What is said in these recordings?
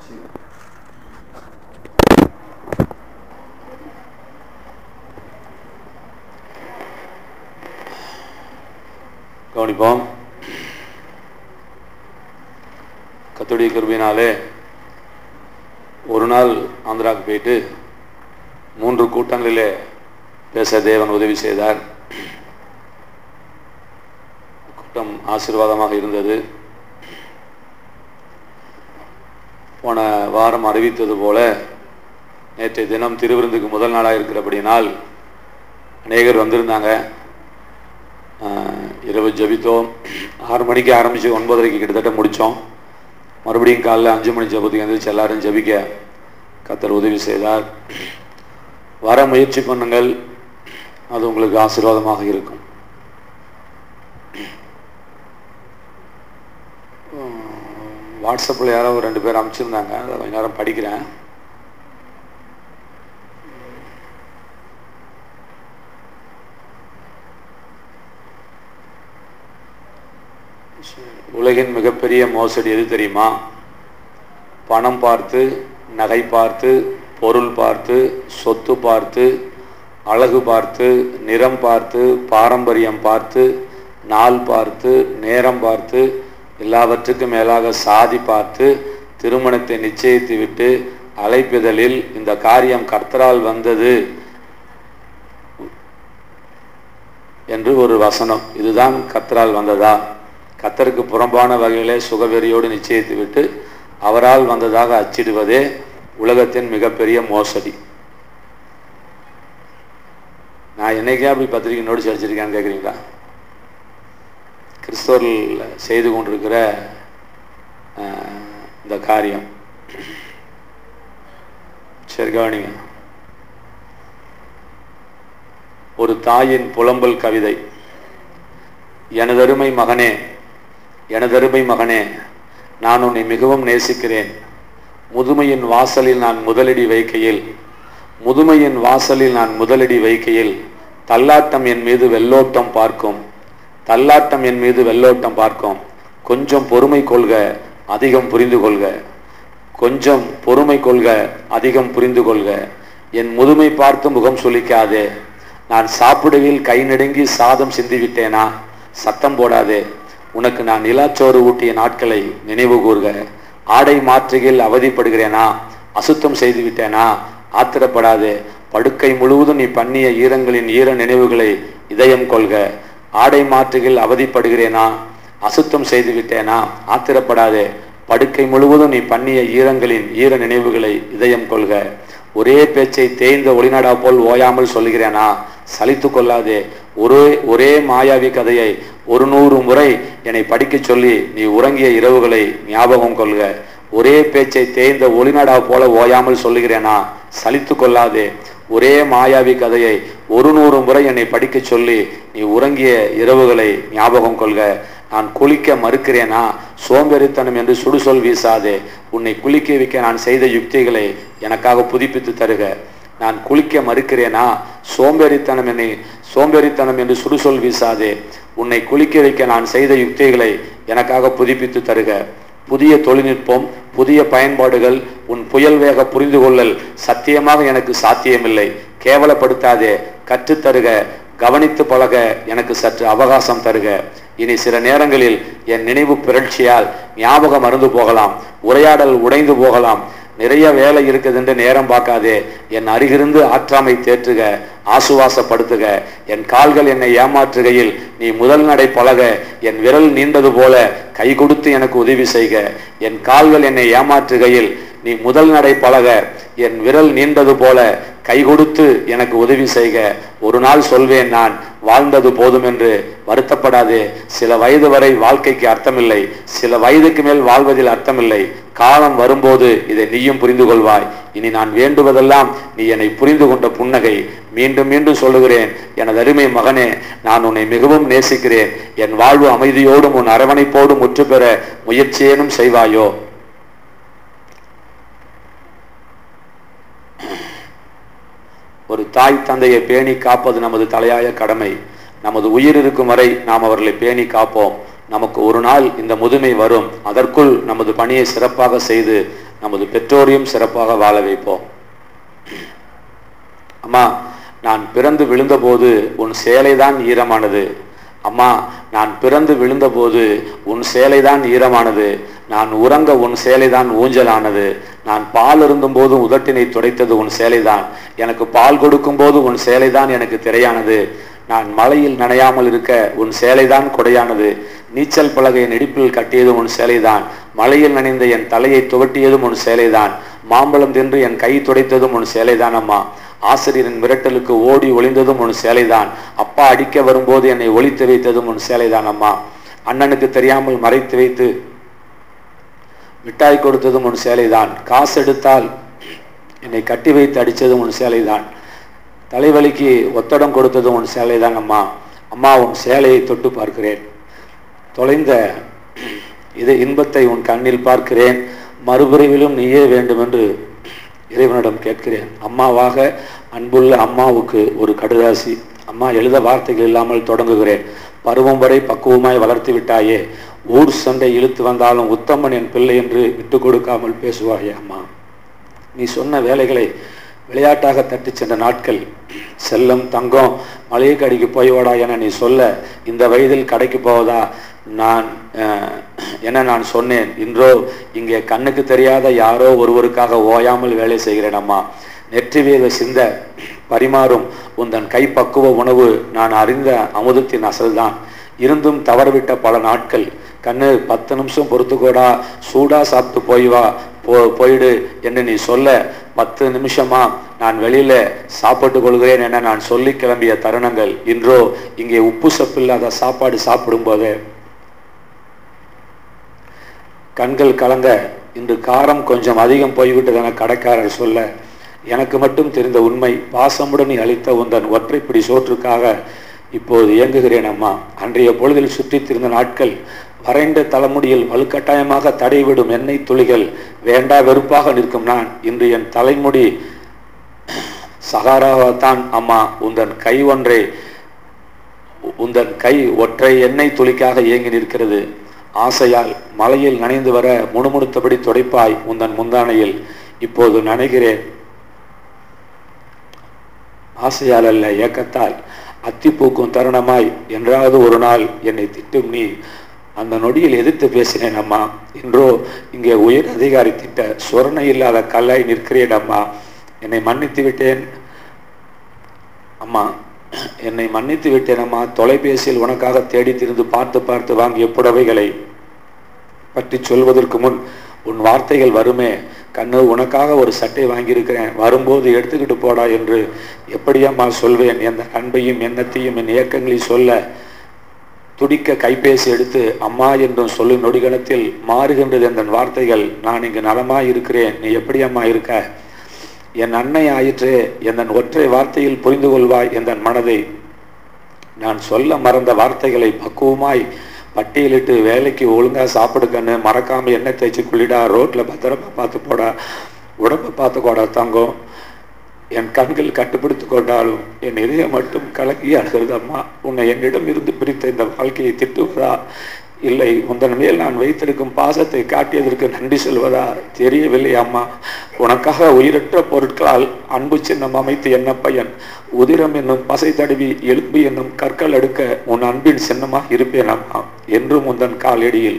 கவனிப்போம் கத்துடைய கிருபினாலே ஒரு நாள் ஆந்திராவுக்கு போயிட்டு மூன்று கூட்டங்களிலே பேச தேவன் உதவி செய்தார் கூட்டம் ஆசீர்வாதமாக இருந்தது போன வாரம் அறிவித்தது போல நேற்றைய தினம் திருவிருந்துக்கு முதல் நாளாக இருக்கிறபடினால் அநேகர் வந்திருந்தாங்க ஆஹ், இரவு ஜெபித்தோம் ஆறு மணிக்கு ஆரம்பித்து ஒன்பதரைக்கு கிட்டத்தட்ட முடித்தோம் மறுபடியும் காலைல அஞ்சு மணி ஜெபத்துக்கு எழுந்திரிச்சு எல்லாரும் ஜெபிக்க கத்தர் உதவி செய்தார் வர முயற்சி பண்ணுங்கள் அது உங்களுக்கு ஆசீர்வாதமாக இருக்கும் வாட்ஸ்அப்பில் யாரோ ஒரு ரெண்டு பேர் அனுப்பிச்சிருந்தாங்க அதை கொஞ்ச நேரம் படிக்கிறேன் உலகின் மிகப்பெரிய மோசடி எது தெரியுமா பணம் பார்த்து நகை பார்த்து பொருள் பார்த்து சொத்து பார்த்து அழகு பார்த்து நிறம் பார்த்து பாரம்பரியம் பார்த்து நாள் பார்த்து நேரம் பார்த்து எல்லாவற்றுக்கும் மேலாக சாதி பார்த்து திருமணத்தை நிச்சயித்து விட்டு அழைப்பிதழில் இந்த காரியம் கர்த்தரால் வந்தது என்று ஒரு வசனம் இதுதான் கத்தரால் வந்ததா கத்தருக்கு புறம்பான வகையிலே சுகவெறியோடு நிச்சயித்து விட்டு அவரால் வந்ததாக அச்சிடுவதே உலகத்தின் மிகப்பெரிய மோசடி நான் என்னைக்கே அப்படி பத்திரிகை நோட்டீஸ் அடிச்சிருக்கேன்னு கேட்குறீங்களா கிறிஸ்தவர்கள் செய்து கொண்டிருக்கிற அஹ், இந்த காரியம் சரி கவனிங்க ஒரு தாயின் புலம்பல் கவிதை எனதருமை மகனே எனதருமை மகனே நான் உன்னை மிகவும் நேசிக்கிறேன் முதுமையின் வாசலில் நான் முதலடி வைக்கையில் முதுமையின் வாசலில் நான் முதலடி வைக்கையில் தள்ளாட்டம் என் மீது வெள்ளோட்டம் பார்க்கும் தள்ளாட்டம் என் மீது வெள்ளோட்டம் பார்க்கும் கொஞ்சம் பொறுமை கொள்க அதிகம் புரிந்து கொள்க கொஞ்சம் பொறுமை கொள்க அதிகம் புரிந்து கொள்க என் முதுமை பார்த்து முகம் சுளிக்காதே நான் சாப்பிடுவில் கை நடுங்கி சாதம் சிந்திவிட்டேனா சத்தம் போடாதே உனக்கு நான் நிலாச்சோறு ஊட்டிய நாட்களை நினைவு கூர்க ஆடை மாற்றுகையில் அவதிப்படுகிறேனா அசுத்தம் செய்து விட்டேனா ஆத்திரப்படாதே படுக்கை முழுவதும் நீ பண்ணிய ஈரங்களின் ஈர நினைவுகளை இதயம் கொள்க ஆடை மாற்றுகையில் அவதிப்படுகிறேனா அசுத்தம் செய்து விட்டேனா ஆத்திரப்படாதே படுக்கை முழுவதும் நீ பண்ணிய ஈரங்களின் ஈர நினைவுகளை இதயம் கொள்க ஒரே பேச்சை தேய்ந்த ஒளிநாடா போல் ஓயாமல் சொல்லுகிறேனா சலித்து கொள்ளாதே ஒரே ஒரே மாயாவி கதையை ஒரு நூறு முறை என்னை படிக்கச் சொல்லி நீ உறங்கிய இரவுகளை ஞாபகம் கொள்க ஒரே பேச்சை தேய்ந்த ஒளிநாடா போல ஓயாமல் சொல்லுகிறேனா சலித்து கொள்ளாதே ஒரே மாயாவி கதையை ஒரு நூறு முறை என்னை படிக்கச் சொல்லி நீ உறங்கிய இரவுகளை ஞாபகம் கொள்க நான் குளிக்க மறுக்கிறேனா சோம்பேறித்தனம் என்று சுடுசொல் வீசாதே உன்னை குளிக்க வைக்க நான் செய்த யுக்திகளை எனக்காக புதுப்பித்து தருக நான் குளிக்க மறுக்கிறேனா சோம்பேறித்தனம் என்னை சோம்பேறித்தனம் என்று சுடுசொல் வீசாதே உன்னை குளிக்க வைக்க நான் செய்த யுக்திகளை எனக்காக புதுப்பித்து தருக புதிய தொழில்நுட்பம் புதிய பயன்பாடுகள் உன் புயல் வேக புரிந்து கொள்ளல் சத்தியமாக எனக்கு சாத்தியமில்லை கேவலப்படுத்தாதே கற்றுத்தருக கவனித்து பழக எனக்கு சற்று அவகாசம் தருக இனி சில நேரங்களில் என் நினைவு பிறழ்ச்சியால் ஞாபகம் மறந்து போகலாம் உரையாடல் உடைந்து போகலாம் நிறைய வேலை இருக்குதுன்று நேரம் பார்க்காதே என் அருகிருந்து ஆற்றாமை தேற்றுக ஆசுவாசப்படுத்துக என் கால்கள் என்னை ஏமாற்றுகையில் நீ முதல் நடை பழக என் விரல் நீண்டது போல கை கொடுத்து எனக்கு உதவி செய்க என் கால்கள் என்னை ஏமாற்றுகையில் நீ முதல் நடை பழக என் விரல் நீண்டது போல கை கொடுத்து எனக்கு உதவி செய்க ஒரு நாள் சொல்வேன் நான் வாழ்ந்தது போதும் என்று வருத்தப்படாதே சில வயது வரை வாழ்க்கைக்கு அர்த்தமில்லை சில வயதுக்கு மேல் வாழ்வதில் அர்த்தமில்லை காலம் வரும்போது இதை நீயும் புரிந்து கொள்வாய் இனி நான் வேண்டுவதெல்லாம் நீ என்னை புரிந்து கொண்ட புன்னகை மீண்டும் மீண்டும் சொல்லுகிறேன் எனது அருமை மகனே நான் உன்னை மிகவும் நேசிக்கிறேன் என் வாழ்வு அமைதியோடும் உன் அரவணைப்போடும் முற்று பெற முயற்சியேனும் செய்வாயோ ஒரு தாய் தந்தையை பேணி காப்பது நமது தலையாய கடமை நமது உயிர் இருக்கும் வரை நாம் அவர்களை பேணி காப்போம் நமக்கு ஒரு நாள் இந்த முதுமை வரும் அதற்குள் நமது பணியை சிறப்பாக செய்து நமது பெற்றோரையும் சிறப்பாக வாழ வைப்போம் அம்மா நான் பிறந்து விழுந்தபோது உன் சேலைதான் ஈரமானது அம்மா நான் பிறந்து விழுந்தபோது உன் சேலைதான் ஈரமானது நான் உறங்க உன் சேலைதான் ஊஞ்சலானது நான் பால் இருந்தும் போது உதட்டினை துடைத்தது உன் சேலைதான் எனக்கு பால் கொடுக்கும் போது உன் சேலைதான் எனக்கு திரையானது நான் மழையில் நனையாமல் இருக்க உன் சேலைதான் கொடையானது நீச்சல் பலகையின் இடிப்பில் கட்டியது உன் சேலைதான் மழையில் நனைந்த என் தலையை துவட்டியதும் உன் சேலைதான் மாம்பழம் தின்று என் கை துடைத்ததும் உன் சேலைதான் அம்மா ஆசிரியரின் மிரட்டலுக்கு ஓடி ஒளிந்ததும் உன் சேலைதான் அப்பா அடிக்க வரும்போது என்னை ஒளித்து வைத்ததும் உன் சேலைதான் அம்மா அண்ணனுக்கு தெரியாமல் மறைத்து வைத்து மிட்டாய் கொடுத்ததும் உன் சேலைதான் காசு எடுத்தால் என்னை கட்டி வைத்து அடித்ததும் உன் சேலைதான் தலைவலிக்கு ஒத்தடம் கொடுத்ததும் உன் சேலைதான் அம்மா அம்மா உன் சேலையை தொட்டு பார்க்கிறேன் தொலைந்த இது இன்பத்தை உன் கண்ணில் பார்க்கிறேன் மறுபிரிவிலும் நீயே வேண்டும் என்று இறைவனிடம் கேட்கிறேன் அம்மாவாக அன்புள்ள அம்மாவுக்கு ஒரு கடுதாசி அம்மா எழுத வார்த்தைகள் இல்லாமல் தொடங்குகிறேன் பருவம் வரை பக்குவமாய் வளர்த்து விட்டாயே ஊர் சண்டை இழுத்து வந்தாலும் உத்தமன் என் பிள்ளை என்று விட்டு கொடுக்காமல் பேசுவாயே அம்மா நீ சொன்ன வேலைகளை விளையாட்டாக தட்டி சென்ற நாட்கள் செல்லம் தங்கம் மளிகை கடைக்கு போய் வாடா என நீ சொல்ல இந்த வயதில் கடைக்கு போவதா நான் அஹ், என நான் சொன்னேன் இன்றோ இங்கே கண்ணுக்கு தெரியாத யாரோ ஒருவருக்காக ஓயாமல் வேலை செய்கிறேன் அம்மா நெற்றி வீத சிந்த பரிமாறும் உந்தன் கைப்பக்குவ உணவு நான் அறிந்த அமுதத்தின் அசல்தான் இருந்தும் தவறவிட்ட பல நாட்கள் கண்ணு பத்து நிமிஷம் பொறுத்துக்கோடா சூடா சாப்பிட்டு போய் வா போ போயிடு என்று நீ சொல்ல பத்து நிமிஷமா நான் வெளியில சாப்பிட்டு கொள்கிறேன் என நான் சொல்லி கிளம்பிய தருணங்கள் இன்றோ இங்கே உப்பு சப்பில்லாத சாப்பாடு சாப்பிடும்போது கண்கள் கலங்க இன்று காரம் கொஞ்சம் அதிகம் போய்விட்டதென கடைக்காரர் சொல்ல எனக்கு மட்டும் தெரிந்த உண்மை பாசமுடன் நீ அளித்த உந்தன் ஒற்றைப்பிடி சோற்றுக்காக இப்போது இயங்குகிறேன் அம்மா அன்றைய பொழுதில் சுற்றித் திரிந்த நாட்கள் வரைந்த தலைமுடியில் வலுக்கட்டாயமாக தடைவிடும் எண்ணெய் துளிகள் வேண்டா வெறுப்பாக நிற்கும் நான் இன்று என் தலைமுடி சகாராகத்தான் அம்மா உந்தன் கை ஒன்றை உந்தன் கை ஒற்றை எண்ணெய் துளிக்காக இயங்கி நிற்கிறது ஆசையால் மலையில் நனைந்து வர முணுமுணுத்தபடி துடைப்பாய் உந்தன் முந்தானையில் இப்போது நனைகிறேன் ஆசையால் அல்ல ஏக்கத்தால் அத்தி பூக்கும் தருணமாய் என்றாவது ஒரு நாள் என்னை திட்டும் நீ அந்த நொடியில் எதிர்த்து பேசினேன் அம்மா இன்றோ இங்கே உயர் அதிகாரி திட்ட சொரணை இல்லாத கல்லாய் நிற்கிறேன் அம்மா என்னை மன்னித்து விட்டேன் அம்மா என்னை மன்னித்து விட்டேன் அம்மா தொலைபேசியில் உனக்காக தேடி திரிந்து பார்த்து பார்த்து வாங்கிய புடவைகளை பற்றி சொல்வதற்கு முன் உன் வார்த்தைகள் வருமே கண்ணு உனக்காக ஒரு சட்டை வாங்கியிருக்கிறேன் வரும்போது எடுத்துக்கிட்டு போடா என்று எப்படியம்மா சொல்வேன் எந்த அன்பையும் எண்ணத்தையும் என் இயக்கங்களில் சொல்ல துடிக்க கைபேசி எடுத்து அம்மா என்றும் சொல்லும் நொடிகணத்தில் மாறுகின்றது என்ற வார்த்தைகள் நான் இங்கு நலமாய் இருக்கிறேன் நீ எப்படி அம்மா இருக்க என் அன்னை ஆயிற்றே என் ஒற்றை வார்த்தையில் புரிந்து கொள்வாய் என்ற மனதை நான் சொல்ல மறந்த வார்த்தைகளை பக்குவமாய் பட்டியலிட்டு வேலைக்கு ஒழுங்கா சாப்பிடு கண்ணு மறக்காம எண்ணெய் தேய்ச்சி குளிடா ரோட்ல பத்திரமா பார்த்து போடா உடம்பை பார்த்து கோடா தங்கம் என் கண்கள் கட்டுப்படுத்திக் கொண்டாலும் என் இதயம் மட்டும் கலங்கி அழுகிறது அம்மா உன்னை என்னிடம் இருந்து பிரித்த இந்த வாழ்க்கையை திட்டுவதா இல்லை உந்தன் மேல் நான் வைத்திருக்கும் பாசத்தை காட்டியதற்கு நன்றி சொல்வதா தெரியவில்லை அம்மா உனக்காக உயிரற்ற பொருட்களால் அன்பு சின்னம் அமைத்து என்ன பையன் உதிரம் என்னும் பசை தடவி எலும்பு என்னும் கற்கள் எடுக்க உன் அன்பின் சின்னமாக இருப்பேன் அம்மா என்றும் உந்தன் காலடியில்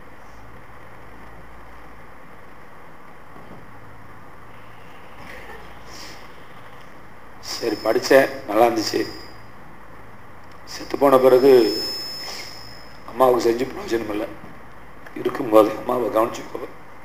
சரி படித்தேன் நல்லா இருந்துச்சு செத்து போன பிறகு அம்மாவுக்கு செஞ்சு பிரயோஜனம் இல்லை இருக்கும்போது அம்மாவை கவனிச்சுக்கோ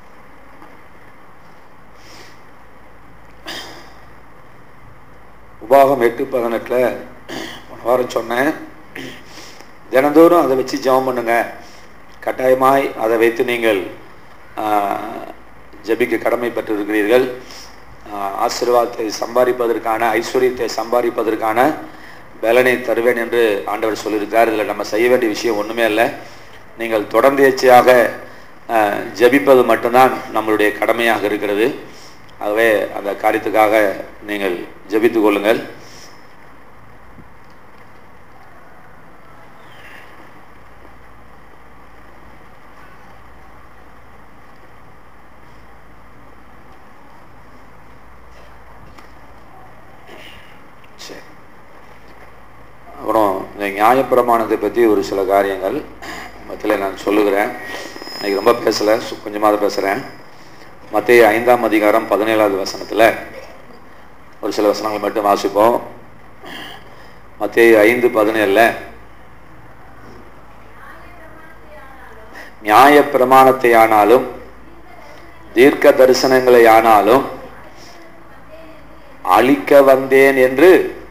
உபாகம் எட்டு பதினெட்டில் போன வாரம் சொன்னேன் தினந்தோறும் அதை வச்சு ஜெபம் பண்ணுங்க கட்டாயமாய் அதை வைத்து நீங்கள் ஆஹ், ஜெபிக்க கடமைப்பட்டிருக்கிறீர்கள் ஆஹ், ஆசீர்வாதத்தை சம்பாதிப்பதற்கான ஐஸ்வர்யத்தை சம்பாதிப்பதற்கான பலனை தருவேன் என்று ஆண்டவர் சொல்லியிருக்கார் இதில் நம்ம செய்ய வேண்டிய விஷயம் ஒன்றுமே இல்லை நீங்கள் தொடர்ந்து எச்சையாக ஆஹ், ஜெபிப்பது மட்டும்தான் நம்மளுடைய கடமையாக இருக்கிறது ஆகவே அந்த காரியத்துக்காக நீங்கள் ஜெபித்துக் கொள்ளுங்கள் நியாயப்பிரமாணத்தை பற்றி ஒரு சில காரியங்கள் மத்தியில் நான் சொல்லுகிறேன் இன்னைக்கு ரொம்ப பேசலை கொஞ்சமாக பேசுகிறேன் மத்திய ஐந்தாம் அதிகாரம் பதினேழாவது வசனத்தில் ஒரு சில வசனங்கள் மட்டும் வாசிப்போம் மத்திய ஐந்து பதினேழில் நியாய பிரமாணத்தை ஆனாலும் தீர்க்க தரிசனங்களை ஆனாலும் அழிக்க வந்தேன் என்று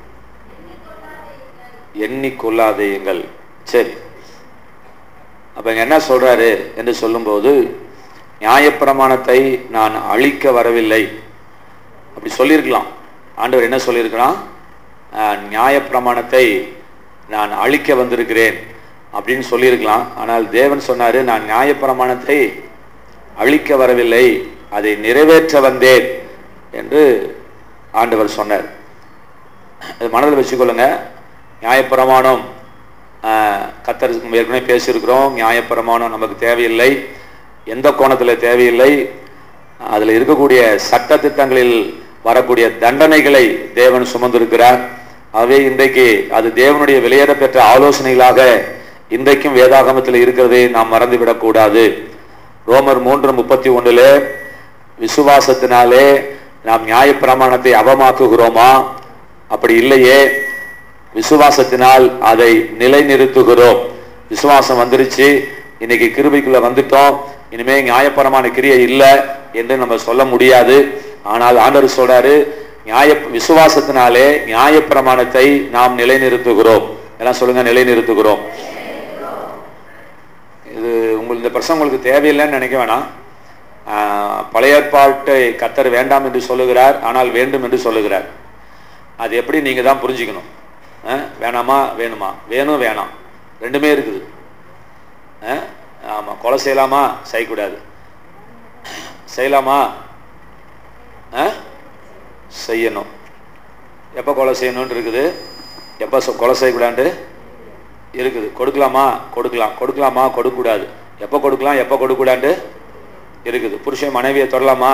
எண்ணிக்கொள்ளாதேயுங்கள் சரி அப்ப இங்க என்ன சொல்றாரு என்று சொல்லும்போது நியாயப்பிரமாணத்தை நான் அழிக்க வரவில்லை அப்படி சொல்லியிருக்கலாம் ஆண்டவர் என்ன சொல்லியிருக்கிறான் நியாயப்பிரமாணத்தை நான் அழிக்க வந்திருக்கிறேன் அப்படின்னு சொல்லியிருக்கலாம் ஆனால் தேவன் சொன்னாரு நான் நியாயப்பிரமாணத்தை அழிக்க வரவில்லை அதை நிறைவேற்ற வந்தேன் என்று ஆண்டவர் சொன்னார் அது மனதில் வச்சுக்கொள்ளுங்க நியாயப்பிரமாணம் கத்தர் ஏற்கனவே பேசியிருக்கிறோம் நியாயப்பிரமாணம் நமக்கு தேவையில்லை எந்த கோணத்தில் தேவையில்லை அதில் இருக்கக்கூடிய சட்ட திட்டங்களில் வரக்கூடிய தண்டனைகளை தேவன் சுமந்திருக்கிறார் ஆகவே இன்றைக்கு அது தேவனுடைய வெளியேற பெற்ற ஆலோசனைகளாக இன்றைக்கும் வேதாகமத்தில் இருக்கிறதை நாம் மறந்துவிடக் கூடாது ரோமர் மூன்று முப்பத்தி ஒன்றுல விசுவாசத்தினாலே நாம் நியாயப்பிரமாணத்தை அவமாக்குகிறோமா அப்படி இல்லையே விசுவாசத்தினால் அதை நிலைநிறுத்துகிறோம் விசுவாசம் வந்துருச்சு இன்னைக்கு கிருபைக்குள்ள வந்துட்டோம் இனிமே நியாயப்பரமான கிரியை இல்லை என்று நம்ம சொல்ல முடியாது ஆனால் ஆண்டவர் சொல்றாரு நியாய விசுவாசத்தினாலே நியாயப்பிரமாணத்தை நாம் நிலைநிறுத்துகிறோம் எல்லாம் சொல்லுங்க நிலைநிறுத்துகிறோம் இது உங்களுக்கு இந்த பிரசங்கம் உங்களுக்கு தேவையில்லைன்னு நினைக்க வேணாம் பழைய ஏற்பாட்டை கத்தர் வேண்டாம் என்று சொல்லுகிறார் ஆனால் வேண்டும் என்று சொல்லுகிறார் அது எப்படி நீங்கள் தான் புரிஞ்சுக்கணும் வேணாமா வேணுமா வேணும் வேணாம் ரெண்டுமே இருக்குது ஆமாம் கொலை செய்யலாமா செய்யக்கூடாது செய்யலாமா செய்யணும் எப்போ கொலை செய்யணும்னு இருக்குது எப்போ கொலை செய்யக்கூடாது இருக்குது கொடுக்கலாமா கொடுக்கலாம் கொடுக்கலாமா கொடுக்கக்கூடாது எப்போ கொடுக்கலாம் எப்போ கொடுக்கக்கூடாது இருக்குது புருஷன் மனைவியை தொடலாமா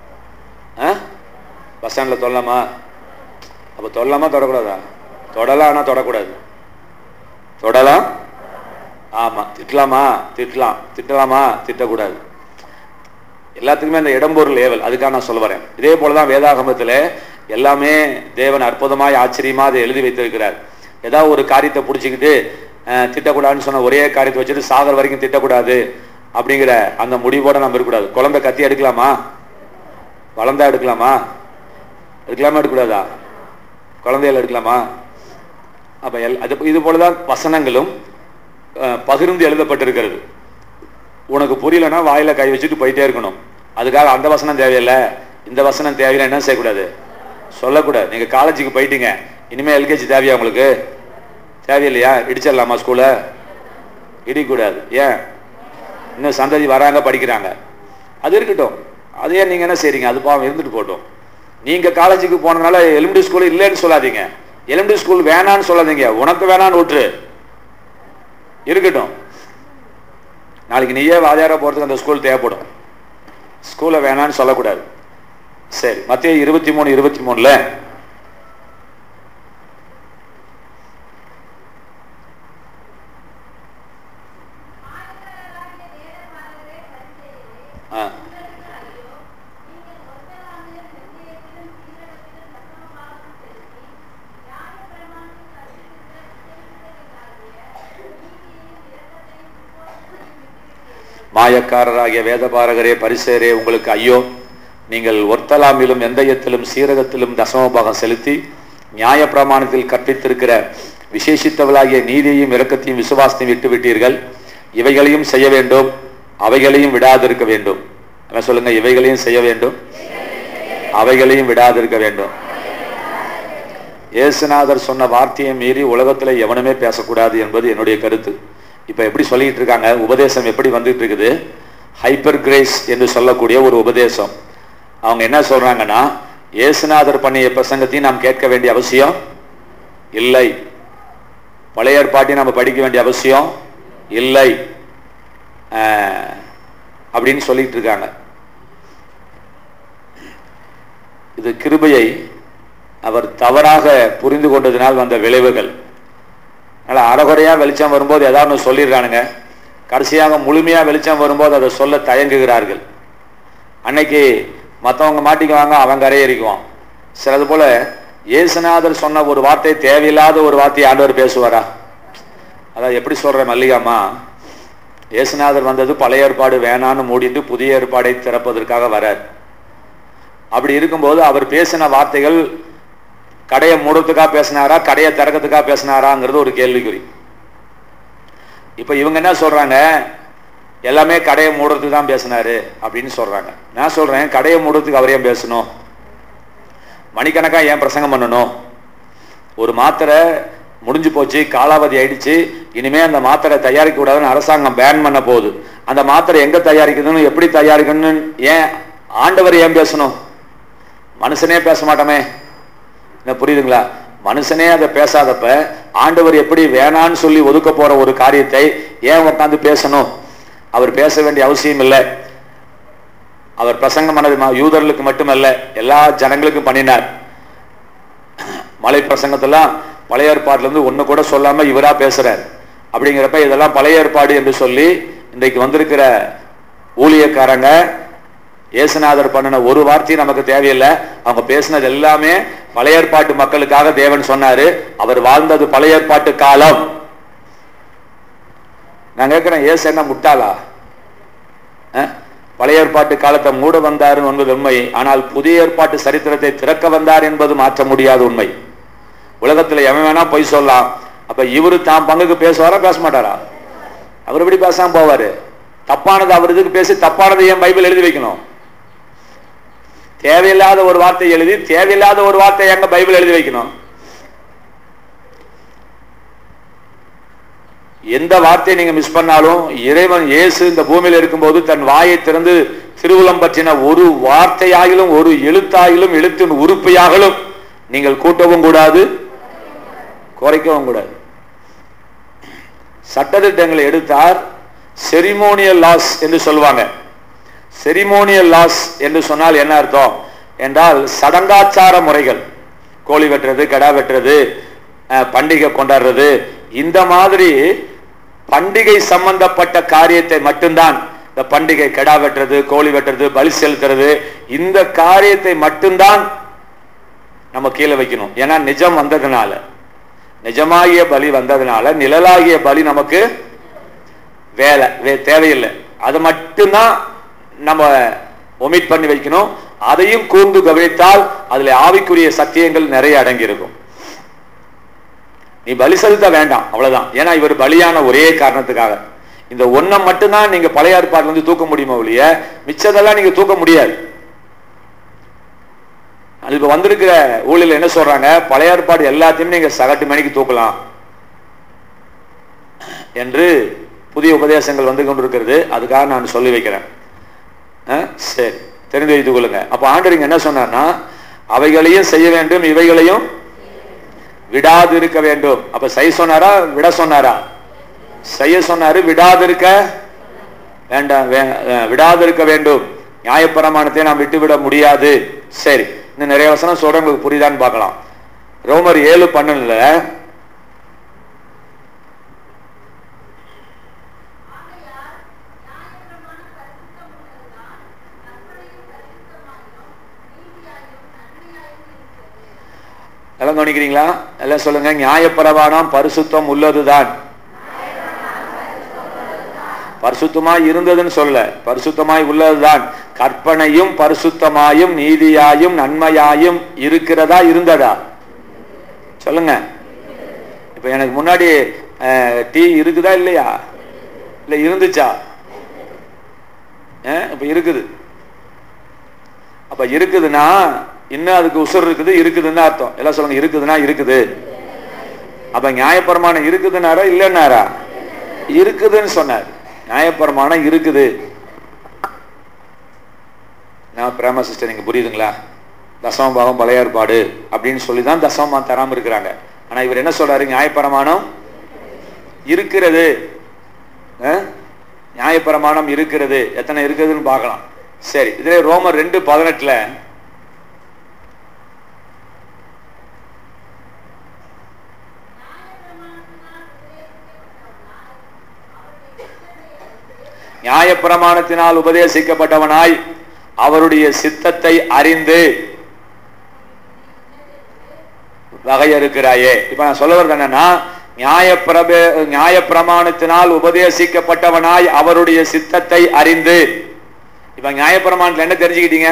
பஸ் ஸ்டாண்டில் தொடலாமா அப்போ தொடலாமா தொடக்கூடாதா தொடலாம் ஆனால் தொடக்கூடாது தொடலாம் ஆமாம் திட்டலாமா திட்டலாம் திட்டலாமா திட்டக்கூடாது எல்லாத்துக்குமே அந்த இடம்பொருள் லேவல் அதுக்காக நான் சொல்ல வரேன் இதே போல தான் வேதாகமத்தில் எல்லாமே தேவன் அற்புதமாய் ஆச்சரியமாக அதை எழுதி வைத்திருக்கிறார் ஏதாவது ஒரு காரியத்தை பிடிச்சிக்கிட்டு திட்டக்கூடாதுன்னு சொன்ன ஒரே காரியத்தை வச்சுட்டு சாகர வரைக்கும் திட்டக்கூடாது அப்படிங்கிற அந்த முடிவோடு நம்ம இருக்கக்கூடாது குழந்தை கத்தி எடுக்கலாமா வளர்ந்தா எடுக்கலாமா எடுக்கலாமா எடுக்கக்கூடாதா குழந்தைகள் எடுக்கலாமா அப்போ எல் அது இது போல தான் வசனங்களும் பகிர்ந்து எழுதப்பட்டிருக்கிறது உனக்கு புரியலன்னா வாயில கை வச்சுட்டு போயிட்டே இருக்கணும் அதுக்காக அந்த வசனம் தேவையில்லை இந்த வசனம் தேவையில்லை என்ன செய்யக்கூடாது சொல்லக்கூடாது நீங்கள் காலேஜுக்கு போயிட்டீங்க இனிமேல் எல்கேஜி தேவையா உங்களுக்கு தேவையில்லையா இடிச்சிடலாமா ஸ்கூலை இடிக்கூடாது ஏன் இன்னும் சந்ததி வராங்க படிக்கிறாங்க அது இருக்கட்டும் அதே நீங்கள் என்ன செய்றீங்க அது பாவம் இருந்துட்டு போட்டோம் நீங்கள் காலேஜுக்கு போனதுனால எலிமெண்ட்ரி ஸ்கூல் இல்லைன்னு சொல்லாதீங்க எலிமெண்ட்ரி ஸ்கூல் வேணான்னு சொல்லாதீங்க உனக்கு வேணான்னு விட்டுரு இருக்கட்டும் நாளைக்கு நீயே வாதியார போகிறதுக்கு அந்த ஸ்கூல் தேவைப்படும் ஸ்கூலை வேணான்னு சொல்லக்கூடாது சரி மத்திய இருபத்தி மூணு இருபத்தி மூணுல ஆ மாயக்காரராகிய வேதபாரகரே பரிசேரே உங்களுக்கு ஐயோ நீங்கள் ஒர்த்தலாமிலும் எந்தயத்திலும் சீரகத்திலும் தசமபாகம் செலுத்தி நியாய பிரமாணத்தில் கற்பித்திருக்கிற விசேஷித்தவளாகிய நீதியையும் இரக்கத்தையும் விசுவாசத்தையும் விட்டு விட்டீர்கள் இவைகளையும் செய்ய வேண்டும் அவைகளையும் விடாதிருக்க வேண்டும் என்ன சொல்லுங்க இவைகளையும் செய்ய வேண்டும் அவைகளையும் விடாதிருக்க வேண்டும் இயேசுநாதர் சொன்ன வார்த்தையை மீறி உலகத்துல எவனுமே பேசக்கூடாது என்பது என்னுடைய கருத்து இப்ப எப்படி சொல்லிட்டு இருக்காங்க உபதேசம் எப்படி வந்துட்டு இருக்குது ஹைப்பர் கிரேஸ் என்று சொல்லக்கூடிய ஒரு உபதேசம் அவங்க என்ன சொல்றாங்கன்னா இயேசுநாதர் பண்ணிய பிரசங்கத்தையும் நாம் கேட்க வேண்டிய அவசியம் இல்லை பழைய ஏற்பாட்டையும் நம்ம படிக்க வேண்டிய அவசியம் இல்லை அப்படின்னு சொல்லிட்டு இருக்காங்க இது கிருபையை அவர் தவறாக புரிந்து கொண்டதினால் வந்த விளைவுகள் அதனால் அறகுறையா வெளிச்சம் வரும்போது ஏதாவது ஒன்று சொல்லிடுறானுங்க கடைசியாக முழுமையா வெளிச்சம் வரும்போது அதை சொல்ல தயங்குகிறார்கள் அன்னைக்கு மற்றவங்க மாட்டிக்குவாங்க அவங்க கரையேறிக்குவான் சிலது போல இயேசுநாதர் சொன்ன ஒரு வார்த்தை தேவையில்லாத ஒரு வார்த்தையை ஆண்டவர் பேசுவாரா அதாவது எப்படி சொல்ற மல்லிகாமா இயேசுநாதர் வந்தது பழைய ஏற்பாடு வேணான்னு மூடிட்டு புதிய ஏற்பாடை திறப்பதற்காக வரார் அப்படி இருக்கும்போது அவர் பேசின வார்த்தைகள் கடையை மூடுறதுக்காக பேசினாரா கடையை திறக்கிறதுக்காக பேசினாராங்கிறது ஒரு கேள்விக்குறி இப்ப இவங்க என்ன சொல்றாங்க எல்லாமே கடையை மூடுறதுக்கு தான் பேசினாரு அப்படின்னு சொல்றாங்க நான் சொல்றேன் கடையை மூடுறதுக்கு அவர் ஏன் பேசணும் மணிக்கணக்கா ஏன் பிரசங்கம் பண்ணணும் ஒரு மாத்திரை முடிஞ்சு போச்சு காலாவதி ஆயிடுச்சு இனிமே அந்த மாத்திரை தயாரிக்க கூடாதுன்னு அரசாங்கம் பேன் பண்ண போகுது அந்த மாத்திரை எங்க தயாரிக்குதுன்னு எப்படி தயாரிக்கணும்னு ஏன் ஆண்டவர் ஏன் பேசணும் மனுஷனே பேச மாட்டோமே என்ன புரியுதுங்களா மனுஷனே அதை பேசாதப்ப ஆண்டவர் எப்படி வேணான்னு சொல்லி ஒதுக்க போற ஒரு காரியத்தை ஏன் உட்காந்து பேசணும் அவர் பேச வேண்டிய அவசியம் இல்லை அவர் பிரசங்கம் பண்ணது ம- யூதர்களுக்கு மட்டுமல்ல எல்லா ஜனங்களுக்கும் பண்ணினார் மலை பிரசங்கத்தெல்லாம் பழைய ஏற்பாடுல இருந்து ஒண்ணு கூட சொல்லாம இவரா பேசுறார் அப்படிங்கிறப்ப இதெல்லாம் பழைய ஏற்பாடு என்று சொல்லி இன்றைக்கு வந்திருக்கிற ஊழியக்காரங்க இயேசுநாதர் பண்ணின ஒரு வார்த்தையும் நமக்கு தேவையில்லை அவங்க பேசினது எல்லாமே பழைய ஏற்பாட்டு மக்களுக்காக தேவன் சொன்னாரு அவர் வாழ்ந்தது பழைய ஏற்பாட்டு காலம் நான் கேட்கிறேன் ஏசு என்ன முட்டாளா அஹ்? பழைய ஏற்பாட்டு காலத்தை மூட வந்தார் என்பது உண்மை ஆனால் புதிய ஏற்பாட்டு சரித்திரத்தை திறக்க வந்தார் என்பது மாற்ற முடியாத உண்மை உலகத்துல எவன் வேணா பொய் சொல்லலாம் அப்ப இவரு தான் பங்குக்கு பேசுவாரா பேச மாட்டாரா அவர் எப்படி பேசாம போவாரு தப்பானது அவர் இதுக்கு பேசி தப்பானது ஏன் பைபிள் எழுதி வைக்கணும் தேவையில்லாத ஒரு வார்த்தை எழுதி தேவையில்லாத ஒரு வார்த்தை எங்க பைபிள் எழுதி வைக்கணும் எந்த வார்த்தையை நீங்க மிஸ் பண்ணாலும் இறைவன் இயேசு இந்த பூமியில இருக்கும்போது தன் வாயை திறந்து திருவுளம் பற்றின ஒரு வார்த்தையாகிலும் ஒரு எழுத்தாகிலும் எழுத்தின் உறுப்பையாகிலும் நீங்கள் கூட்டவும் கூடாது குறைக்கவும் கூடாது சட்டத்திட்டங்களை எடுத்தார் செரிமோனியல் லாஸ் என்று சொல்லுவாங்க செரிமோனியல் லாஸ் என்று சொன்னால் என்ன அர்த்தம் என்றால் சடங்காச்சார முறைகள் கோழி வெட்டுறது கடா வெட்டுறது அஹ், பண்டிகை கொண்டாடுறது இந்த மாதிரி பண்டிகை சம்பந்தப்பட்ட காரியத்தை மட்டும்தான் இந்த பண்டிகை கடா வெட்டுறது கோழி வெட்டுறது பலி செலுத்துறது இந்த காரியத்தை மட்டும்தான் நம்ம கீழே வைக்கணும் ஏன்னா நிஜம் வந்ததுனால நிஜமாகிய பலி வந்ததுனால நிழலாகிய பலி நமக்கு வேலை வே- தேவையில்லை அது மட்டும்தான் நம்ம ஒமிட் பண்ணி வைக்கணும் அதையும் கூர்ந்து கவனித்தால் அதுல ஆவிக்குரிய சத்தியங்கள் நிறைய அடங்கி இருக்கும் நீ பலி செலுத்த வேண்டாம் அவ்வளவுதான் ஏன்னா இவர் பலியான ஒரே காரணத்துக்காக இந்த ஒன்றை மட்டும்தான் நீங்க பழைய ஏற்பாடுல இருந்து தூக்க முடியுமா ஒழிய மிச்சதெல்லாம் நீங்க தூக்க முடியாது அது இப்ப வந்திருக்கிற ஊழியர் என்ன சொல்றாங்க பழைய ஏற்பாடு எல்லாத்தையுமே நீங்க சகட்டு மணிக்கு தூக்கலாம் என்று புதிய உபதேசங்கள் வந்து கொண்டிருக்கிறது அதுக்காக நான் சொல்லி வைக்கிறேன் அஹ், சரி தெரிந்து வைத்துக் கொள்ளுங்க அப்ப ஆண்டரிங்க என்ன சொன்னார்னா அவைகளையும் செய்ய வேண்டும் இவைகளையும் விடாது இருக்க வேண்டும் அப்ப செய்ய சொன்னாரா விட சொன்னாரா செய்ய சொன்னாரு விடாது இருக்க வேண்டாம் வே- அஹ், விடாது இருக்க வேண்டும் நியாயப்பிரமாணத்தை நாம் விட்டுவிட முடியாது சரி இன்னும் நிறைய வசனம் சொல்றேன் உங்களுக்கு புரியுதான்னு பார்க்கலாம் ரோமர் ஏழு பன்னெண்டுல எல்லாம் கவனிக்கிறீங்களா எல்லாம் சொல்லுங்க நியாயப்பிரமாணம் பரிசுத்தம் உள்ளதுதான் பரிசுத்தமாய் இருந்ததுன்னு சொல்ல பரிசுத்தமாய் உள்ளதுதான் கற்பனையும் பரிசுத்தமாயும் நீதியாயும் நன்மையாயும் இருக்கிறதா இருந்ததா சொல்லுங்க இப்ப எனக்கு முன்னாடி அஹ், டீ இருக்குதா இல்லையா இல்ல இருந்துச்சா அஹ், இப்ப இருக்குது அப்ப இருக்குதுன்னா இன்னும் அதுக்கு உசுர் இருக்குது இருக்குதுன்னு அர்த்தம் எல்லாம் சொல்லுங்க இருக்குதுன்னா இருக்குது அப்ப நியாயப்பிரமாணம் இருக்குதுன்னாரா இல்லைன்னாரா இருக்குதுன்னு சொன்னார் நியாயப்பிரமாணம் இருக்குது நான் பிரேம சிஸ்டர் நீங்க புரியுதுங்களா தசம பாகம் பழைய ஏற்பாடு அப்படின்னு சொல்லி தான் தசம தராம இருக்கிறாங்க ஆனா இவர் என்ன சொல்றாரு நியாயப்பிரமாணம் இருக்கிறது அஹ்? நியாயப்பிரமாணம் இருக்கிறது எத்தனை இருக்குதுன்னு பார்க்கலாம் சரி இதுல ரோமர் ரெண்டு பதினெட்டுல நியாயப்பிரமாணத்தினால் உபதேசிக்கப்பட்டவனாய் அவருடைய சித்தத்தை அறிந்து வகையறுக்கிறாயே இப்ப நான் சொல்ல வர்றது என்னன்னா நியாயப்பிரப நியாயப்பிரமாணத்தினால் உபதேசிக்கப்பட்டவனாய் அவருடைய சித்தத்தை அறிந்து இப்ப நியாயப்பிரமாணத்துல என்ன தெரிஞ்சுக்கிட்டீங்க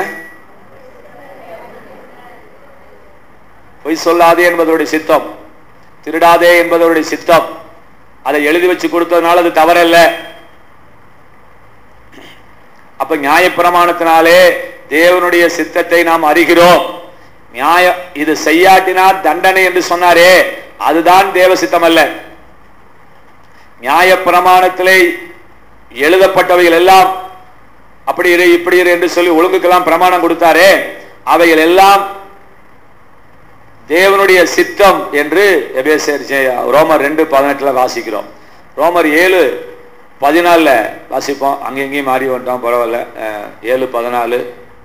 பொய் சொல்லாதே என்பதோடைய சித்தம் திருடாதே என்பதோடைய சித்தம் அதை எழுதி வச்சு கொடுத்ததுனால அது தவறல்ல அப்ப நியாயப்பிரமாணத்தினாலே தேவனுடைய சித்தத்தை நாம் அறிகிறோம் நியாய இது செய்யாட்டினால் தண்டனை என்று சொன்னாரே அதுதான் தேவ சித்தம் அல்ல நியாயப்பிரமாணத்திலே எழுதப்பட்டவைகள் எல்லாம் அப்படி இரு இப்படி இரு என்று சொல்லி ஒழுங்குக்கெல்லாம் பிரமாணம் கொடுத்தாரே அவைகள் எல்லாம் தேவனுடைய சித்தம் என்று எபேசியர் ஜெ- ரோமர் ரெண்டு பதினெட்டுல வாசிக்கிறோம் ரோமர் ஏழு பதினாலுல வாசிப்போம் அங்கே இங்கேயும் மாறி வந்துட்டோம் பரவாயில்ல அஹ், ஏழு பதினாலு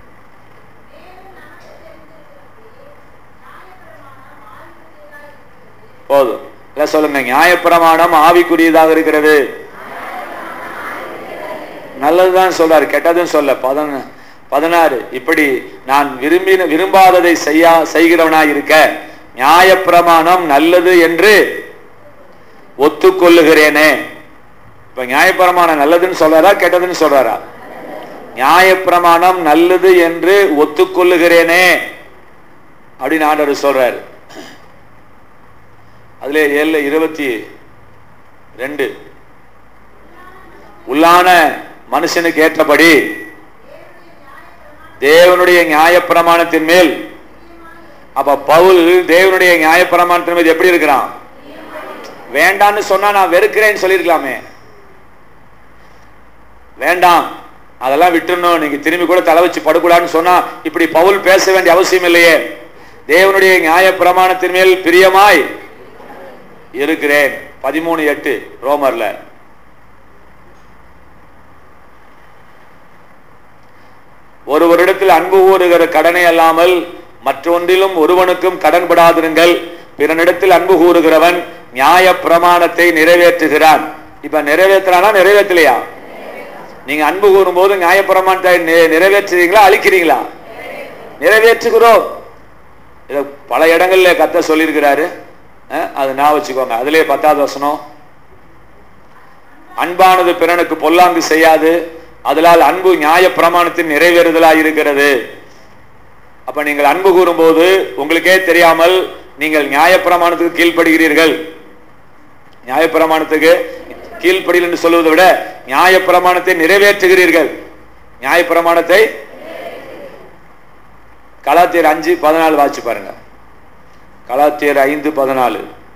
போதும் இல்ல சொல்லுங்க நியாயப்பிரமாணம் ஆவிக்குரியதாக இருக்கிறது நல்லதுதான் சொல்றாரு கெட்டதும் சொல்ல பதின பதினாறு இப்படி நான் விரும்பின விரும்பாததை செய்யா செய்கிறவனாய் இருக்க நியாயப்பிரமாணம் நல்லது என்று ஒத்துக்கொள்ளுகிறேனே இப்ப நியாயப்பிரமாணம் நல்லதுன்னு சொல்றாரா கெட்டதுன்னு சொல்றாரா நியாயப்பிரமாணம் நல்லது என்று ஒத்துக்கொள்ளுகிறேனே அப்படின்னு ஆண்டவர் சொல்றாரு அதுல ஏழுல இருபத்தி ரெண்டு உள்ளான மனுஷனுக்கு ஏற்றபடி தேவனுடைய நியாயப்பிரமாணத்தின் மேல் அப்ப பவுல் தேவனுடைய நியாயப்பிரமாணத்தின் மீது எப்படி இருக்கிறான் வேண்டான்னு சொன்னா நான் வெறுக்கிறேன்னு சொல்லியிருக்கலாமே வேண்டாம் அதெல்லாம் விட்டுறணும் நீங்க திரும்பி கூட தலை வச்சு படுக்கூடாதுன்னு சொன்னா இப்படி பவுல் பேச வேண்டிய அவசியம் இல்லையே தேவனுடைய நியாயப்பிரமாணத்தின் மேல் பிரியமாய் இருக்கிறேன் பதிமூணு எட்டு ரோமர்ல ஒருவரிடத்தில் அன்பு கூறுகிற கடனை அல்லாமல் மற்றொன்றிலும் ஒருவனுக்கும் கடன்படாதிருங்கள் பிறனிடத்தில் அன்பு கூறுகிறவன் நியாய பிரமாணத்தை நிறைவேற்றுகிறான் இப்ப நிறைவேற்றுறானா நிறைவேற்றலையா நீங்க அன்பு கூறும்போது நியாய பிரமாணத்தை நி- நிறைவேற்றுறீங்களா அழிக்கிறீங்களா நிறைவேற்றுகிறோம் இதை பல இடங்கள்ல கத்த சொல்லியிருக்கிறாரு அஹ், அது நான் வச்சுக்கோங்க அதுலயே பத்தாவது வசனம் அன்பானது பிறனுக்கு பொல்லாங்கு செய்யாது அதனால் அன்பு நியாய பிரமாணத்தின் நிறைவேறுதலாய் இருக்கிறது அப்ப நீங்கள் அன்பு கூறும்போது உங்களுக்கே தெரியாமல் நீங்கள் நியாய பிரமாணத்துக்கு கீழ்ப்படுகிறீர்கள் நியாய பிரமாணத்துக்கு கீழ்ப்படியில் என்று சொல்வதை விட நியாய பிரமாணத்தை நிறைவேற்றுகிறீர்கள் நியாய பிரமாணத்தை கலாத்தியர் அஞ்சு பதினாலு வாசிச்சு பாருங்க கலாத்தியர் ஐந்து பதினாலு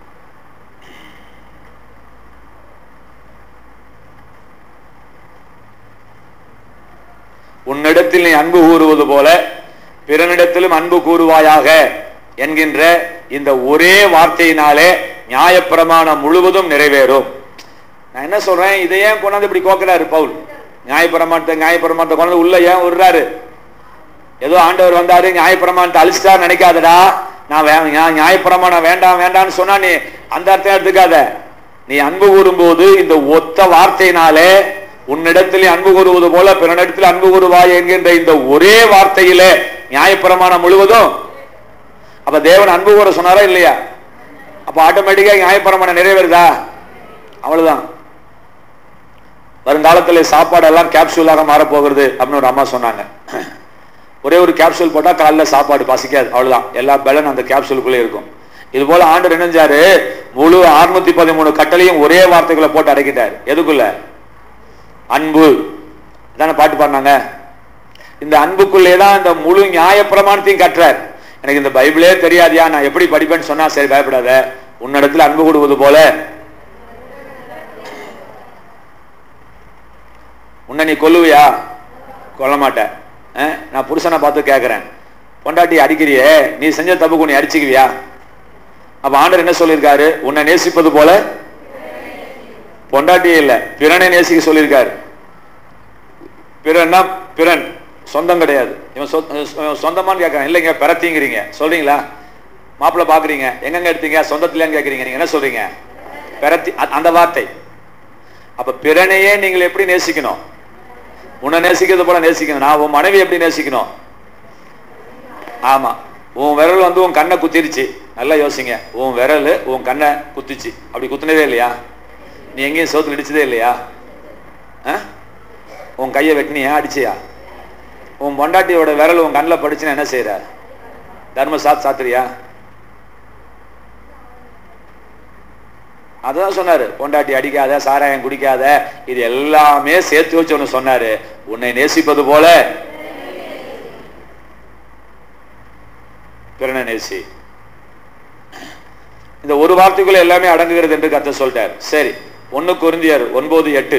உன்னிடத்தில் நீ அன்பு கூறுவது போல பிறனிடத்திலும் அன்பு கூறுவாயாக என்கின்ற இந்த ஒரே வார்த்தையினாலே நியாயப்பிரமாணம் முழுவதும் நிறைவேறும் நான் என்ன சொல்றேன் இதை ஏன் கொண்டாந்து இப்படி கோக்குறாரு பவுல் நியாயப்பிரமாணத்தை நியாயப்பிரமாணத்தை கொண்டாந்து உள்ள ஏன் விடுறாரு ஏதோ ஆண்டவர் வந்தாரு நியாயப்பிரமாணத்தை அழிச்சிட்டார் நினைக்காதடா நான் வே- நியா- நியாயப்பிரமாணம் வேண்டாம் வேண்டாம்னு சொன்னா நீ அந்த அர்த்தம் எடுத்துக்காத நீ அன்பு கூறும்போது இந்த ஒத்த வார்த்தையினாலே உன்னிடத்தில் அன்பு கூறுவது போல பிறனிடத்தில் அன்பு கூறுவாய் என்கின்ற இந்த ஒரே வார்த்தையிலே நியாயப்பிரமாணம் முழுவதும் அப்ப தேவன் அன்பு கூற சொன்னாரா இல்லையா அப்ப ஆட்டோமேட்டிக்கா நியாயப்பிரமாணம் நிறைவேறுதா அவ்வளவுதான் வருங்காலத்துல சாப்பாடு எல்லாம் கேப்சூலாக மாறப்போகிறது அப்படின்னு ஒரு அம்மா சொன்னாங்க ஒரே ஒரு கேப்சூல் போட்டா காலைல சாப்பாடு பசிக்காது அவ்வளவுதான் எல்லா பலன் அந்த கேப்சூலுக்குள்ளே இருக்கும் இது போல ஆண்டு இணைஞ்சாரு முழு 613 பதிமூணு கட்டளையும் ஒரே வார்த்தைக்குள்ள போட்டு அடக்கிட்டாரு எதுக்குள்ள அன்பு தானே பாட்டு பாடினாங்க இந்த அன்புக்குள்ளே தான் இந்த முழு நியாய பிரமாணத்தையும் கட்டுறார் எனக்கு இந்த பைபிளே தெரியாதியா நான் எப்படி படிப்பேன்னு சொன்னா சரி பயப்படாத உன்னிடத்துல அன்பு கூடுவது போல உன்னை நீ கொல்லுவியா கொல்ல மாட்டேன் அஹ், நான் புருஷனை பார்த்து கேட்கிறேன் பொண்டாட்டி அடிக்கிறியே நீ செஞ்ச தப்புக்கு நீ அடிச்சுக்குவியா அப்ப ஆண்டவர் என்ன சொல்லியிருக்காரு உன்னை நேசிப்பது போல பொண்டாட்டியே இல்ல பிறனை நேசிக்க சொல்லியிருக்காரு பிறன்னா பிறன் சொந்தம் கிடையாது இவன் சொ- இவன் சொந்தமான்னு கேட்கறேன் இல்லைங்க பிறத்திங்கிறீங்க சொல்றீங்களா மாப்பிள்ளை பாக்குறீங்க எங்கெங்க எடுத்தீங்க சொந்தத்திலேன்னு கேட்கறீங்க நீங்க என்ன சொல்றீங்க பிறத்தி அ- அந்த வார்த்தை அப்ப பிறனையே நீங்கள் எப்படி நேசிக்கணும் உன்னை நேசிக்கிறது போல நேசிக்கணும் நான் உன் மனைவி எப்படி நேசிக்கணும் ஆமா உன் விரல் வந்து உன் கண்ணை குத்திருச்சு நல்லா யோசிங்க உன் விரல் உன் கண்ணை குத்திச்சு அப்படி குத்துனதே இல்லையா நீ எங்கேயும் சோத்துல இடிச்சதே இல்லையா ஆ? உன் கையை வெட்டினியா அடிச்சியா உன் பொண்டாட்டியோட விரல் உன் கண்ணில் படிச்சுன்னா என்ன செய்யற தர்ம சாத் சாத்திரியா அதான் சொன்னாரு பொண்டாட்டி அடிக்காத சாராயம் குடிக்காத இது எல்லாமே சேர்த்து வச்சு ஒன்று சொன்னாரு உன்னை நேசிப்பது போல பிறனை நேசி இந்த ஒரு வார்த்தைக்குள்ள எல்லாமே அடங்குகிறது என்று கத்த சொல்லிட்டார் சரி ஒன்னு குருந்தியர் ஒன்பது எட்டு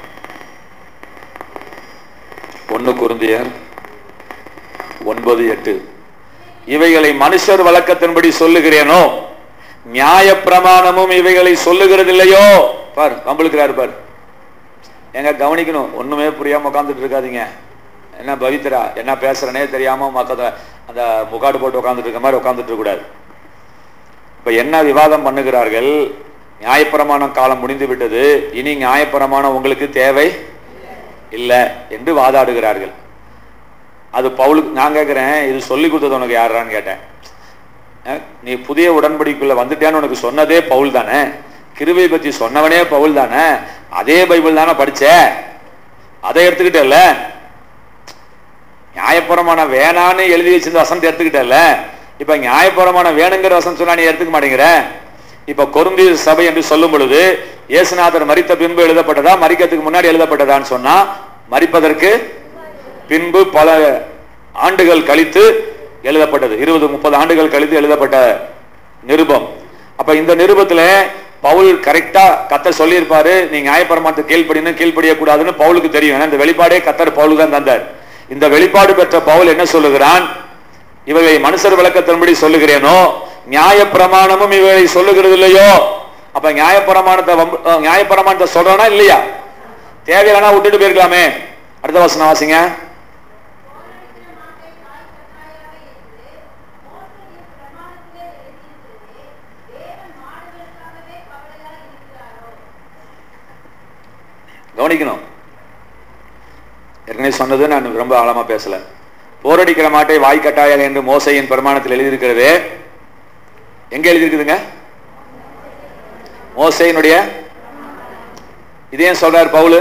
ஒன்னு குருந்தியர் ஒன்பது எட்டு இவைகளை மனுஷர் வழக்கத்தின்படி சொல்லுகிறேனோ நியாய பிரமாணமும் இவைகளை சொல்லுகிறது இல்லையோ பார் கம்பளுக்கிறாரு பார் எங்க கவனிக்கணும் ஒண்ணுமே புரியாம உட்காந்துட்டு இருக்காதீங்க என்ன பவித்ரா என்ன பேசுறனே தெரியாம மக்கத அந்த முகாடு போட்டு உட்காந்துட்டு இருக்க மாதிரி உட்காந்துட்டு இருக்க கூடாது இப்ப என்ன விவாதம் பண்ணுகிறார்கள் நியாயப்பிரமாணம் காலம் முடிந்து விட்டது இனி நியாயப்பிரமாணம் உங்களுக்கு தேவை இல்லை என்று வாதாடுகிறார்கள் அது பவுலுக்கு நான் கேட்கிறேன் இது சொல்லி கொடுத்தது உனக்கு யாரான்னு கேட்டேன் அஹ், நீ புதிய உடன்படிக்குள்ள வந்துட்டேன்னு உனக்கு சொன்னதே பவுல் தானே கிருபை பத்தி சொன்னவனே பவுல் தானே அதே பைபிள் தானே படிச்ச அதை எடுத்துக்கிட்டல நியாயப்பிரமாணம் வேணான்னு எழுதி வச்சிருந்த வசனத்தை எடுத்துக்கிட்டல இப்ப நியாயப்பிரமாணம் வேணுங்கிற வசனம் சொன்னா நீ எடுத்துக்க மாட்டேங்கிற இப்ப கொருந்தி சபை என்று சொல்லும் பொழுது இயேசுநாதர் மரித்த பின்பு எழுதப்பட்டதா மரிக்கிறதுக்கு முன்னாடி எழுதப்பட்டதான்னு சொன்னா மரிப்பதற்கு பின்பு பல ஆண்டுகள் கழித்து எழுதப்பட்டது இருபது முப்பது ஆண்டுகள் கழித்து எழுதப்பட்ட நிருபம் அப்ப இந்த நிருபத்துல பவுல் கரெக்டா கத்தர் சொல்லியிருப்பாரு நீ நியாயப்பிரமாணத்தை கீழ்ப்படினு கீழ்ப்படிய கூடாதுன்னு பவுலுக்கு தெரியும் ஏன்னா இந்த வெளிப்பாடே கத்தர் பவுலுக்கு தான் தந்தார் இந்த வெளிப்பாடு பெற்ற பவுல் என்ன சொல்லுகிறான் இவர்களை மனுஷர் விளக்கத்தின்படி சொல்லுகிறேனோ நியாய பிரமாணமும் இவர்களை சொல்லுகிறது இல்லையோ அப்ப நியாய பிரமாணத்தை வம்பு- அஹ், நியாய பிரமாணத்தை சொல்றானா இல்லையா தேவையில்லைனா விட்டுட்டு போயிருக்கலாமே அடுத்த வசனம் வாசிங்க கவனிக்கணும் ஏற்கனவே சொன்னது நான் ரொம்ப ஆழமா பேசல போரடிக்கிற மாட்டை வாய்க்கட்டாயாக என்று மோசையின் பிரமாணத்தில் எழுதியிருக்கிறது எங்க எழுதியிருக்குதுங்க மோசையினுடைய இதையும் சொல்றார் பவுலு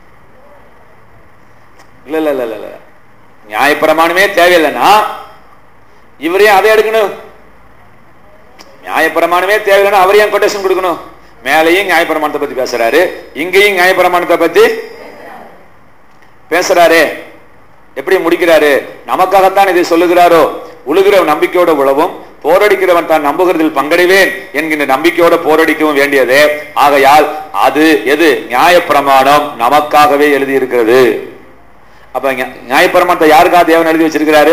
இல்ல இல்ல இல்ல இல்ல, இல்ல நியாயப்பிரமாணமே தேவையில்லைன்னா இவரையும் அதை எடுக்கணும் நியாயப்பிரமாணமே தேவையில்லைன்னா அவரையும் கொட்டேஷன் கொடுக்கணும் மேலேயும் நியாயப்பிரமாணத்தை பத்தி பேசுறாரு இங்கேயும் நியாயப்பிரமாணத்தை பத்தி பேசுறாரு எப்படி முடிக்கிறாரு நமக்காகத்தான் இதை சொல்லுகிறாரோ உழுகிற நம்பிக்கையோட உழவும் போரடிக்கிறவன் தான் நம்புகிறதில் பங்கடைவேன் என்கின்ற நம்பிக்கையோட போரடிக்கவும் வேண்டியது ஆகையால் அது எது நியாயப்பிரமாணம் நமக்காகவே எழுதி இருக்கிறது அப்ப நியா- நியாயப்பிரமாணத்தை யாருக்காக தேவன் எழுதி வச்சிருக்கிறாரு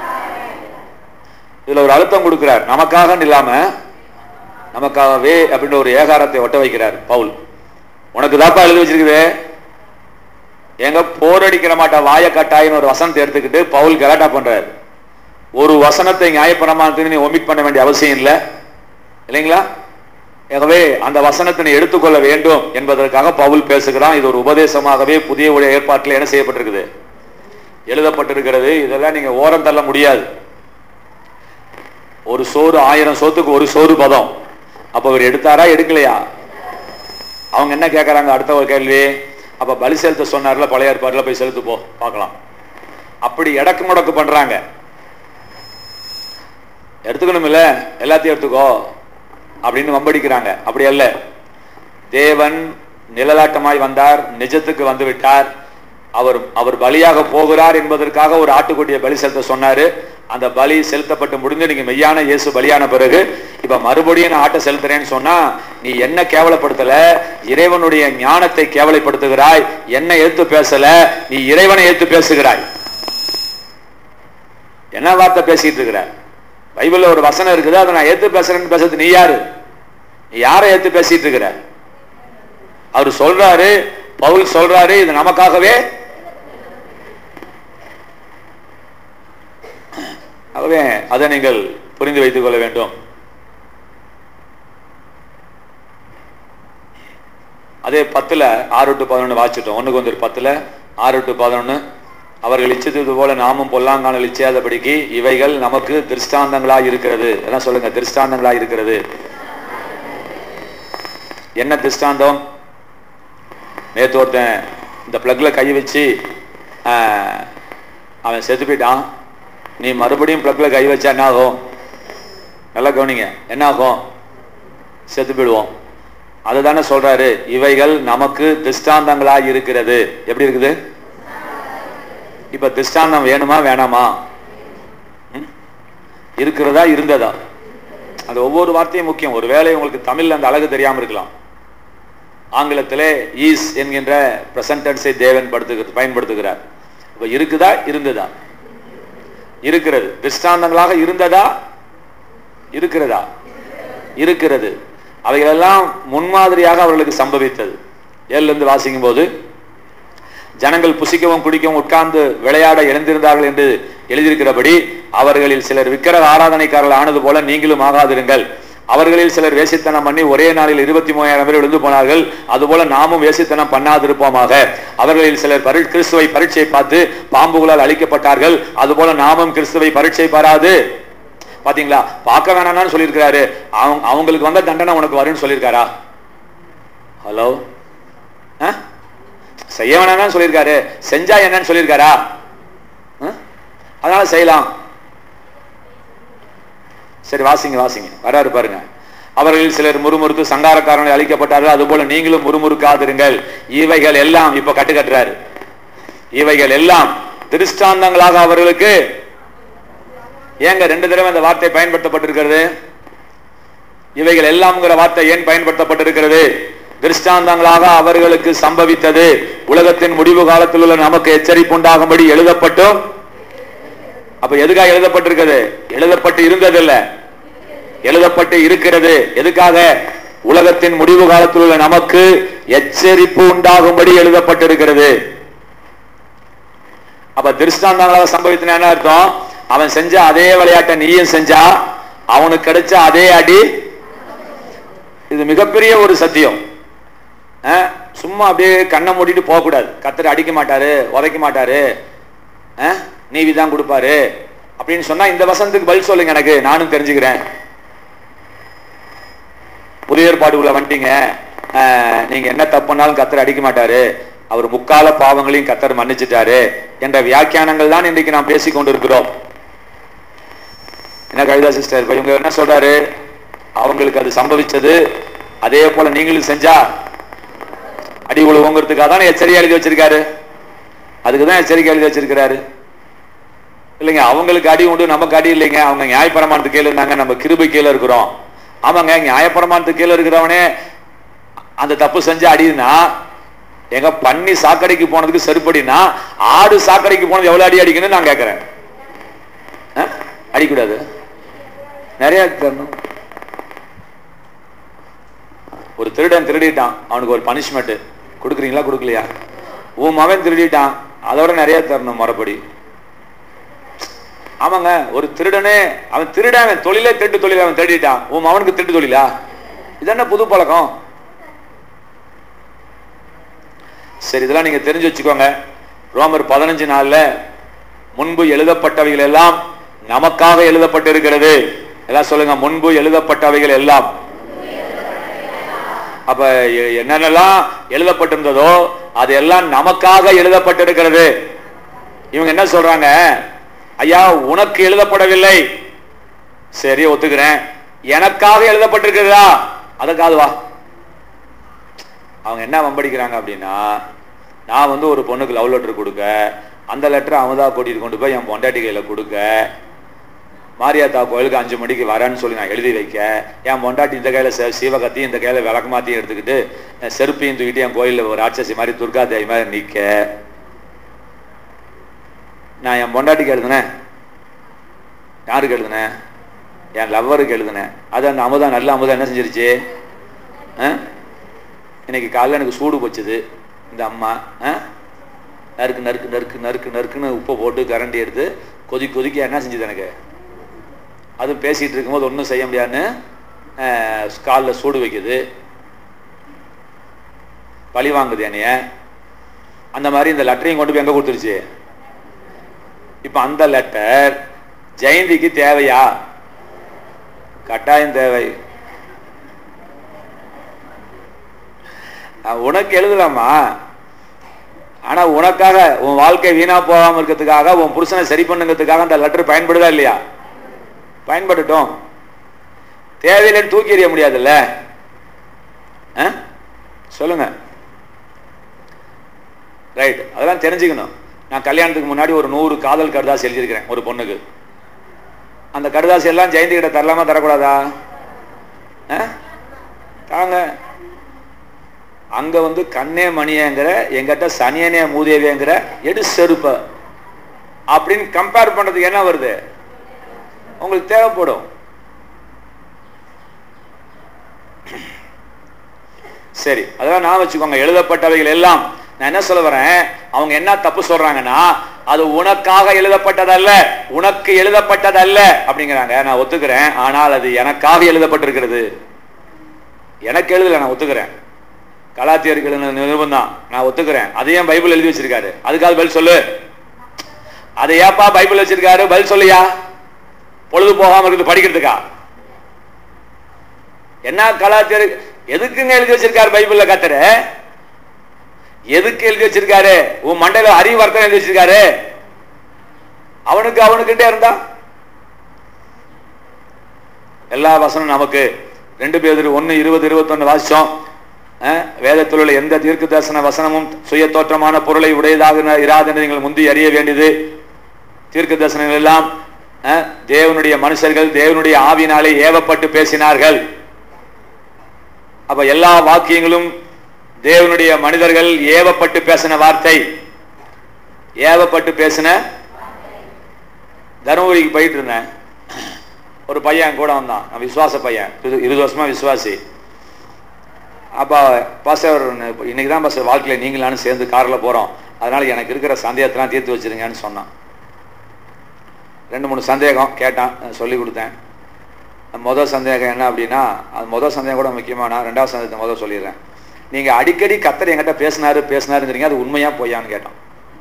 இதுல ஒரு அழுத்தம் கொடுக்கிறார் நமக்காக இல்லாம நமக்காகவே அப்படின்ற ஒரு ஏகாரத்தை ஒட்ட வைக்கிறார் பவுல் உனக்கு தாப்பா எழுதி வச்சிருக்குது எங்க போரடிக்கிற மாட்டா வாய கட்டாயின்னு ஒரு வசனத்தை எடுத்துக்கிட்டு பவுல் கலாட்டா பண்றாரு ஒரு வசனத்தை நியாயப்பிரமாணத்துக்கு நீ ஒமிட் பண்ண வேண்டிய அவசியம் இல்லை இல்லைங்களா ஆகவே அந்த வசனத்தை நீ எடுத்துக்கொள்ள வேண்டும் என்பதற்காக பவுல் பேசுகிறான் இது ஒரு உபதேசமாகவே புதிய உடைய ஏற்பாட்டில் என்ன செய்யப்பட்டிருக்குது எழுதப்பட்டிருக்கிறது இதெல்லாம் நீங்க ஓரம் தள்ள முடியாது ஒரு சோறு ஆயிரம் சோத்துக்கு ஒரு சோறு பதம் அப்ப அவர் எடுத்தாரா எடுக்கலையா அவங்க என்ன கேட்கறாங்க அடுத்த ஒரு கேள்வி அப்ப பலி செலுத்த சொன்னார்ல பழைய ஏற்பாடுல போய் செலுத்து போ பார்க்கலாம் அப்படி எடக்கு முடக்கு பண்றாங்க எடுத்துக்கணும் இல்ல எல்லாத்தையும் எடுத்துக்கோ அப்படின்னு வம்படிக்கிறாங்க அப்படி அல்ல தேவன் நிழலாட்டமாய் வந்தார் நிஜத்துக்கு வந்து விட்டார் அவர் அவர் பலியாக போகிறார் என்பதற்காக ஒரு ஆட்டுக்குட்டியை பலி செலுத்த சொன்னாரு அந்த பலி செலுத்தப்பட்டு முடிந்து நீங்க மெய்யான இயேசு பலியான பிறகு இப்ப மறுபடியும் நான் ஆட்டை செலுத்துறேன்னு சொன்னா நீ என்ன கேவலப்படுத்தல இறைவனுடைய ஞானத்தை கேவலப்படுத்துகிறாய் என்ன எடுத்து பேசல நீ இறைவனை எடுத்து பேசுகிறாய் என்ன வார்த்தை பேசிட்டு இருக்கிற பைபிள்ல ஒரு வசனம் இருக்குது அதை நான் ஏத்து பேசுறேன்னு பேசுறது நீ யாரு நீ யாரை ஏத்து பேசிட்டு இருக்கிற அவர் சொல்றாரு பவுல் சொல்றாரு இது நமக்காகவே ஆகவே அதை நீங்கள் புரிந்து வைத்துக் கொள்ள வேண்டும் அதே பத்துல ஆறு டு பதினொன்று வாசிட்டோம் ஒண்ணுக்கு வந்து பத்துல ஆறு டு பதினொன்று அவர்கள் இச்சித்தது போல நாமும் பொல்லாங்கானல் இச்சையாதபடிக்கு இவைகள் நமக்கு திருஷ்டாந்தங்களாய் இருக்கிறது எல்லாம் சொல்லுங்க திருஷ்டாந்தங்களாய் இருக்கிறது என்ன திருஷ்டாந்தம் நேற்று ஒருத்தன் இந்த பிளக்ல கை வச்சு ஆஹ், அவன் செத்து போயிட்டான் நீ மறுபடியும் பிளக்ல கை வச்சா என்ன ஆகும் நல்லா கவனிங்க என்ன ஆகும் செத்து போயிடுவோம் அதுதானே சொல்றாரு இவைகள் நமக்கு திஷ்டாந்தங்களாய் இருக்கிறது எப்படி இருக்குது இப்ப திஷ்டாந்தம் வேணுமா வேணாமா ம்? இருக்கிறதா இருந்ததா அது ஒவ்வொரு வார்த்தையும் முக்கியம் ஒருவேளை உங்களுக்கு தமிழ்ல அந்த அழகு தெரியாம இருக்கலாம் ஆங்கிலத்திலே ஈஸ் என்கின்ற பிரசன்டென்ஸை தேவன் படுத்துகிறது பயன்படுத்துகிறார் இப்ப இருக்குதா இருந்ததா இருக்கிறது திஷ்டாந்தங்களாக இருந்ததா இருக்கிறதா இருக்கிறது அவைகளெல்லாம் முன்மாதிரியாக அவர்களுக்கு சம்பவித்தது ஏழிலிருந்து வாசிக்கும் போது ஜனங்கள் புசிக்கவும் குடிக்கவும் உட்கார்ந்து விளையாட எழுந்திருந்தார்கள் என்று எழுதியிருக்கிறபடி அவர்களில் சிலர் விக்கிரக ஆராதனைக்காரர்கள் ஆனது போல நீங்களும் ஆகாதிருங்கள் அவர்களில் சிலர் வேசித்தனம் பண்ணி ஒரே நாளில் இருபத்தி மூவாயிரம் பேர் விழுந்து போனார்கள் அதுபோல நாமும் வேசித்தனம் பண்ணாதிருப்போமாக அவர்களில் சிலர் பரி கிறிஸ்துவை பரீட்சை பார்த்து பாம்புகளால் அழிக்கப்பட்டார்கள் அதுபோல நாமும் கிறிஸ்துவை பரீட்சை பாராது பாத்தீங்களா பார்க்க வேணாம்னு சொல்லியிருக்கிறாரு அவங்க அவங்களுக்கு வந்த தண்டனை உனக்கு வரும்னு சொல்லியிருக்காரா ஹலோ செய்ய வேணாம்னு சொல்லியிருக்காரு செஞ்சா என்னன்னு சொல்லியிருக்காரா ஆ? அதனால செய்யலாம் சரி வாசிங்க வாசிங்க வராரு பாருங்க அவர்களில் சிலர் முறுமுறுத்து சங்காரக்காரனை அழிக்கப்பட்டார்கள் அதுபோல நீங்களும் முறுமுறுக்காதிருங்கள் இவைகள் எல்லாம் இப்ப கட்டு கட்டுறாரு இவைகள் எல்லாம் திருஷ்டாந்தங்களாக அவர்களுக்கு ஏங்க ரெண்டு தடவை இந்த வார்த்தை பயன்படுத்தப்பட்டிருக்கிறது இவைகள் எல்லாம்ங்கிற வார்த்தை ஏன் பயன்படுத்தப்பட்டிருக்கிறது திருஷ்டாந்தங்களாக அவர்களுக்கு சம்பவித்தது உலகத்தின் முடிவு காலத்தில் உள்ள நமக்கு எச்சரிப்பு உண்டாகும்படி எழுதப்பட்டும் அப்ப எதுக்காக எழுதப்பட்டிருக்கிறது எழுதப்பட்டு இருந்ததில்ல எழுதப்பட்டு இருக்கிறது எதுக்காக உலகத்தின் முடிவு காலத்தில் உள்ள நமக்கு எச்சரிப்பு உண்டாகும்படி எழுதப்பட்டிருக்கிறது அப்ப திருஷ்டாந்தங்களாக சம்பவித்தன என்ன அர்த்தம் அவன் செஞ்ச அதே விளையாட்டை நீயும் செஞ்சா அவனுக்கு கிடைச்ச அதே அடி இது மிகப்பெரிய ஒரு சத்தியம் அஹ், சும்மா அப்படியே கண்ணை மூடிட்டு போகக்கூடாது கத்தர் அடிக்க மாட்டாரு உதைக்க மாட்டாரு அஹ், நீதி தான் கொடுப்பாரு அப்படின்னு சொன்னா இந்த வசனத்துக்கு பதில் சொல்லுங்க எனக்கு நானும் தெரிஞ்சுக்கிறேன் புதிய ஏற்பாடுக்குள்ள வந்துட்டீங்க அஹ், நீங்க என்ன தப்புனாலும் கத்தர் அடிக்க மாட்டாரு அவர் முக்கால பாவங்களையும் கத்தர் மன்னிச்சிட்டாரு என்ற வியாக்கியானங்கள் தான் இன்றைக்கு நாம் பேசிக் கொண்டிருக்கிறோம் என்ன கவிதா சிஸ்டர் இப்ப இவங்க என்ன சொல்றாரு அவங்களுக்கு அது சம்பவிச்சது அதே போல நீங்களும் செஞ்சா அடி உழுவுங்கிறதுக்காக தான் எச்சரிக்கை எழுதி வச்சிருக்காரு அதுக்கு தான் எச்சரிக்கை எழுதி வச்சிருக்கிறாரு இல்லைங்க அவங்களுக்கு அடி உண்டு நமக்கு அடி இல்லைங்க அவங்க நியாயப்பிரமாணத்துக்கு கீழே இருந்தாங்க நம்ம கிருபை கீழே இருக்கிறோம் ஆமாங்க நியாயப்பிரமாணத்துக்கு கீழே இருக்கிறவனே அந்த தப்பு செஞ்சு அடினா எங்க பண்ணி சாக்கடைக்கு போனதுக்கு செருப்படினா ஆடு சாக்கடைக்கு போனது எவ்வளவு அடி அடிக்கணும்னு நான் கேட்கிறேன் ஆ? அடிக்கூடாது நிறைய தரணும் ஒரு திருடன் திருடிட்டான் அவனுக்கு ஒரு பனிஷ்மெண்ட் கொடுக்குறீங்களா கொடுக்கலையா உன் மகன் திருடிட்டான் அதோட நிறைய தரணும் மறுபடி ஆமாங்க ஒரு திருடனே அவன் திருடன் அவன் தொழிலே திருட்டு தொழில் அவன் திருடிட்டான் உன் மகனுக்கு திருட்டு தொழிலா இது என்ன புது பழக்கம் சரி இதெல்லாம் நீங்க தெரிஞ்சு வச்சுக்கோங்க ரோமர் பதினஞ்சு நாள்ல முன்பு எழுதப்பட்டவைகள் எல்லாம் நமக்காக எழுதப்பட்டிருக்கிறது எல்லாம் சொல்லுங்க முன்பு எழுதப்பட்டவைகள் எல்லாம் அப்ப எ- என்னென்னலாம் எழுதப்பட்டிருந்ததோ அது எல்லாம் நமக்காக எழுதப்பட்டிருக்கிறது இவங்க என்ன சொல்றாங்க ஐயா உனக்கு எழுதப்படவில்லை சரி ஒத்துக்கிறேன் எனக்காக எழுதப்பட்டிருக்கிறதா அதுக்காது வா அவங்க என்ன வம்படிக்கிறாங்க அப்படின்னா நான் வந்து ஒரு பொண்ணுக்கு லவ் லெட்டர் கொடுக்க அந்த லெட்டர் அமுதா கூட்டிட்டு கொண்டு போய் என் பொண்டாட்டி கையில கொடுக்க மாரியாத்தா கோயிலுக்கு அஞ்சு மணிக்கு வரேன்னு சொல்லி நான் எழுதி வைக்க என் பொண்டாட்டி இந்த கையில செ- சீவகத்தையும் இந்த கையில விளக்கமாத்தையும் எடுத்துக்கிட்டு அஹ், செருப்பையும் தூக்கிட்டு என் கோயில்ல ஒரு ராட்சசி மாதிரி துர்கா தேவி மாதிரி நிக்க நான் என் பொண்டாட்டிக்கு எழுதுனேன் யாருக்கு எழுதுனேன் என் லவ்வருக்கு எழுதுனேன் அது அந்த அமுதா நல்ல அமுதா என்ன செஞ்சிருச்சு ஆ? இன்னைக்கு காலைல எனக்கு சூடு போச்சுது இந்த அம்மா ஆ? நறுக்கு நறுக்கு நறுக்கு நறுக்கு நறுக்குன்னு உப்பை போட்டு கரண்டி எடுத்து கொதி கொதிக்க என்ன செஞ்சுது எனக்கு அதுவும் பேசிட்டு இருக்கும்போது ஒன்றும் செய்ய முடியாதுன்னு காலில் சூடு வைக்குது பழி வாங்குது என்னைய அந்த மாதிரி இந்த லெட்டரையும் கொண்டு போய் எங்க கொடுத்துருச்சு இப்ப அந்த லெட்டர் ஜெயந்திக்கு தேவையா கட்டாயம் தேவை நான் உனக்கு எழுதலாமா ஆனா உனக்காக உன் வாழ்க்கை வீணா போகாம இருக்கிறதுக்காக உன் புருஷனை சரி பண்ணுங்கிறதுக்காக அந்த லெட்டர் பயன்படுதா இல்லையா பயன்படட்டும் தேவையில்லைன்னு தூக்கி எறிய முடியாதுல்ல ஆ? சொல்லுங்க ரைட் அதெல்லாம் தெரிஞ்சுக்கணும் நான் கல்யாணத்துக்கு முன்னாடி ஒரு நூறு காதல் கடுதாசி எழுதியிருக்கிறேன் ஒரு பொண்ணுக்கு அந்த கடுதாசி எல்லாம் ஜெயந்தி கிட்ட தரலாமா தரக்கூடாதா ஆ? தாங்க அங்க வந்து கண்ணே மணியங்கிற எங்கிட்ட சனியனே மூதேவியங்கிற எடு செருப்ப அப்படின்னு கம்பேர் பண்றதுக்கு என்ன வருது உங்களுக்கு தேவைப்படும் சரி அதெல்லாம் நான் வச்சுக்கோங்க எழுதப்பட்டவைகள் எல்லாம் நான் என்ன சொல்ல வரேன் அவங்க என்ன தப்பு சொல்றாங்கன்னா அது உனக்காக எழுதப்பட்டதல்ல உனக்கு எழுதப்பட்டதல்ல அப்படிங்கிறாங்க நான் ஒத்துக்கிறேன் ஆனால் அது எனக்காக எழுதப்பட்டிருக்கிறது எனக்கு எழுதல நான் ஒத்துக்கிறேன் கலாத்தியருக்கு எழுதின நிருபம் தான் நான் ஒத்துக்கிறேன் அதையும் பைபிள் எழுதி வச்சிருக்காரு அதுக்காக பதில் சொல்லு அதை ஏப்பா பைபிள் வச்சிருக்காரு பதில் சொல்லியா பொழுது போகாம இருக்குது படிக்கிறதுக்கா என்ன கலாச்சார எதுக்குங்க எழுதி வச்சிருக்காரு பைபிள்ல கத்துற எதுக்கு எழுதி வச்சிருக்காரு உன் மண்டையில அறிவு வர்த்தம் எழுதி வச்சிருக்காரு அவனுக்கு அவனுக்கிட்டே இருந்தா எல்லா வசனம் நமக்கு ரெண்டு பேர் ஒன்னு இருபது இருபத்தொன்னு வாசிச்சோம் அஹ், வேதத்தில் உள்ள எந்த தீர்க்க தரிசன வசனமும் சுய தோற்றமான பொருளை உடையதாக இராதென்று நீங்கள் முந்தி அறிய வேண்டியது தீர்க்க தரிசனங்கள் எல்லாம் அஹ், தேவனுடைய மனுஷர்கள் தேவனுடைய ஆவினாலே ஏவப்பட்டு பேசினார்கள் அப்ப எல்லா வாக்கியங்களும் தேவனுடைய மனிதர்கள் ஏவப்பட்டு பேசின வார்த்தை ஏவப்பட்டு பேசின தருமபுரிக்கு போயிட்டு இருந்தேன் ஒரு பையன் கூட வந்தான் நான் விசுவாச பையன் இரு- இருபது வருஷமா விசுவாசி அப்போ பாஸ்டர் இன்னைக்கு தான் பாஸ்டர் வாழ்க்கையில் நீங்களான்னு சேர்ந்து காரில் போகிறோம் அதனால எனக்கு இருக்கிற சந்தேகத்தெல்லாம் தீர்த்து வச்சிருங்கன்னு சொன்னான் ரெண்டு மூணு சந்தேகம் கேட்டான் நான் சொல்லி கொடுத்தேன் முதல் சந்தேகம் என்ன அப்படின்னா அது முதல் சந்தேகம் கூட முக்கியமான ரெண்டாவது சந்தேகத்தை முதல் சொல்லிடுறேன் நீங்கள் அடிக்கடி கத்தர் என்கிட்ட பேசினாரு பேசினாருங்கிறீங்க அது உண்மையா பொய்யான்னு கேட்டான்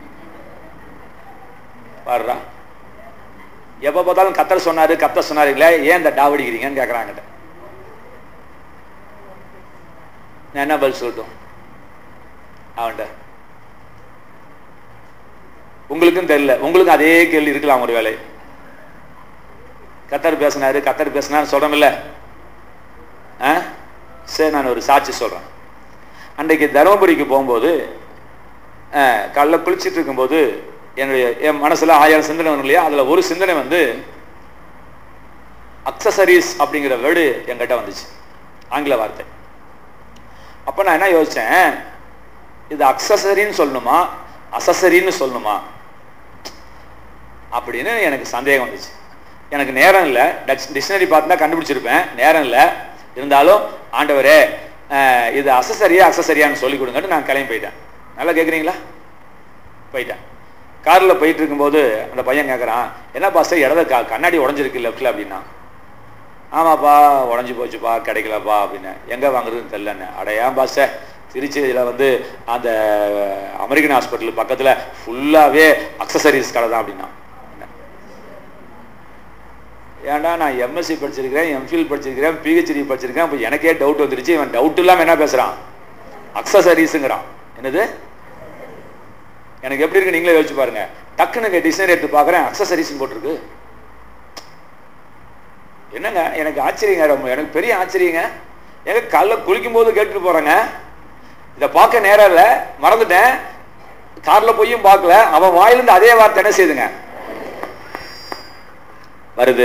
பாருடா எப்போ பார்த்தாலும் கத்தர் சொன்னாரு கத்தர் சொன்னாருங்களே ஏன் இந்த டாவடிக்கிறீங்கன்னு கேட்குறாங்கிட்ட நான் என்ன பதில் சொல்லட்டும் அவன்கிட்ட உங்களுக்கும் தெரியல உங்களுக்கும் அதே கேள்வி இருக்கலாம் ஒரு வேலை கத்தர் பேசினாரு கத்தர் பேசினாரு சொல்றோம்ல ஆ சரி நான் ஒரு சாட்சி சொல்றேன் அன்றைக்கு தருமபுரிக்கு போகும்போது காலைல குளிச்சிட்டு இருக்கும்போது என்னுடைய என் மனசுல ஆயிரம் சிந்தனை வரும் இல்லையா அதுல ஒரு சிந்தனை வந்து அக்சசரிஸ் அப்படிங்கிற வேர்டு என்கிட்ட வந்துச்சு ஆங்கில வார்த்தை அப்ப நான் என்ன யோசிச்சேன் இது அக்சசரின்னு சொல்லணுமா அசசரின்னு சொல்லணுமா அப்படின்னு எனக்கு சந்தேகம் வந்துச்சு எனக்கு நேரம் இல்லை டிக்ஷனரி பார்த்து தான் கண்டுபிடிச்சிருப்பேன் நேரம் இல்லை இருந்தாலும் ஆண்டவரே அஹ், இது அசசரியா அக்சசரியான்னு சொல்லி கொடுங்கன்னு நான் கிளம்பி போயிட்டேன் நல்லா கேட்குறீங்களா போயிட்டேன் காரில் போயிட்டு இருக்கும்போது அந்த பையன் கேட்குறான் என்ன பாஸ்டர் இடத க கண்ணாடி உடஞ்சிருக்கு லெஃப்டில் அப்படின்னா ஆமாப்பா உடஞ்சி போச்சுப்பா கிடைக்கலப்பா அப்படின்னு எங்கே வாங்குறதுன்னு தெரிலன்னு அட ஏன் பாஸ்டர் திருச்சியில் வந்து அந்த அமெரிக்கன் ஹாஸ்பிட்டல் பக்கத்தில் ஃபுல்லாகவே அக்சசரிஸ் கடை தான் அப்படின்னா ஏன்டா நான் எம்எஸ்சி படிச்சிருக்கிறேன் எம்ஃபில் படிச்சிருக்கிறேன் பிஹெச்டி படிச்சிருக்கேன் இப்போ எனக்கே டவுட் வந்துருச்சு இவன் டவுட் இல்லாமல் என்ன பேசுகிறான் அக்சசரிஸுங்கிறான் என்னது எனக்கு எப்படி இருக்கு நீங்களே யோசிச்சு பாருங்க டக்குன்னு டிக்ஷனரி எடுத்து பார்க்குறேன் அக்சசரிஸ்னு போட்டிருக்கு என்னங்க எனக்கு ஆச்சரியங்க ரொம்ப எனக்கு பெரிய ஆச்சரியங்க எங்க காலைல குளிக்கும் போது கேட்டுட்டு போறேங்க இதை பார்க்க நேரம் இல்லை மறந்துட்டேன் கார்ல போயும் பார்க்கல அவன் வாயிலிருந்து அதே வார்த்தை என்ன செய்யுதுங்க வருது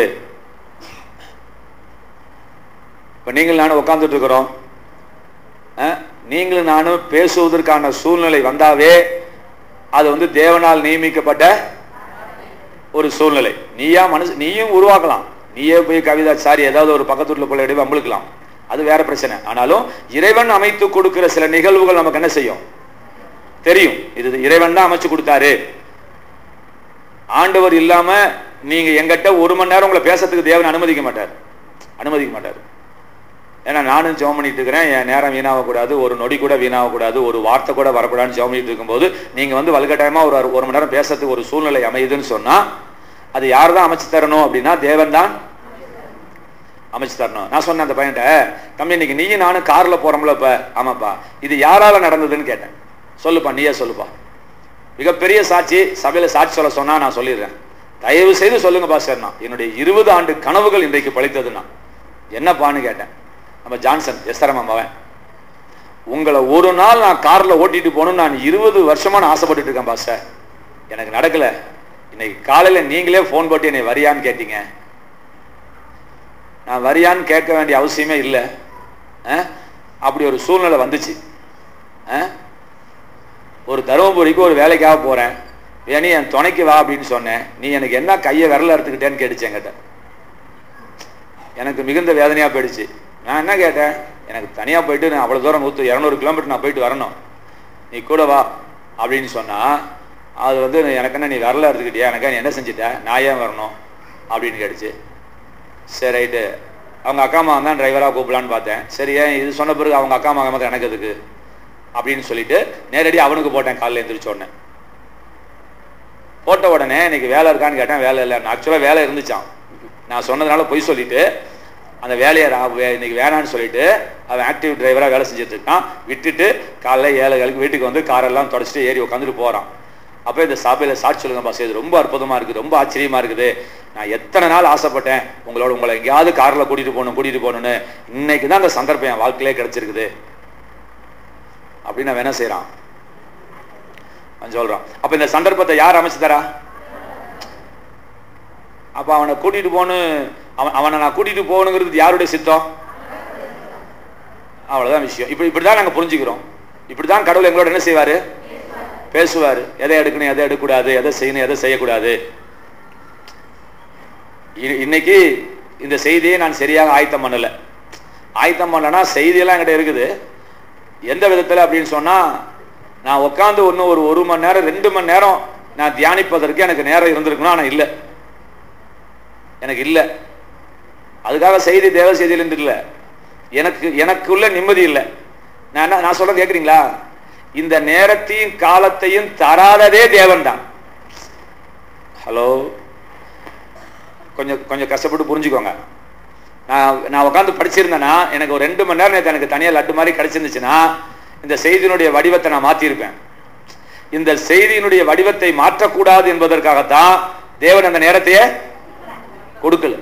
இப்ப நீங்கள் நானும் உட்கார்ந்துட்டு இருக்கிறோம் அஹ், நீங்களும் நானும் பேசுவதற்கான சூழ்நிலை வந்தாவே அது வந்து தேவனால் நியமிக்கப்பட்ட ஒரு சூழ்நிலை நீயா மனசு நீயும் உருவாக்கலாம் நீயே போய் கவிதா சாரி ஏதாவது ஒரு பக்கத்துல போல எடுத்து அம்பளுக்கலாம் அது வேற பிரச்சனை ஆனாலும் இறைவன் அமைத்து கொடுக்கிற சில நிகழ்வுகள் நமக்கு என்ன செய்யும் தெரியும் இது இறைவன் தான் அமைச்சு கொடுத்தாரு ஆண்டவர் இல்லாம நீங்க எங்கிட்ட ஒரு மணி நேரம் உங்களை பேசுறதுக்கு தேவன் அனுமதிக்க மாட்டார் அனுமதிக்க மாட்டார் ஏன்னா நானும் ஜெபம் பண்ணிட்டு இருக்கிறேன் என் நேரம் வீணாகக்கூடாது ஒரு நொடி கூட வீணாகக்கூடாது ஒரு வார்த்தை கூட வரக்கூடாதுன்னு ஜெபம் பண்ணிட்டு இருக்கும்போது நீங்கள் வந்து வலுக்கட்டாயமாக ஒரு ஒரு மணி நேரம் பேசுறதுக்கு ஒரு சூழ்நிலை அமையுதுன்னு சொன்னால் அது யார் தான் அமைச்சு தரணும் அப்படின்னா தேவன் தான் அமைச்சு தரணும் நான் சொன்னேன் அந்த பையன்ட்ட தம்பி இன்னைக்கு நீயும் நானும் காரில் போகிறோம்ல இப்போ ஆமாப்பா இது யாரால நடந்ததுன்னு கேட்டேன் சொல்லுப்பா நீயே சொல்லுப்பா மிகப்பெரிய சாட்சி சபையில் சாட்சி சொல்ல சொன்னா நான் சொல்லிடுறேன் தயவு செய்து சொல்லுங்க பாஸ்டர்னா என்னுடைய இருபது ஆண்டு கனவுகள் இன்றைக்கு பழித்ததுன்னா என்னப்பான்னு கேட்டேன் நம்ம ஜான்சன் எஸ்தரமம் அவன் உங்களை ஒரு நாள் நான் காரில் ஓட்டிட்டு போகணும்னு நான் இருபது வருஷமா நான் ஆசைப்பட்டுட்டு இருக்கேன் பாஸ்டர் எனக்கு நடக்கல இன்னைக்கு காலையில் நீங்களே ஃபோன் போட்டு என்னை வரியான்னு கேட்டீங்க நான் வரியான்னு கேட்க வேண்டிய அவசியமே இல்லை அஹ்? அப்படி ஒரு சூழ்நிலை வந்துச்சு அஹ்? ஒரு தருமபுரிக்கு ஒரு வேலைக்காக போகிறேன் வேணி என் துணைக்கு வா அப்படின்னு சொன்னேன் நீ எனக்கு என்ன கையை விரல எடுத்துக்கிட்டேன்னு கேட்டுச்சு என்கிட்ட எனக்கு மிகுந்த வேதனையாக போயிடுச்சு நான் என்ன கேட்டேன் எனக்கு தனியாக போயிட்டு நான் அவ்வளோ தூரம் நூற்று இரநூறு கிலோமீட்டர் நான் போயிட்டு வரணும் நீ கூட வா அப்படின்னு சொன்னால் அது வந்து எனக்கு என்ன நீ விரல எடுத்துக்கிட்டியா எனக்கு நீ என்ன செஞ்சிட்ட நான் ஏன் வரணும் அப்படின்னு கேட்டுச்சு சரி ரைட்டு அவங்க அக்கா அம்மா தான் டிரைவராக கூப்பிடலான்னு பார்த்தேன் சரி ஏன் இது சொன்ன பிறகு அவங்க அக்கா அம்மா மட்டும் எனக்கு எதுக்கு அப்படின்னு சொல்லிட்டு நேரடி அவனுக்கு போட்டேன் காலையில் எழுந்திரிச்ச உடனே போட்ட உடனே இன்னைக்கு வேலை இருக்கான்னு கேட்டேன் வேலை இல்லை ஆக்சுவலாக வேலை இருந்துச்சான் நான் சொன்னதுனால பொய் சொல்லிட்டு அந்த வேலையை ரா- வே- இன்னைக்கு வேணான்னு சொல்லிட்டு அவன் ஆக்டிவ் டிரைவராக வேலை செஞ்சுட்டு இருக்கான் விட்டுட்டு காலைல ஏழு ஏழுக்கு வீட்டுக்கு வந்து காரெல்லாம் தொடச்சிட்டு ஏறி உட்காந்துட்டு போகிறான் அப்போ இந்த சபையில் சாட்சி சொல்லுங்க பாஸ் இது ரொம்ப அற்புதமாக இருக்குது ரொம்ப ஆச்சரியமாக இருக்குது நான் எத்தனை நாள் ஆசைப்பட்டேன் உங்களோட உங்களை எங்கேயாவது காரில் கூட்டிகிட்டு போகணும் கூட்டிகிட்டு போகணுன்னு இன்னைக்கு தான் அந்த சந்தர்ப்பம் என் வாழ்க்கையிலே கிடச்சிருக்குது அப்படின்னு அவன் என்ன செய்கிறான் அவன் சொல்கிறான் அப்போ இந்த சந்தர்ப்பத்தை யார் அமைச்சு தரா அப்போ அவனை கூட்டிகிட்டு போகணும் அவன் அவனை நான் கூட்டிகிட்டு போகணுங்கிறது யாருடைய சித்தம் அவ்வளோதான் விஷயம் இப்படி இப்படி தான் நாங்கள் புரிஞ்சுக்கிறோம் இப்படி தான் கடவுள் எங்களோட என்ன செய்வார் பேசுவார் எதை எடுக்கணும் எதை எடுக்கக்கூடாது எதை செய்யணும் எதை செய்யக்கூடாது இ- இன்னைக்கு இந்த செய்தியை நான் சரியாக ஆயத்தம் பண்ணலை ஆயத்தம் பண்ணலன்னா செய்தியெல்லாம் என்கிட்ட இருக்குது எந்த விதத்தில் அப்படின்னு சொன்னால் நான் உட்காந்து ஒன்று ஒரு ஒரு மணி நேரம் ரெண்டு மணி நேரம் நான் தியானிப்பதற்கு எனக்கு நேரம் இருந்திருக்கணும் ஆனால் இல்லை எனக்கு இல்லை அதுக்காக செய்தி தேவ செய்தியிலிருந்து இல்லை எனக்கு எனக்குள்ள நிம்மதி இல்லை நான் என்ன நான் சொல்றது கேட்குறீங்களா இந்த நேரத்தையும் காலத்தையும் தராததே தேவன் தான் ஹலோ கொஞ்சம் கொஞ்சம் கஷ்டப்பட்டு புரிஞ்சுக்கோங்க நான் நான் உட்காந்து படிச்சிருந்தேன்னா எனக்கு ஒரு ரெண்டு மணி நேரம் நேத்து எனக்கு தனியாக லட்டு மாதிரி கிடைச்சிருந்துச்சுன்னா இந்த செய்தியினுடைய வடிவத்தை நான் மாற்றிருப்பேன் இந்த செய்தியினுடைய வடிவத்தை மாற்றக்கூடாது என்பதற்காகத்தான் தேவன் அந்த நேரத்தையே கொடுக்கல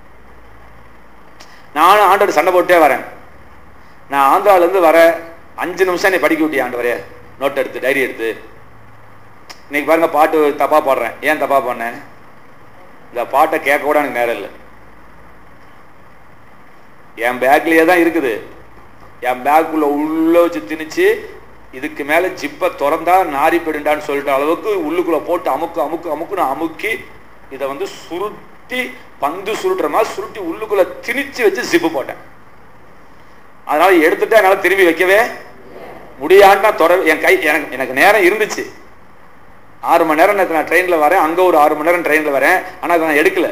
நானும் ஆண்டோட சண்டை போட்டே வரேன் நான் ஆந்திராவிலேருந்து வர அஞ்சு நிமிஷம் நீ படிக்க விட்டிய ஆண்டவரே நோட் எடுத்து டைரி எடுத்து இன்னைக்கு பாருங்க பாட்டு தப்பா பாடுறேன் ஏன் தப்பா பண்ணேன் இந்த பாட்டை கேட்க கூட எனக்கு நேரம் இல்லை என் பேக்லயே தான் இருக்குது என் பேக்குள்ள உள்ள வச்சு திணிச்சு இதுக்கு மேல ஜிப்பை திறந்தா நாரி போயிடுண்டான்னு சொல்லிட்ட அளவுக்கு உள்ளுக்குள்ள போட்டு அமுக்கு அமுக்கு அமுக்குன்னு அமுக்கி இதை வந்து சுருட்டி பந்து சுருட்டுற மாதிரி சுருட்டி உள்ளுக்குள்ள திணிச்சு வச்சு ஜிப்பு போட்டேன் அதனால எடுத்துட்டு என்னால திரும்பி வைக்கவே முடியான்னு நான் தொட என் கை எனக்கு எனக்கு நேரம் இருந்துச்சு ஆறு மணி நேரம் நேத்து நான் ட்ரெயினில் வரேன் அங்கே ஒரு ஆறு மணி நேரம் ட்ரெயினில் வரேன் ஆனால் அதை நான் எடுக்கல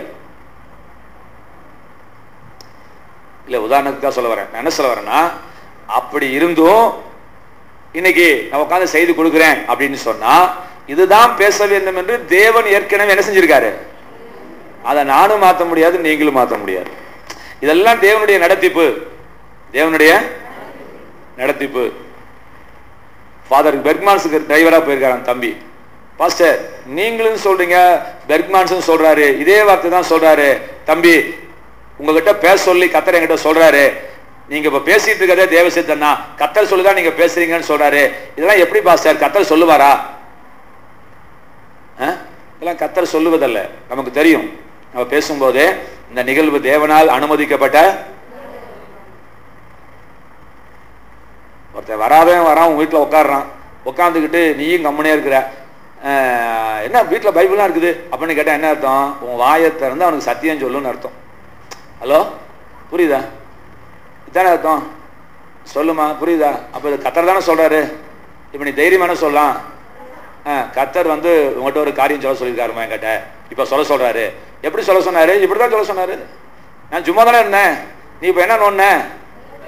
இல்லை உதாரணத்துக்காக சொல்ல வரேன் நான் என்ன சொல்ல வரேன்னா அப்படி இருந்தும் இன்னைக்கு நான் உட்காந்து செய்து கொடுக்குறேன் அப்படின்னு சொன்னா இதுதான் பேச வேண்டும் என்று தேவன் ஏற்கனவே என்ன செஞ்சிருக்காரு அதை நானும் மாற்ற முடியாது நீங்களும் மாற்ற முடியாது இதெல்லாம் தேவனுடைய நடத்திப்பு தேவனுடைய நடத்திப்பு ஃபாதர் பெர்க்மான்ஸுக்கு டிரைவரா போயிருக்காராம் தம்பி பாஸ்டர் நீங்களும் சொல்றீங்க பெர்க்மான்ஸும் சொல்றாரு இதே வார்த்தை தான் சொல்றாரு தம்பி உங்ககிட்ட பேச சொல்லி கத்தர் என்கிட்ட சொல்றாரு நீங்க இப்ப பேசிட்டு இருக்கதே தேவசித்தன்னா கத்தர் சொல்லுதான் நீங்க பேசுறீங்கன்னு சொல்றாரு இதெல்லாம் எப்படி பாஸ்டர் கத்தர் சொல்லுவாரா ஆ? இதெல்லாம் கத்தர் சொல்லுவதல்ல நமக்கு தெரியும் நம்ம பேசும்போதே இந்த நிகழ்வு தேவனால் அனுமதிக்கப்பட்ட ஒருத்தன் வராதவன் வரான் உன் வீட்டில் உட்காடுறான் உட்காந்துக்கிட்டு நீயும் கம்முனே இருக்கிற அஹ், என்ன வீட்டில் பைபிள்லாம் இருக்குது அப்படின்னு கேட்டால் என்ன அர்த்தம் உன் வாயை திறந்து அவனுக்கு சத்தியம் சொல்லுன்னு அர்த்தம் ஹலோ புரியுதா இதானே அர்த்தம் சொல்லுமா புரியுதா அப்போ இது கத்தர் தானே சொல்கிறாரு இப்போ நீ தைரியமான சொல்லலாம் ஆ கத்தர் வந்து உங்கள்கிட்ட ஒரு காரியம் சொல்ல சொல்லியிருக்காருமா என்கிட்ட இப்போ சொல்ல சொல்கிறாரு எப்படி சொல்ல சொன்னாரு இப்படி தான் சொல்ல சொன்னாரு நான் சும்மா தானே இருந்தேன் நீ இப்போ என்ன நோண்ண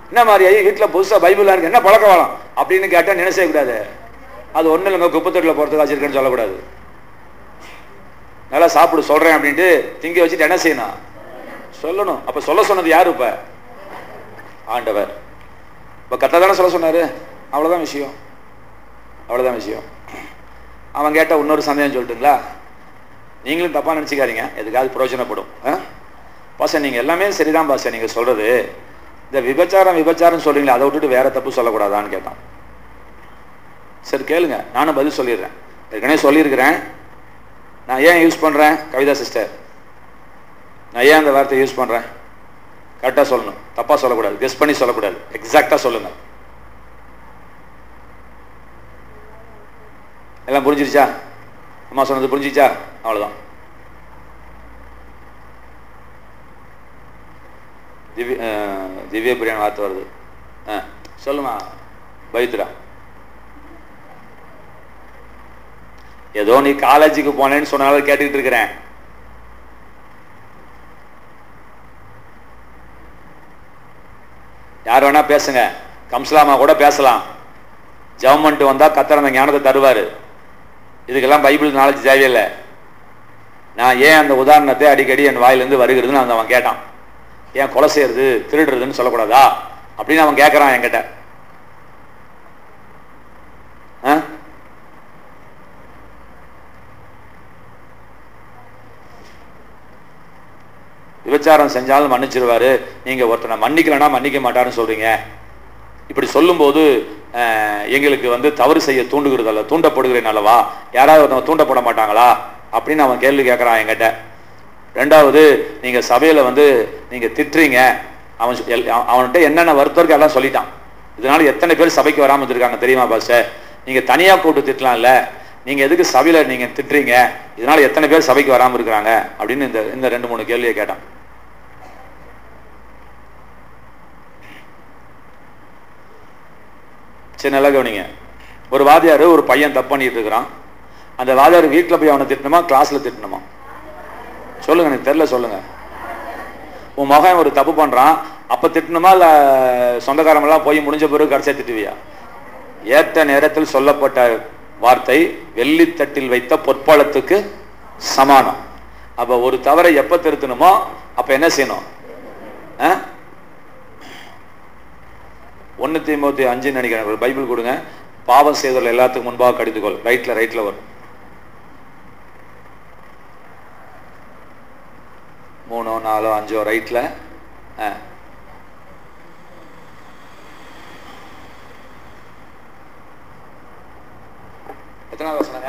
என்ன மாதிரி ஐயா வீட்டில் புதுசாக பைபிளாக இருக்கு என்ன பழக்க வளம் அப்படின்னு கேட்டால் நினைச்சே கூடாது அது ஒன்றும் இல்லைங்க குப்பத்தொட்டில் போகிறதுக்கு வச்சிருக்கேன்னு சொல்லக்கூடாது நல்லா சாப்பிடு சொல்கிறேன் அப்படின்ட்டு திங்க வச்சுட்டு என்ன செய்யணும் சொல்லணும் அப்போ சொல்ல சொன்னது யாரு இப்போ ஆண்டவர் இப்போ கரெக்டாக தானே சொல்ல சொன்னார் அவ்வளோதான் விஷயம் அவ்வளோதான் விஷயம் அவன் கேட்டால் இன்னொரு சந்தேகம் சொல்லட்டுங்களா நீங்களும் தப்பாக நினச்சிக்காதீங்க எதுக்காவது பிரயோஜனப்படும் ஆ பாச நீங்கள் எல்லாமே சரிதான் பாச நீங்கள் சொல்கிறது இந்த விபச்சாரம் விபச்சாரம் சொல்கிறீங்களே அதை விட்டுட்டு வேற தப்பு சொல்லக்கூடாதான்னு கேட்டான் சரி கேளுங்க நானும் பதில் சொல்லிடுறேன் ஏற்கனவே சொல்லியிருக்கிறேன் நான் ஏன் யூஸ் பண்ணுறேன் கவிதா சிஸ்டர் நான் ஏன் அந்த வார்த்தையை யூஸ் பண்ணுறேன் கரெக்டாக சொல்லணும் தப்பாக சொல்லக்கூடாது கெஸ் பண்ணி சொல்லக்கூடாது எக்ஸாக்டாக சொல்லுங்க எல்லாம் புரிஞ்சிருச்சா அம்மா சொன்னது புரிஞ்சிச்சா அவ்வளோதான் திவ்ய அஹ், திவ்ய பிரியாணி வார்த்தை வருது ஆ சொல்லுமா பவித்ரா ஏதோ நீ காலேஜுக்கு போனேன்னு சொன்னால கேட்டுக்கிட்டு இருக்கிறேன் யார் வேணா பேசுங்க கம்சலாமா கூட பேசலாம் ஜெபம் பண்ணிட்டு வந்தா கத்தர் அந்த ஞானத்தை தருவாரு இதுக்கெல்லாம் பைபிள் நாலேஜ் தேவையில்லை நான் ஏன் அந்த உதாரணத்தை அடிக்கடி என் வாயிலிருந்து வருகிறதுன்னு அந்த அவன் கேட்டான் ஏன் கொலை செய்யறது திருடுறதுன்னு சொல்லக்கூடாதா அப்படின்னு அவன் கேட்கறான் என்கிட்ட ஆ? விபச்சாரம் செஞ்சாலும் மன்னிச்சிருவாரு நீங்க ஒருத்தனை மன்னிக்கலன்னா மன்னிக்க மாட்டாருன்னு சொல்றீங்க இப்படி சொல்லும்போது அஹ், எங்களுக்கு வந்து தவறு செய்ய தூண்டுகிறது அல்ல தூண்டப்படுகிறேன் அல்லவா யாராவது ஒருத்தவங்க தூண்டப்பட மாட்டாங்களா அப்படின்னு அவன் கேள்வி கேட்கறான் என்கிட்ட ரெண்டாவது நீங்க சபையில வந்து நீங்க திட்டுறீங்க அவன் சொ- எல்- அவ- அவன்கிட்ட என்னென்ன வருத்தம் இருக்கு எல்லாம் சொல்லிட்டான் இதனால எத்தனை பேர் சபைக்கு வராம இருந்திருக்காங்க தெரியுமா பாஸ் நீங்க தனியா கூட்டு திட்டலாம்ல நீங்க எதுக்கு சபையில நீங்க திட்டுறீங்க இதனால எத்தனை பேர் சபைக்கு வராம இருக்கிறாங்க அப்படின்னு இந்த இந்த ரெண்டு மூணு கேள்வியை கேட்டான் சரி நல்லா கவனிங்க ஒரு வாதியார் ஒரு பையன் தப்பு பண்ணிட்டு இருக்கிறான் அந்த வாதியார் வீட்டில் போய் அவனை திட்டணுமா கிளாஸ்ல திட்டணுமா சொல்லுங்க எனக்கு தெரியல சொல்லுங்க உன் மகன் ஒரு தப்பு பண்றான் அப்ப திட்டணுமா இல்ல சொந்தக்காரமெல்லாம் போய் முடிஞ்ச பிறகு கடைசியா திட்டுவியா ஏற்ற நேரத்தில் சொல்லப்பட்ட வார்த்தை வெள்ளித்தட்டில் வைத்த பொற்பழத்துக்கு சமானம் அப்ப ஒரு தவறை எப்ப திருத்தணுமோ அப்ப என்ன செய்யணும் ஆ? ஒன்னு தீமூத்தி அஞ்சுன்னு நினைக்கிறேன் ஒரு பைபிள் கொடுங்க பாவம் செய்தவர்கள் எல்லாத்துக்கும் முன்பாக கடித்துக்கொள் ரைட்ல ரைட்ல வரும் மூணோ நாலோ அஞ்சோ ரைட்ல ஆ. எத்தனாவது வசனங்க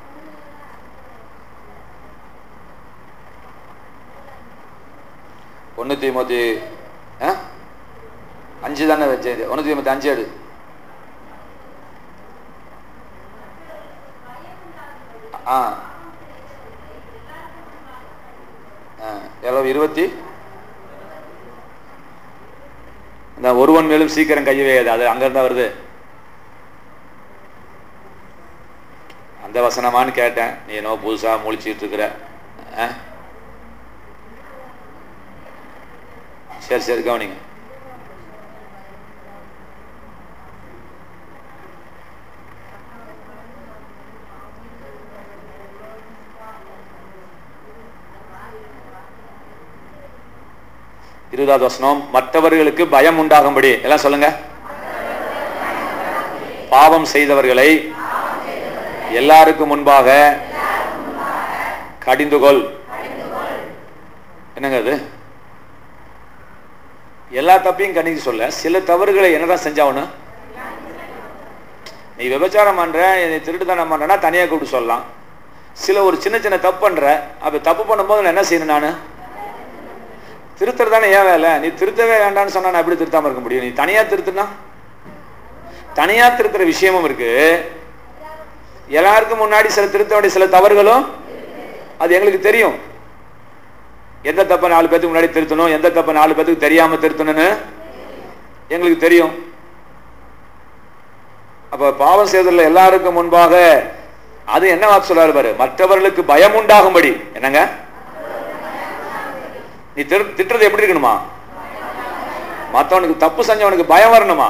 ஒன்னு தீமூத்தி ஆ அஞ்சு தானே வச்சு ஒன்று தீமூத்தி அஞ்சு எடு ஆ ஆ, எவ்வளவு இருபத்தி இந்த ஒருவன் மேலும் சீக்கிரம் கையை வையாது அது அங்க இருந்தா வருது அந்த வசனமான்னு கேட்டேன் நீ என்னவோ புதுசா முழிச்சிட்டு இருக்கிற ஆ? சரி சரி கவனிங்க இருபதாவது வசனம் மற்றவர்களுக்கு பயம் உண்டாகும்படி எல்லாம் சொல்லுங்க பாவம் செய்தவர்களை எல்லாருக்கும் முன்பாக கடிந்துகொள் என்னங்க அது எல்லா தப்பையும் கணிக்க சொல்ல சில தவறுகளை என்னதான் செஞ்சாவணும் நீ விபச்சாரம் பண்ற நீ திருட்டுத்தனம் பண்றனா தனியா கூப்பிட்டு சொல்லலாம் சில ஒரு சின்ன சின்ன தப்பு பண்ற அப்ப தப்பு பண்ணும்போது நான் என்ன செய்யணும் நானு திருத்தர் தானே ஏன் வேலை நீ திருத்தவே வேண்டாம்னு சொன்னா நான் எப்படி திருத்தாம இருக்க முடியும் நீ தனியா திருத்துனா தனியா திருத்துற விஷயமும் இருக்கு எல்லாருக்கும் முன்னாடி சில திருத்த வேண்டிய சில தவறுகளும் அது எங்களுக்கு தெரியும் எந்த தப்ப நாலு பேத்துக்கு முன்னாடி திருத்தணும் எந்த தப்ப நாலு பேத்துக்கு தெரியாம திருத்தணும்னு எங்களுக்கு தெரியும் அப்ப பாவம் செய்தல எல்லாருக்கும் முன்பாக அது என்ன வாக்கு சொல்றாரு பாரு மற்றவர்களுக்கு பயம் உண்டாகும்படி என்னங்க நீ திரு திட்டுறது எப்படி இருக்கணுமா மத்தவனுக்கு தப்பு செஞ்சவனுக்கு பயம் வரணுமா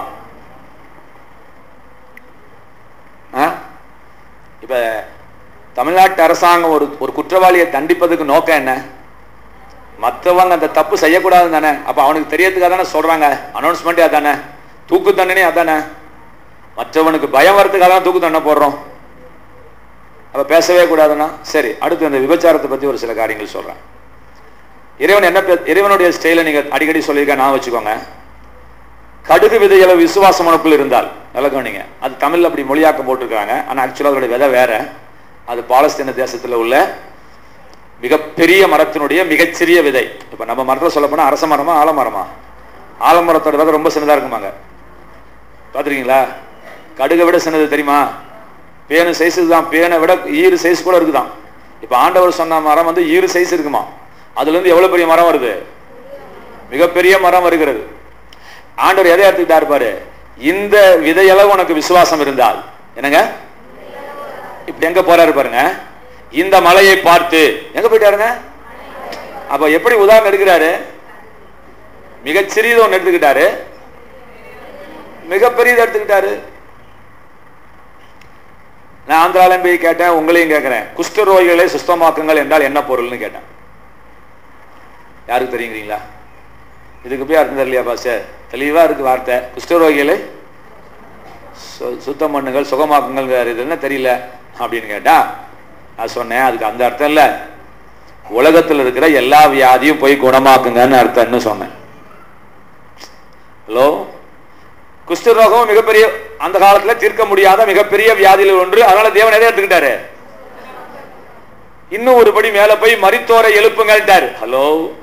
ஆ? இப்ப தமிழ்நாட்டு அரசாங்கம் ஒரு ஒரு குற்றவாளியை தண்டிப்பதுக்கு நோக்கம் என்ன மற்றவங்க அந்த தப்பு செய்யக்கூடாது தானே அப்ப அவனுக்கு தெரியறதுக்காக தானே சொல்றாங்க அனௌன்ஸ்மெண்ட்டே அதானே தூக்கு தண்டனை அதானே மற்றவனுக்கு பயம் வரதுக்காக தான் தூக்கு தண்டனை போடுறோம் அப்ப பேசவே கூடாதுன்னா சரி அடுத்து இந்த விபச்சாரத்தை பத்தி ஒரு சில காரியங்கள் சொல்றேன் இறைவன் என்ன பே- இறைவனுடைய ஸ்டைல நீங்க அடிக்கடி சொல்லியிருக்க நான் வச்சுக்கோங்க கடுகு விதையில விசுவாசம் உனக்குள் இருந்தால் நல்லா கவனிங்க அது தமிழ்ல அப்படி மொழியாக்கம் போட்டிருக்காங்க ஆனா ஆக்சுவலா அதோட விதை வேற அது பாலஸ்தீன தேசத்துல உள்ள மிகப்பெரிய மரத்தினுடைய மிகச்சிறிய விதை இப்ப நம்ம மரத்துல சொல்ல போனா அரச மரமா ஆலமரமா ஆலமரத்தோட விதை ரொம்ப சின்னதா இருக்குமாங்க பாத்திருக்கீங்களா கடுகை விட சின்னது தெரியுமா பேனு சைஸ் தான் பேனை விட ஈரு சைஸ் கூட இருக்குதாம் இப்ப ஆண்டவர் சொன்ன மரம் வந்து ஈரு சைஸ் இருக்குமா அதுல இருந்து எவ்வளவு பெரிய மரம் வருது மிகப்பெரிய மரம் வருகிறது ஆண்டவர் எதை எடுத்துக்கிட்டாரு பாரு இந்த விதையளவு உனக்கு விசுவாசம் இருந்தால் என்னங்க இப்ப எங்க போறாரு பாருங்க இந்த மலையை பார்த்து எங்க போயிட்டாருங்க அப்ப எப்படி உதாரணம் எடுக்கிறாரு மிகச் சிறியது ஒன்று எடுத்துக்கிட்டாரு மிகப்பெரியது எடுத்துக்கிட்டாரு நான் ஆந்திராலையும் போய் கேட்டேன் உங்களையும் கேட்கிறேன் குஷ்டரோகிகளை சுத்தமாக்குங்கள் என்றால் என்ன பொருள்னு கேட்டேன் யாருக்கு தெரியுங்கிறீங்களா இதுக்கு போய் அர்த்தம் தெரியலையா பாச தெளிவா இருக்கு வார்த்தை குஷ்டரோகிகளை சு- சுத்தம் பண்ணுங்கள் சுகமாக்குங்கள் இது என்ன தெரியல அப்படின்னு கேட்டா நான் சொன்னேன் அதுக்கு அந்த அர்த்தம் இல்ல உலகத்தில் இருக்கிற எல்லா வியாதியும் போய் குணமாக்குங்கன்னு அர்த்தம்னு சொன்னேன் ஹலோ குஷ்டரோகம் மிகப்பெரிய அந்த காலத்துல தீர்க்க முடியாத மிகப்பெரிய வியாதியில் ஒன்று அதனால தேவன் எதை எடுத்துக்கிட்டாரு இன்னும் ஒரு படி மேல போய் மரித்தோரை எழுப்புங்கள்ட்டாரு ஹலோ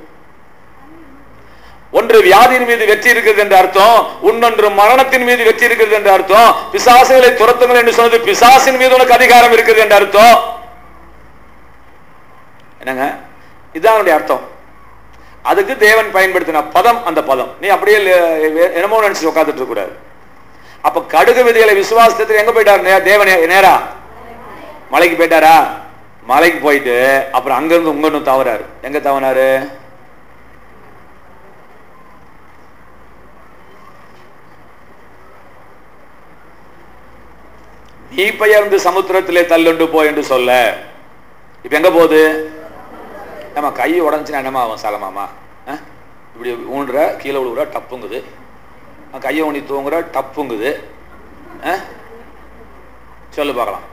ஒன்று வியாதியின் மீது வெற்றி இருக்கிறது என்ற அர்த்தம் இன்னொன்று மரணத்தின் மீது வெற்றி இருக்கிறது என்ற அர்த்தம் பிசாசுகளை துரத்துங்கள் என்று சொன்னது பிசாசின் மீது உனக்கு அதிகாரம் இருக்குது என்ற அர்த்தம் என்னங்க இதுதான் அவனுடைய அர்த்தம் அதுக்கு தேவன் பயன்படுத்தின பதம் அந்த பதம் நீ அப்படியே ல- என்னமோ நினைச்சு உட்காந்துட்டு இருக்க கூடாது அப்ப கடுகு விதிகளை விசுவாசத்தில் எங்க போயிட்டாரு நே- தேவன் நே- நேரா மலைக்கு போயிட்டாரா மலைக்கு போயிட்டு அப்புறம் அங்கிருந்து உங்க இன்னும் தவறாரு எங்க தவறாரு நீ பெயர்ந்து சமுத்திரத்திலே தள்ளுண்டு போ என்று சொல்ல இப்ப எங்க போகுது நம்ம கை உடஞ்சுன்னா என்னமா ஆகும் சலமாமா அஹ்? இப்படி ஊன்ற கீழே விழுகுற டப்புங்குது அஹ் கையை ஊனி தூங்குற டப்புங்குது அஹ்? சொல்லு பார்க்கலாம்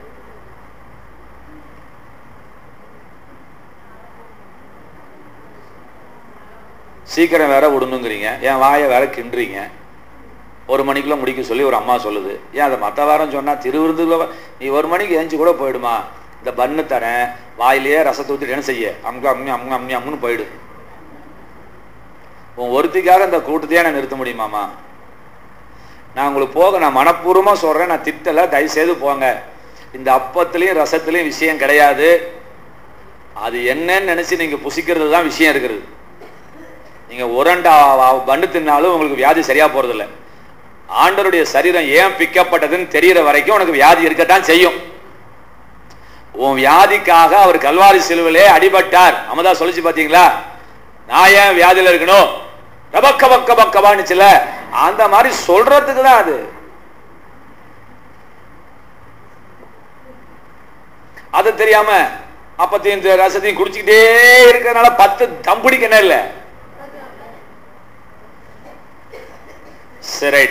சீக்கிரம் வேற விடணுங்கிறீங்க என் வாயை வேற கிண்டுறீங்க ஒரு மணிக்குள்ள முடிக்க சொல்லி ஒரு அம்மா சொல்லுது ஏன் அதை மற்ற வாரம் சொன்னா திருவிருந்துல நீ ஒரு மணிக்கு எழுந்து கூட போயிடுமா இந்த பண்ணு தரேன் வாயிலேயே ரசத்தை ஊற்றிட்டு என்ன செய்ய அங்க அம்மி அம்மி அம்மி அம்முன்னு போயிடு உன் ஒருத்திக்காக இந்த கூட்டத்தையே நான் நிறுத்த முடியுமாமா நான் உங்களுக்கு போக நான் மனப்பூர்வமா சொல்றேன் நான் திட்டல தயவு செய்து போங்க இந்த அப்பத்திலையும் ரசத்திலையும் விஷயம் கிடையாது அது என்னன்னு நினைச்சு நீங்க புசிக்கிறது தான் விஷயம் இருக்கிறது நீங்க உரண்டா பண்ணு தின்னாலும் உங்களுக்கு வியாதி சரியா போறதில்ல ஆண்டருடைய சரீரம் ஏன் பிக்கப்பட்டதுன்னு தெரியற வரைக்கும் உனக்கு வியாதி இருக்கத்தான் செய்யும் உன் வியாதிக்காக அவர் கல்வாரி சிலுவிலே அடிபட்டார் அமதா சொல்லிச்சு பாத்தீங்களா நான் ஏன் வியாதியில இருக்கணும் ரபக்க பக்க பக்கபான்னுச்சுல அந்த மாதிரி சொல்றதுக்கு தான் அது அது தெரியாம அப்பத்தையும் இந்த ரசத்தையும் குடிச்சுக்கிட்டே இருக்கிறதுனால பத்து தம்புடிக்கு என்ன இல்லை சரி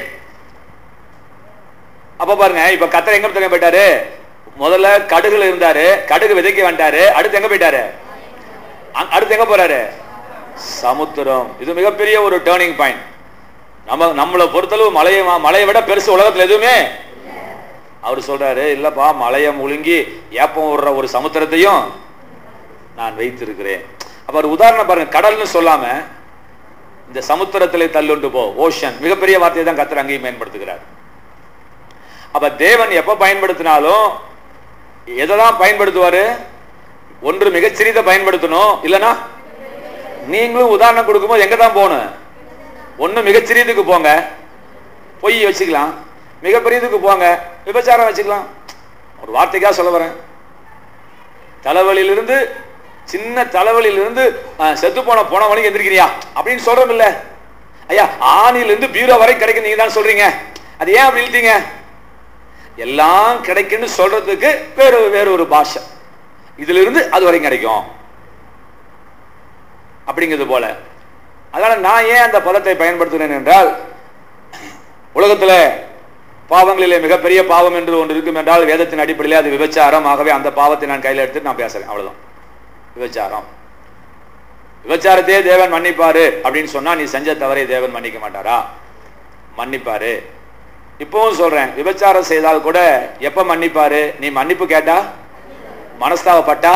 அப்ப பாருங்க இப்ப கத்தர் எங்க தெரியும் போயிட்டாரு முதல்ல கடுகுல இருந்தாரு கடுகு விதைக்க வேண்டாரு அடுத்து எங்க போயிட்டாரு அ- அடுத்து எங்க போறாரு சமுத்திரம் இது மிகப்பெரிய ஒரு டேர்னிங் பாயிண்ட் நம்ம நம்மளை பொறுத்தளவு மலையை மலையை விட பெருசு உலகத்துல எதுவுமே அவர் சொல்றாரு இல்லப்பா மலையை முழுங்கி ஏப்பம் விடுற ஒரு சமுத்திரத்தையும் நான் வைத்திருக்கிறேன் அப்ப ஒரு உதாரணம் பாருங்க கடல்னு சொல்லாம இந்த சமுத்திரத்திலே தள்ளுண்டு போ ஓஷன் மிகப்பெரிய வார்த்தையை தான் கத்தர் அங்கேயும் பயன்படுத்துகிறார் அப்ப தேவன் எப்ப பயன்படுத்தினாலும் எதெல்லாம் பயன்படுத்துவாரு ஒன்று மிகச்சிறியதை பயன்படுத்தணும் இல்லனா நீங்களும் உதாரணம் கொடுக்கும்போது எங்க தான் போகணும் ஒண்ணு மிகச்சிறியதுக்கு போங்க பொய் வச்சுக்கலாம் மிகப்பெரியதுக்கு போங்க விபச்சாரம் வச்சுக்கலாம் ஒரு வார்த்தைக்காக சொல்ல வரேன் தலைவலியிலிருந்து சின்ன தலைவலியிலிருந்து அஹ், செத்து போன போன வழிக்கு எந்திரிக்கிறியா அப்படின்னு சொல்றோம் இல்ல ஐயா ஆணில இருந்து பீரோ வரை கிடைக்கும் நீங்க தான் சொல்றீங்க அது ஏன் அப்படி இழுத்தீங்க எல்லாம் கிடைக்குன்னு சொல்றதுக்கு வேற வேற ஒரு பாஷை இதுல இருந்து அது வரைக்கும் கிடைக்கும் அப்படிங்கிறது போல அதனால நான் ஏன் அந்த பதத்தை பயன்படுத்துகிறேன் என்றால் உலகத்துல பாவங்களிலே மிகப்பெரிய பாவம் என்று ஒன்று இருக்கும் என்றால் வேதத்தின் அடிப்படையில் அது விபச்சாரம் ஆகவே அந்த பாவத்தை நான் கையில் எடுத்து நான் பேசுறேன் அவ்வளவுதான் விபச்சாரம் விபச்சாரத்தையே தேவன் மன்னிப்பாரு அப்படின்னு சொன்னா நீ செஞ்ச தவறை தேவன் மன்னிக்க மாட்டாரா மன்னிப்பாரு இப்பவும் சொல்றேன் விபச்சாரம் செய்தால் கூட எப்ப மன்னிப்பாரு நீ மன்னிப்பு கேட்டா மனஸ்தாவப்பட்டா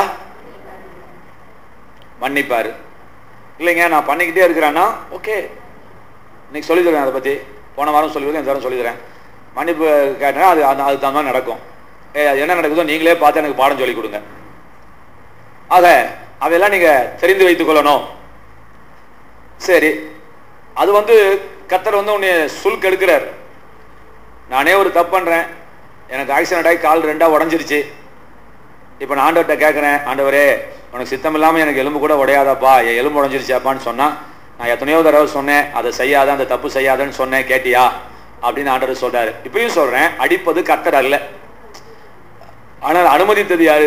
மன்னிப்பாரு இல்லைங்க நான் பண்ணிக்கிட்டே இருக்கிறேன்னா ஓகே இன்னைக்கு சொல்லி தரேன் அதை பத்தி போன வாரம் சொல்லி இந்த வாரம் சொல்லி தரேன் மன்னிப்பு கேட்டேன்னா அது அது அதுக்கு தகுந்த மாதிரி நடக்கும் ஏ அது என்ன நடக்குதோ நீங்களே பார்த்து எனக்கு பாடம் சொல்லி கொடுங்க ஆக அவையெல்லாம் நீங்க தெரிந்து வைத்துக் கொள்ளணும் சரி அது வந்து கத்தர் வந்து உன்னை சுல்க் எடுக்கிறார் நானே ஒரு தப்பு பண்றேன் எனக்கு ஆக்சிடென்ட் ஆகி கால் ரெண்டா உடஞ்சிருச்சு இப்போ நான் ஆண்டவர்கிட்ட கேட்குறேன் ஆண்டவரே உனக்கு சித்தம் இல்லாமல் எனக்கு எலும்பு கூட உடையாதாப்பா என் எலும்பு உடஞ்சிருச்சாப்பான்னு சொன்னா நான் எத்தனையோ தடவை சொன்னேன் அதை செய்யாத அந்த தப்பு செய்யாதன்னு சொன்னேன் கேட்டியா அப்படின்னு ஆண்டவர் சொல்றாரு இப்பயும் சொல்றேன் அடிப்பது கத்தர் அல்ல ஆனால் அனுமதித்தது யாரு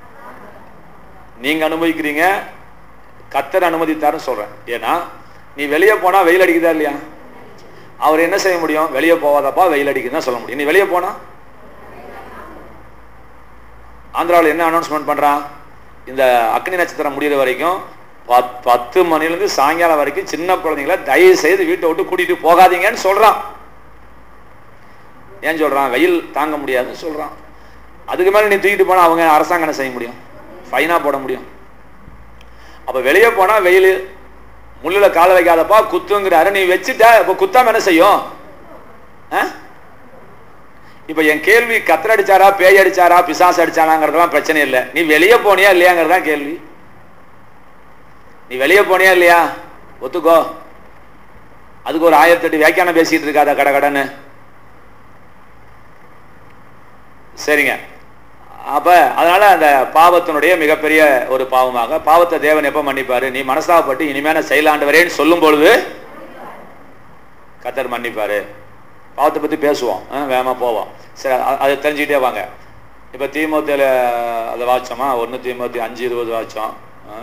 நீங்க அனுமதிக்கிறீங்க கத்தர் அனுமதித்தாருன்னு சொல்றேன் ஏன்னா நீ வெளியே போனா வெயில் அடிக்குதா இல்லையா அவர் என்ன செய்ய முடியும் வெளியே போவாதப்பா வெயில் அடிக்குதுன்னு தான் சொல்ல முடியும் நீ வெளியே போனா ஆந்திராவில் என்ன அனௌன்ஸ்மெண்ட் பண்றான் இந்த அக்னி நட்சத்திரம் முடிகிற வரைக்கும் பத்- பத்து மணிலேருந்து சாயங்காலம் வரைக்கும் சின்ன குழந்தைங்கள தயவு செய்து வீட்டை விட்டு கூட்டிட்டு போகாதீங்கன்னு சொல்றான் ஏன் சொல்றான் வெயில் தாங்க முடியாதுன்னு சொல்றான் அதுக்கு மேல நீ தூக்கிட்டு போனா அவங்க அரசாங்கம் என்ன செய்ய முடியும் ஃபைனா போட முடியும் அப்ப வெளியே போனா வெயில் முள்ளுல கால வைக்காதப்பா குத்துங்கிறாரு நீ வச்சுட்ட இப்ப குத்தாம என்ன செய்யும் ஆ? இப்ப என் கேள்வி கத்திர அடிச்சாரா பேய் அடிச்சாரா பிசாசு அடிச்சாராங்கிறதுலாம் பிரச்சனை இல்லை நீ வெளியே போனியா இல்லையாங்கிறது தான் கேள்வி நீ வெளியே போனியா இல்லையா ஒத்துக்கோ அதுக்கு ஒரு ஆயிரத்தி எட்டு வியாக்கியானம் பேசிட்டு இருக்காத கட கடன்னு சரிங்க அப்ப அதனால அந்த பாவத்தினுடைய மிகப்பெரிய ஒரு பாவமாக பாவத்தை தேவன் எப்ப மன்னிப்பாரு நீ மனசாப்பட்டு இனிமேன செயலாண்டவரேன்னு சொல்லும் பொழுது கத்தர் மன்னிப்பாரு பாவத்தை பத்தி பேசுவோம் ஆ, வேகமா போவோம் சரி அ- அதை தெரிஞ்சுக்கிட்டே வாங்க இப்ப தீமோத்தியில அதை வாச்சோமா ஒண்ணு தீமோத்தி அஞ்சு இருபது வாச்சோம் ஆ?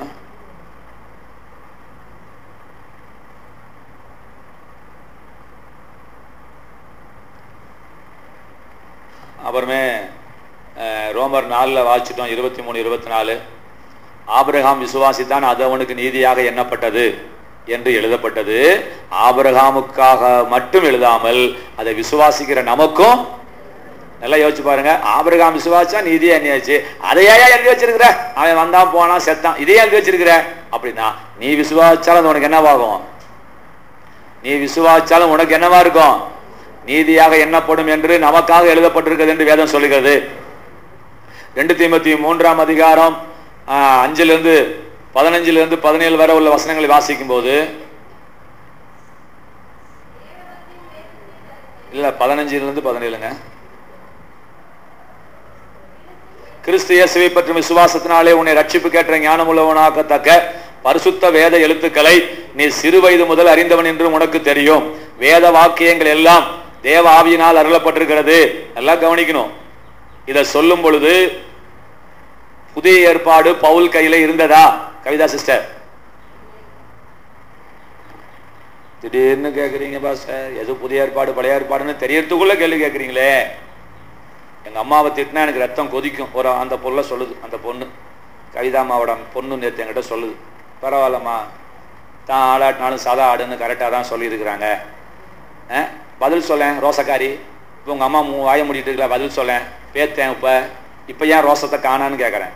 அப்புறமே அஹ், ரோமர் நாலில் வாச்சிட்டோம் இருபத்தி மூணு இருபத்தி நாலு ஆபிரகாம் விசுவாசித்தான் அது அவனுக்கு நீதியாக எண்ணப்பட்டது என்று எழுதப்பட்டது ஆபிரகாமுக்காக மட்டும் எழுதாமல் அதை விசுவாசிக்கிற நமக்கும் நல்லா யோசிச்சு பாருங்க ஆபிரகாம் விசுவாசா நீதியா எண்ணியாச்சு அதையா எழுதி வச்சிருக்கிற அவன் வந்தான் போனான் செத்தான் இதையே எழுதி வச்சிருக்கிற அப்படின்னா நீ விசுவாசாலும் அது உனக்கு என்னவாகும் நீ விசுவாசாலும் உனக்கு என்னவா இருக்கும் நீதியாக எண்ணப்படும் என்று நமக்காக எழுதப்பட்டிருக்கிறது என்று வேதம் சொல்லுகிறது ரெண்டு தீமத்தி மூன்றாம் அதிகாரம் ஆஹ், அஞ்சுல இருந்து பதினஞ்சுல இருந்து பதினேழு வரை உள்ள வசனங்களை வாசிக்கும் போது இல்ல பதினஞ்சுல இருந்து பதினேழுங்க கிறிஸ்து இயேசுவை பற்றும் விசுவாசத்தினாலே உன்னை ரட்சிப்பு கேட்ட ஞானமுள்ளவனாக்கத்தக்க பரிசுத்த வேத எழுத்துக்களை நீ சிறு வயது முதல் அறிந்தவன் என்று உனக்கு தெரியும் வேத வாக்கியங்கள் எல்லாம் தேவ ஆவியினால் அருளப்பட்டிருக்கிறது எல்லாம் கவனிக்கணும் இதை சொல்லும் பொழுது புதிய ஏற்பாடு பவுல் கையில இருந்ததா கவிதா சிஸ்டர் திடீர்னு கேக்குறீங்க பாஸ்டர் எது புதிய ஏற்பாடு பழைய ஏற்பாடுன்னு தெரியறதுக்குள்ள கேள்வி கேக்குறீங்களே எங்க அம்மாவை திட்டினா எனக்கு ரத்தம் கொதிக்கும் ஒரு அந்த பொருளை சொல்லுது அந்த பொண்ணு கவிதாம்மாவோட பொண்ணு நேற்று என்கிட்ட சொல்லுது பரவாயில்லம்மா தான் ஆடாட்டினாலும் சதா ஆடுன்னு கரெக்டாக தான் சொல்லியிருக்கிறாங்க ஆ? பதில் சொல்லேன் ரோசக்காரி இப்போ உங்கள் அம்மா மூ வாய மூடிட்டு இருக்கல பதில் சொல்லேன் பேத்தேன் இப்போ இப்போ ஏன் ரோசத்தை காணான்னு கேட்குறேன்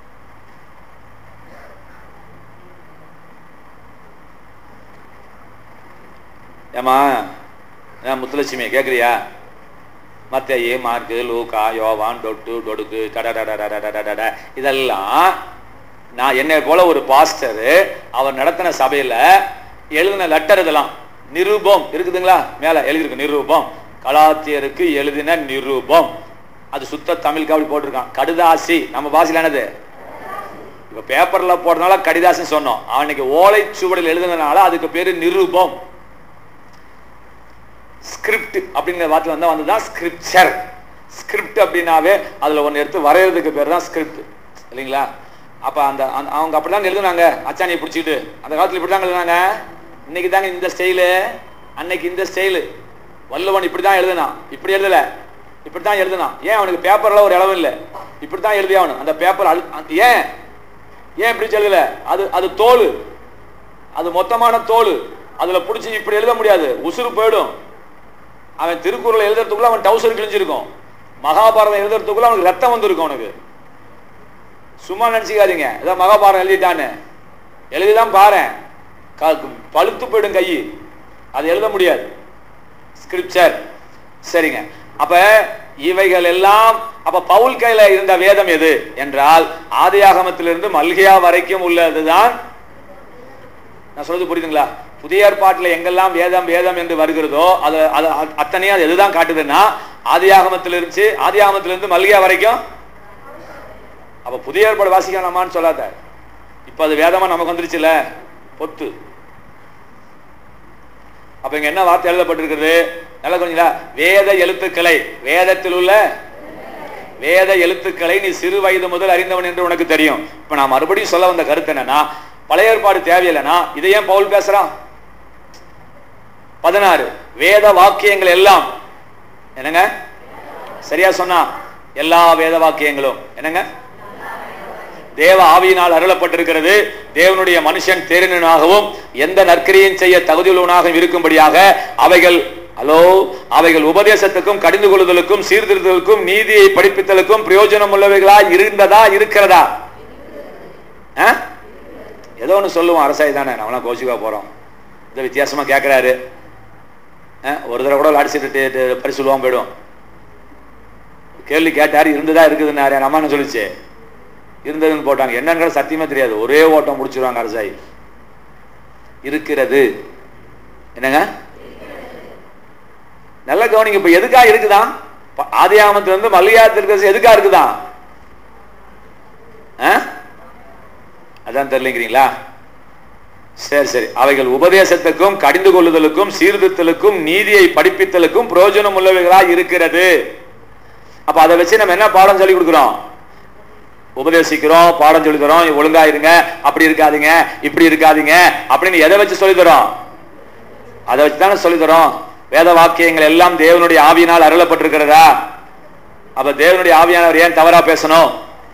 ஏம்மா ஏன் முத்துலட்சுமி கேட்குறியா மத்தேயு மார்க்கு லூக்கா யோவான் டொட்டு டொடுக்கு கடடடடடடடட இதெல்லாம் நான் என்னை போல ஒரு பாஸ்டர் அவர் நடத்தின சபையில எழுதின லெட்டர் இதெல்லாம் நிரூபம் இருக்குதுங்களா மேல எழுதியிருக்கு நிரூபம் கலாத்தியருக்கு எழுதின நிரூபம் அது சுத்த தமிழ் காவல் போட்டிருக்கான் கடுதாசி நம்ம பாஷையில் என்னது இப்ப பேப்பர்ல போடுறதுனால கடிதாசின்னு சொன்னோம் அவனுக்கு ஓலை சுவடில் எழுதுனதுனால அதுக்கு பேரு நிரூபம் ஸ்கிரிப்ட் அப்படிங்கிற வார்த்தை வந்தா வந்துதான் ஸ்கிரிப்சர் ஸ்கிரிப்ட் அப்படின்னாவே அதுல ஒன்னு எடுத்து வரைகிறதுக்கு பேர் தான் ஸ்கிரிப்ட் இல்லைங்களா அப்ப அந்த அந்த- அவங்க அப்படிதான் எழுதுனாங்க அச்சாணியை பிடிச்சிட்டு அந்த காலத்துல இப்படி தான் எழுதுனாங்க இன்னைக்கு தாங்க இந்த ஸ்டைலு அன்னைக்கு இந்த ஸ்டைலு வள்ளுவன் இப்படி தான் எழுதுனான் இப்படி எழுதல இப்படி தான் எழுதுனான் ஏன் அவனுக்கு பேப்பர்ல ஒரு இளவு இல்லை இப்படி தான் எழுதி அவனு அந்த பேப்பர் அழு அந்த- ஏன் ஏன் இப்படி எழுதல அது அது தோல் அது மொத்தமான தோல் அதுல பிடிச்சி இப்படி எழுத முடியாது உசுறு போயிடும் அவன் திருக்குறள் எழுதுறதுக்குள்ள அவன் டவுசர் கிழிஞ்சிருக்கும் மகாபாரதம் எழுதுறதுக்குள்ள அவனுக்கு ரத்தம் வந்திருக்கும் அவனுக்கு சும்மா நினைச்சுக்காதீங்க ஏதோ மகாபாரதம் எழுதிட்டான்னு எழுதிதான் பாரேன் பழுத்து போயிடும் கை அது எழுத முடியாது ஸ்கிரிப்சர் சரிங்க அப்ப இவைகள் எல்லாம் அப்ப பவுல் கையில இருந்த வேதம் எது என்றால் ஆதியாகமத்திலிருந்து மல்கியா வரைக்கும் உள்ளதுதான் நான் சொல்றது புரியுதுங்களா புதிய ஏற்பாட்டுல எங்கெல்லாம் வேதம் வேதம் என்று வருகிறதோ அது அது அ- அத்தனையும் அது எதுதான் காட்டுதுன்னா ஆதியாகமத்தில் இருந்துச்சு ஆதியாகமத்திலிருந்து மல்கியா வரைக்கும் அப்ப புதிய ஏற்பாடு வாசிக்க வேணாமான்னு சொல்லாத இப்ப அது வேதமா நமக்கு வந்துருச்சுல பொத்து அப்ப இங்க என்ன வார்த்தை எழுதப்பட்டிருக்கிறது நல்லா கொஞ்சங்களா வேத எழுத்துக்களை வேதத்தில் உள்ள வேத எழுத்துக்களை நீ சிறு வயது முதல் அறிந்தவன் என்று உனக்கு தெரியும் இப்ப நான் மறுபடியும் சொல்ல வந்த கருத்து என்னன்னா பழைய ஏற்பாடு தேவையில்லைன்னா இதை ஏன் பவுல் பேசுறான் பதினாறு வேத வாக்கியங்கள் எல்லாம் என்னங்க சரியா சொன்னா எல்லா வேத வாக்கியங்களும் என்னங்க தேவ ஆவியினால் அருளப்பட்டிருக்கிறது தேவனுடைய மனுஷன் தேரினாகவும் எந்த நற்கிரியும் செய்ய தகுதியுள்ளவனாகவும் இருக்கும்படியாக அவைகள் ஹலோ அவைகள் உபதேசத்துக்கும் கடிந்து கொள்ளுதலுக்கும் சீர்திருத்தலுக்கும் நீதியை படிப்பித்தலுக்கும் பிரயோஜனம் உள்ளவைகளா இருந்ததா இருக்கிறதா ஆ? ஏதோ ஒன்று சொல்லுவோம் அரசாய் தானே நம்மளாம் கோச்சிக்கா போறோம் இதை வித்தியாசமா கேட்கிறாரு ஆ? ஒரு தடவை கூட அடிச்சுட்டு பரிசு சொல்லுவான் போயிடும் கேள்வி கேட்டாரு இருந்ததா இருக்குதுன்னாரு என் அம்மா என்ன சொல்லுச்சு இருந்ததுன்னு போட்டாங்க என்னன்னு சத்தியமே தெரியாது ஒரே ஓட்டம் முடிச்சிருவாங்க அரசாய் இருக்கிறது என்னங்க நல்லா கவனிங்க இப்ப எதுக்கா இருக்குதான் ப- ஆதியாகமத்துல இருந்து மல்லிகாத்திற்கு எதுக்கா இருக்குதான் ஆ? அதான் தெரியலங்கிறீங்களா சரி சரி அவைகள் உபதேசத்துக்கும் கடிந்து கொள்ளுதலுக்கும் சீர்திருத்தலுக்கும் நீதியை படிப்பித்தலுக்கும் பிரயோஜனம் உள்ளவைகளா இருக்கிறது அப்ப அதை வச்சு நம்ம என்ன பாடம் சொல்லி கொடுக்கிறோம் உபதேசிக்கிறோம் பாடம் சொல்லி தரோம் ஒழுங்கா இருங்க அப்படி இருக்காதீங்க இப்படி இருக்காதீங்க அப்படின்னு எதை வச்சு சொல்லி தரோம் அதை வச்சு தானே சொல்லி தரோம் வேத வாக்கியங்கள் எல்லாம் தேவனுடைய ஆவியினால் அருளப்பட்டிருக்கிறதா அப்ப தேவனுடைய ஆவியானவர் ஏன் தவறா பேசணும்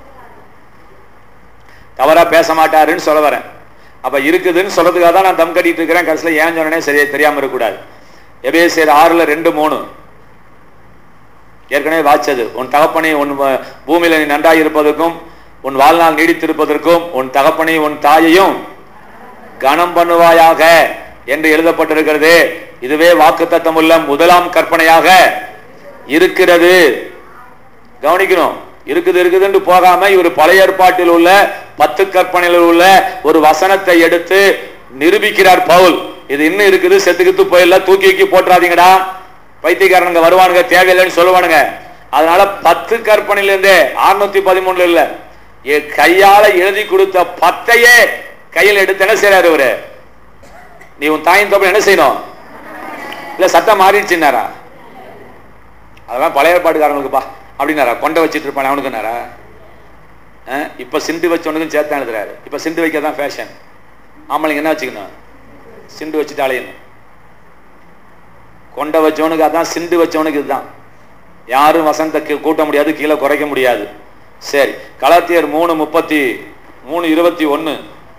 தவறா பேச மாட்டாருன்னு சொல்ல வரேன் அப்ப இருக்குதுன்னு சொல்றதுக்காக தான் நான் தம் கட்டிட்டு இருக்கிறேன் கடைசியில் ஏன் சொன்னேனே சரியா தெரியாம இருக்கக்கூடாது எபேசியர் ஆறுல ரெண்டு மூணு ஏற்கனவே வாச்சது உன் தகப்பனை உன் வ- பூமியில நீ நன்றாய் இருப்பதற்கும் உன் வாழ்நாள் நீடித்திருப்பதற்கும் உன் தகப்பனை உன் தாயையும் கனம் பண்ணுவாயாக என்று எழுதப்பட்டிருக்கிறது இதுவே வாக்குத்தத்தம் உள்ள முதலாம் கற்பனையாக இருக்கிறது கவனிக்கணும் இருக்குது இருக்குதுன்னு போகாம இவர் பழைய ஏற்பாட்டில் உள்ள பத்து கற்பனையில் உள்ள ஒரு வசனத்தை எடுத்து நிரூபிக்கிறார் பவுல் இது இன்னும் இருக்குது செத்துக்கித்து போயிடல தூக்கி தூக்கி போட்டுறாதீங்கடா பைத்தியக்காரனுங்க வருவானுங்க தேவையில்லைன்னு சொல்லுவானுங்க அதனால பத்து கற்பனையில இருந்தே அறுநூத்தி பதிமூணுல இல்ல என் கையால எழுதி கொடுத்த பத்தையே கையில் எடுத்து என்ன செய்யறாரு இவரு நீ உன் தாயின் தோப்பில் என்ன செய்யணும் இல்ல சட்டம் மாறிடுச்சுன்னாரா அதெல்லாம் பழைய ஏற்பாடுக்காரங்களுக்குப்பா அப்படின்னாரா கொண்டை வச்சிட்டு இருப்பான் அவனுக்குன்னாரா அஹ், இப்ப சிண்டு வச்சவனுக்கும் சேர்த்து எழுதுறாரு இப்ப சிண்டு வைக்க தான் ஃபேஷன் ஆம்பளைங்க என்ன வச்சுக்கணும் சிண்டு வச்சுட்டு அலையணும் கொண்டை வச்சவனுக்கு அதான் சிண்டு வச்சவனுக்கு இதுதான் யாரும் வசந்த கீ- கூட்ட முடியாது கீழே குறைக்க முடியாது சரி கலாத்தியர் மூணு முப்பத்தி மூணு இருபத்தி ஒன்னு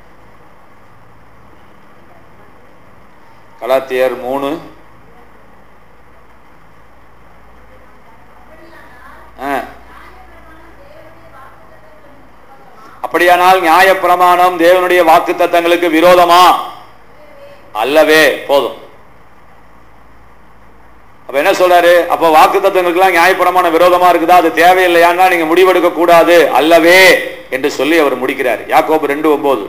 கலாத்தியர் மூணு ஆ. அப்படியானால் நியாயப்பிரமாணம் தேவனுடைய வாக்கு தத்தங்களுக்கு விரோதமா அல்லவே போதும் அப்ப என்ன சொல்றாரு அப்ப வாக்கு தத்தங்களுக்கெல்லாம் நியாயப்பிரமாண விரோதமா இருக்குதா அது தேவையில்லையான்னா நீங்க முடிவெடுக்க கூடாது அல்லவே என்று சொல்லி அவர் முடிக்கிறார் யாக்கோபு ரெண்டு ஒன்பது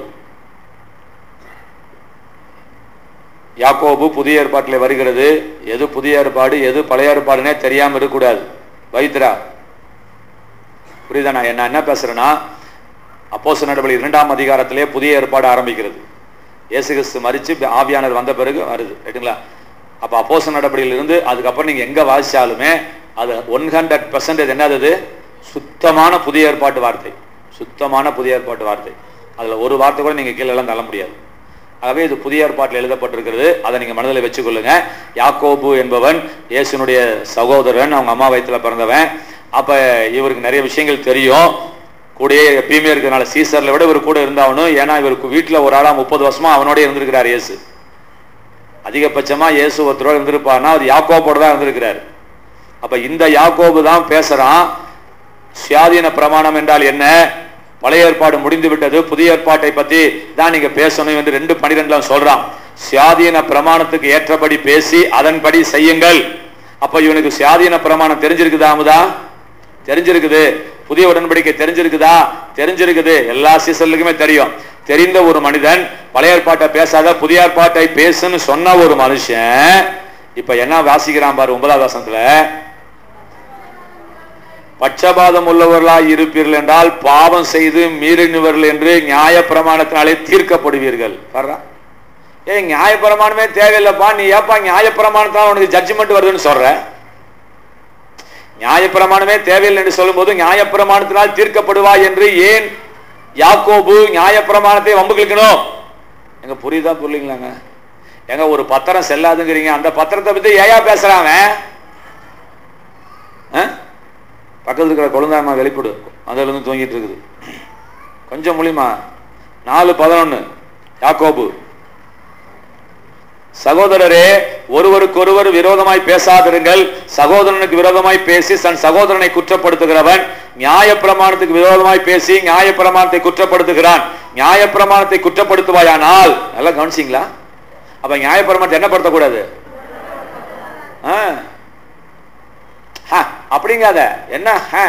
யாக்கோபு புதிய ஏற்பாட்டில் வருகிறது எது புதிய ஏற்பாடு எது பழைய ஏற்பாடுனே தெரியாம இருக்கக்கூடாது வைத்ரா புரியுதா நான் என்ன என்ன பேசுறேன்னா அப்போஸ் நடவடிக்கை இரண்டாம் அதிகாரத்திலே புதிய ஏற்பாடு ஆரம்பிக்கிறது இயேசு கிறிஸ்து மறிச்சு ஆவியானவர் வந்த பிறகு வருது ரைட்டுங்களா அப்ப அப்போச நடபடியிலிருந்து அதுக்கப்புறம் நீங்க எங்க வாசிச்சாலுமே அது ஒன் ஹண்ட்ரட் பர்சன்டேஜ் என்னது அது? சுத்தமான புதிய ஏற்பாட்டு வார்த்தை சுத்தமான புதிய ஏற்பாட்டு வார்த்தை அதுல ஒரு வார்த்தை கூட நீங்க கீழே எல்லாம் தள்ள முடியாது ஆகவே இது புதிய ஏற்பாட்டில் எழுதப்பட்டிருக்கிறது அதை நீங்க மனதில் வச்சுக்கொள்ளுங்க யாக்கோபு என்பவன் இயேசுனுடைய சகோதரன் அவங்க அம்மா வயித்துல பிறந்தவன் அப்ப இவருக்கு நிறைய விஷயங்கள் தெரியும் கூடயே எப்பயுமே இருக்கிறனால சீசர்ல விட இவர் கூட இருந்தாவணும் ஏன்னா இவருக்கு வீட்டுல ஒரு ஆளா முப்பது வருஷமா அவனோட இருந்திருக்கிறார் இயேசு அதிகபட்சமா இயேசு ஒருத்தரோட இருந்திருப்பார்னா அவர் யாக்கோபோட தான் இருந்திருக்கிறார் அப்ப இந்த யாக்கோபு தான் பேசுறான் சுயாதீன பிரமாணம் என்றால் என்ன பழைய ஏற்பாடு முடிந்து விட்டது புதிய ஏற்பாட்டை பத்தி தான் நீங்க பேசணும் என்று ரெண்டு பனிரெண்டுல சொல்றான் சுயாதீன பிரமாணத்துக்கு ஏற்றபடி பேசி அதன்படி செய்யுங்கள் அப்ப இவனுக்கு சுயாதீன பிரமாணம் தெரிஞ்சிருக்குதா அமுதா தெரிஞ்சிருக்குது புதிய உடன்படிக்கை தெரிஞ்சிருக்குதா தெரிஞ்சிருக்குது எல்லா சீசர்களுக்குமே தெரியும் தெரிந்த ஒரு மனிதன் பழைய ஏற்பாட்டை பேசாத புதிய ஏற்பாட்டை பேசுன்னு சொன்ன ஒரு மனுஷன் இப்ப என்ன வாசிக்கிறான் பாரு ஒன்பதாவது வசனத்துல பட்சபாதம் உள்ளவர்களாய் இருப்பீர்கள் என்றால் பாவம் செய்து மீறினவர்கள் என்று நியாய பிரமாணத்தினாலே தீர்க்கப்படுவீர்கள் வர்றா ஏ நியாய பிரமாணமே தேவையில்லைப்பா நீ ஏப்பா நியாய பிரமாணத்தால் உனக்கு ஜட்ஜ்மெண்ட் வருதுன்னு சொல்ற நியாய பிரமாணமே தேவையில்லை என்று சொல்லும்போது நியாய பிரமாணத்தினால் தீர்க்கப்படுவாய் என்று ஏன் யாக்கோபு நியாய பிரமாணத்தை வம்புகளுக்கணும் எங்க புரியுதா புரியலங்களாங்க எங்க ஒரு பத்திரம் செல்லாதுங்கிறீங்க அந்த பத்திரத்தை பத்தி ஏயா பேசுறான் அவன்? ஆ? பக்கத்துல இருக்கிற குழந்தாமா வெளிப்படு அதுல இருந்து தூங்கிட்டு இருக்குது கொஞ்சம் மூலியமா நாலு பதினொன்னு யாக்கோபு சகோதரரே ஒருவருக்கொருவர் விரோதமாய் பேசாதிருங்கள் சகோதரனுக்கு விரோதமாய் பேசி தன் சகோதரனை குற்றப்படுத்துகிறவன் நியாய பிரமாணத்துக்கு விரோதமாய் பேசி நியாய பிரமாணத்தை குற்றப்படுத்துகிறான் நியாய பிரமாணத்தை குற்றப்படுத்துவாயானால் நல்லா கவனிச்சிங்களா அப்ப நியாய பிரமாணத்தை என்ன படுத்தக்கூடாது ஆ. ஹ, அப்படிங்காத என்ன ஹ?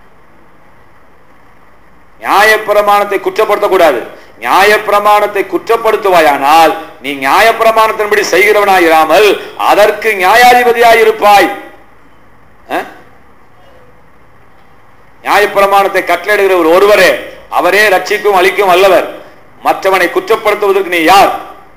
நியாயப்பிரமாணத்தை குற்றப்படுத்தக்கூடாது நியாயப்பிரமாணத்தை குற்றப்படுத்துவாயானால் நீ நியாயப்பிரமாணத்தின்படி செய்கிறவனாயிராமல் அதற்கு நியாயாதிபதியாய் இருப்பாய் அஹ்? நியாயப்பிரமாணத்தை கட்டளையிடுகிறவர் ஒருவரே அவரே ரட்சிக்கும் அளிக்கும் அல்லவர் மற்றவனை குற்றப்படுத்துவதற்கு நீ யார்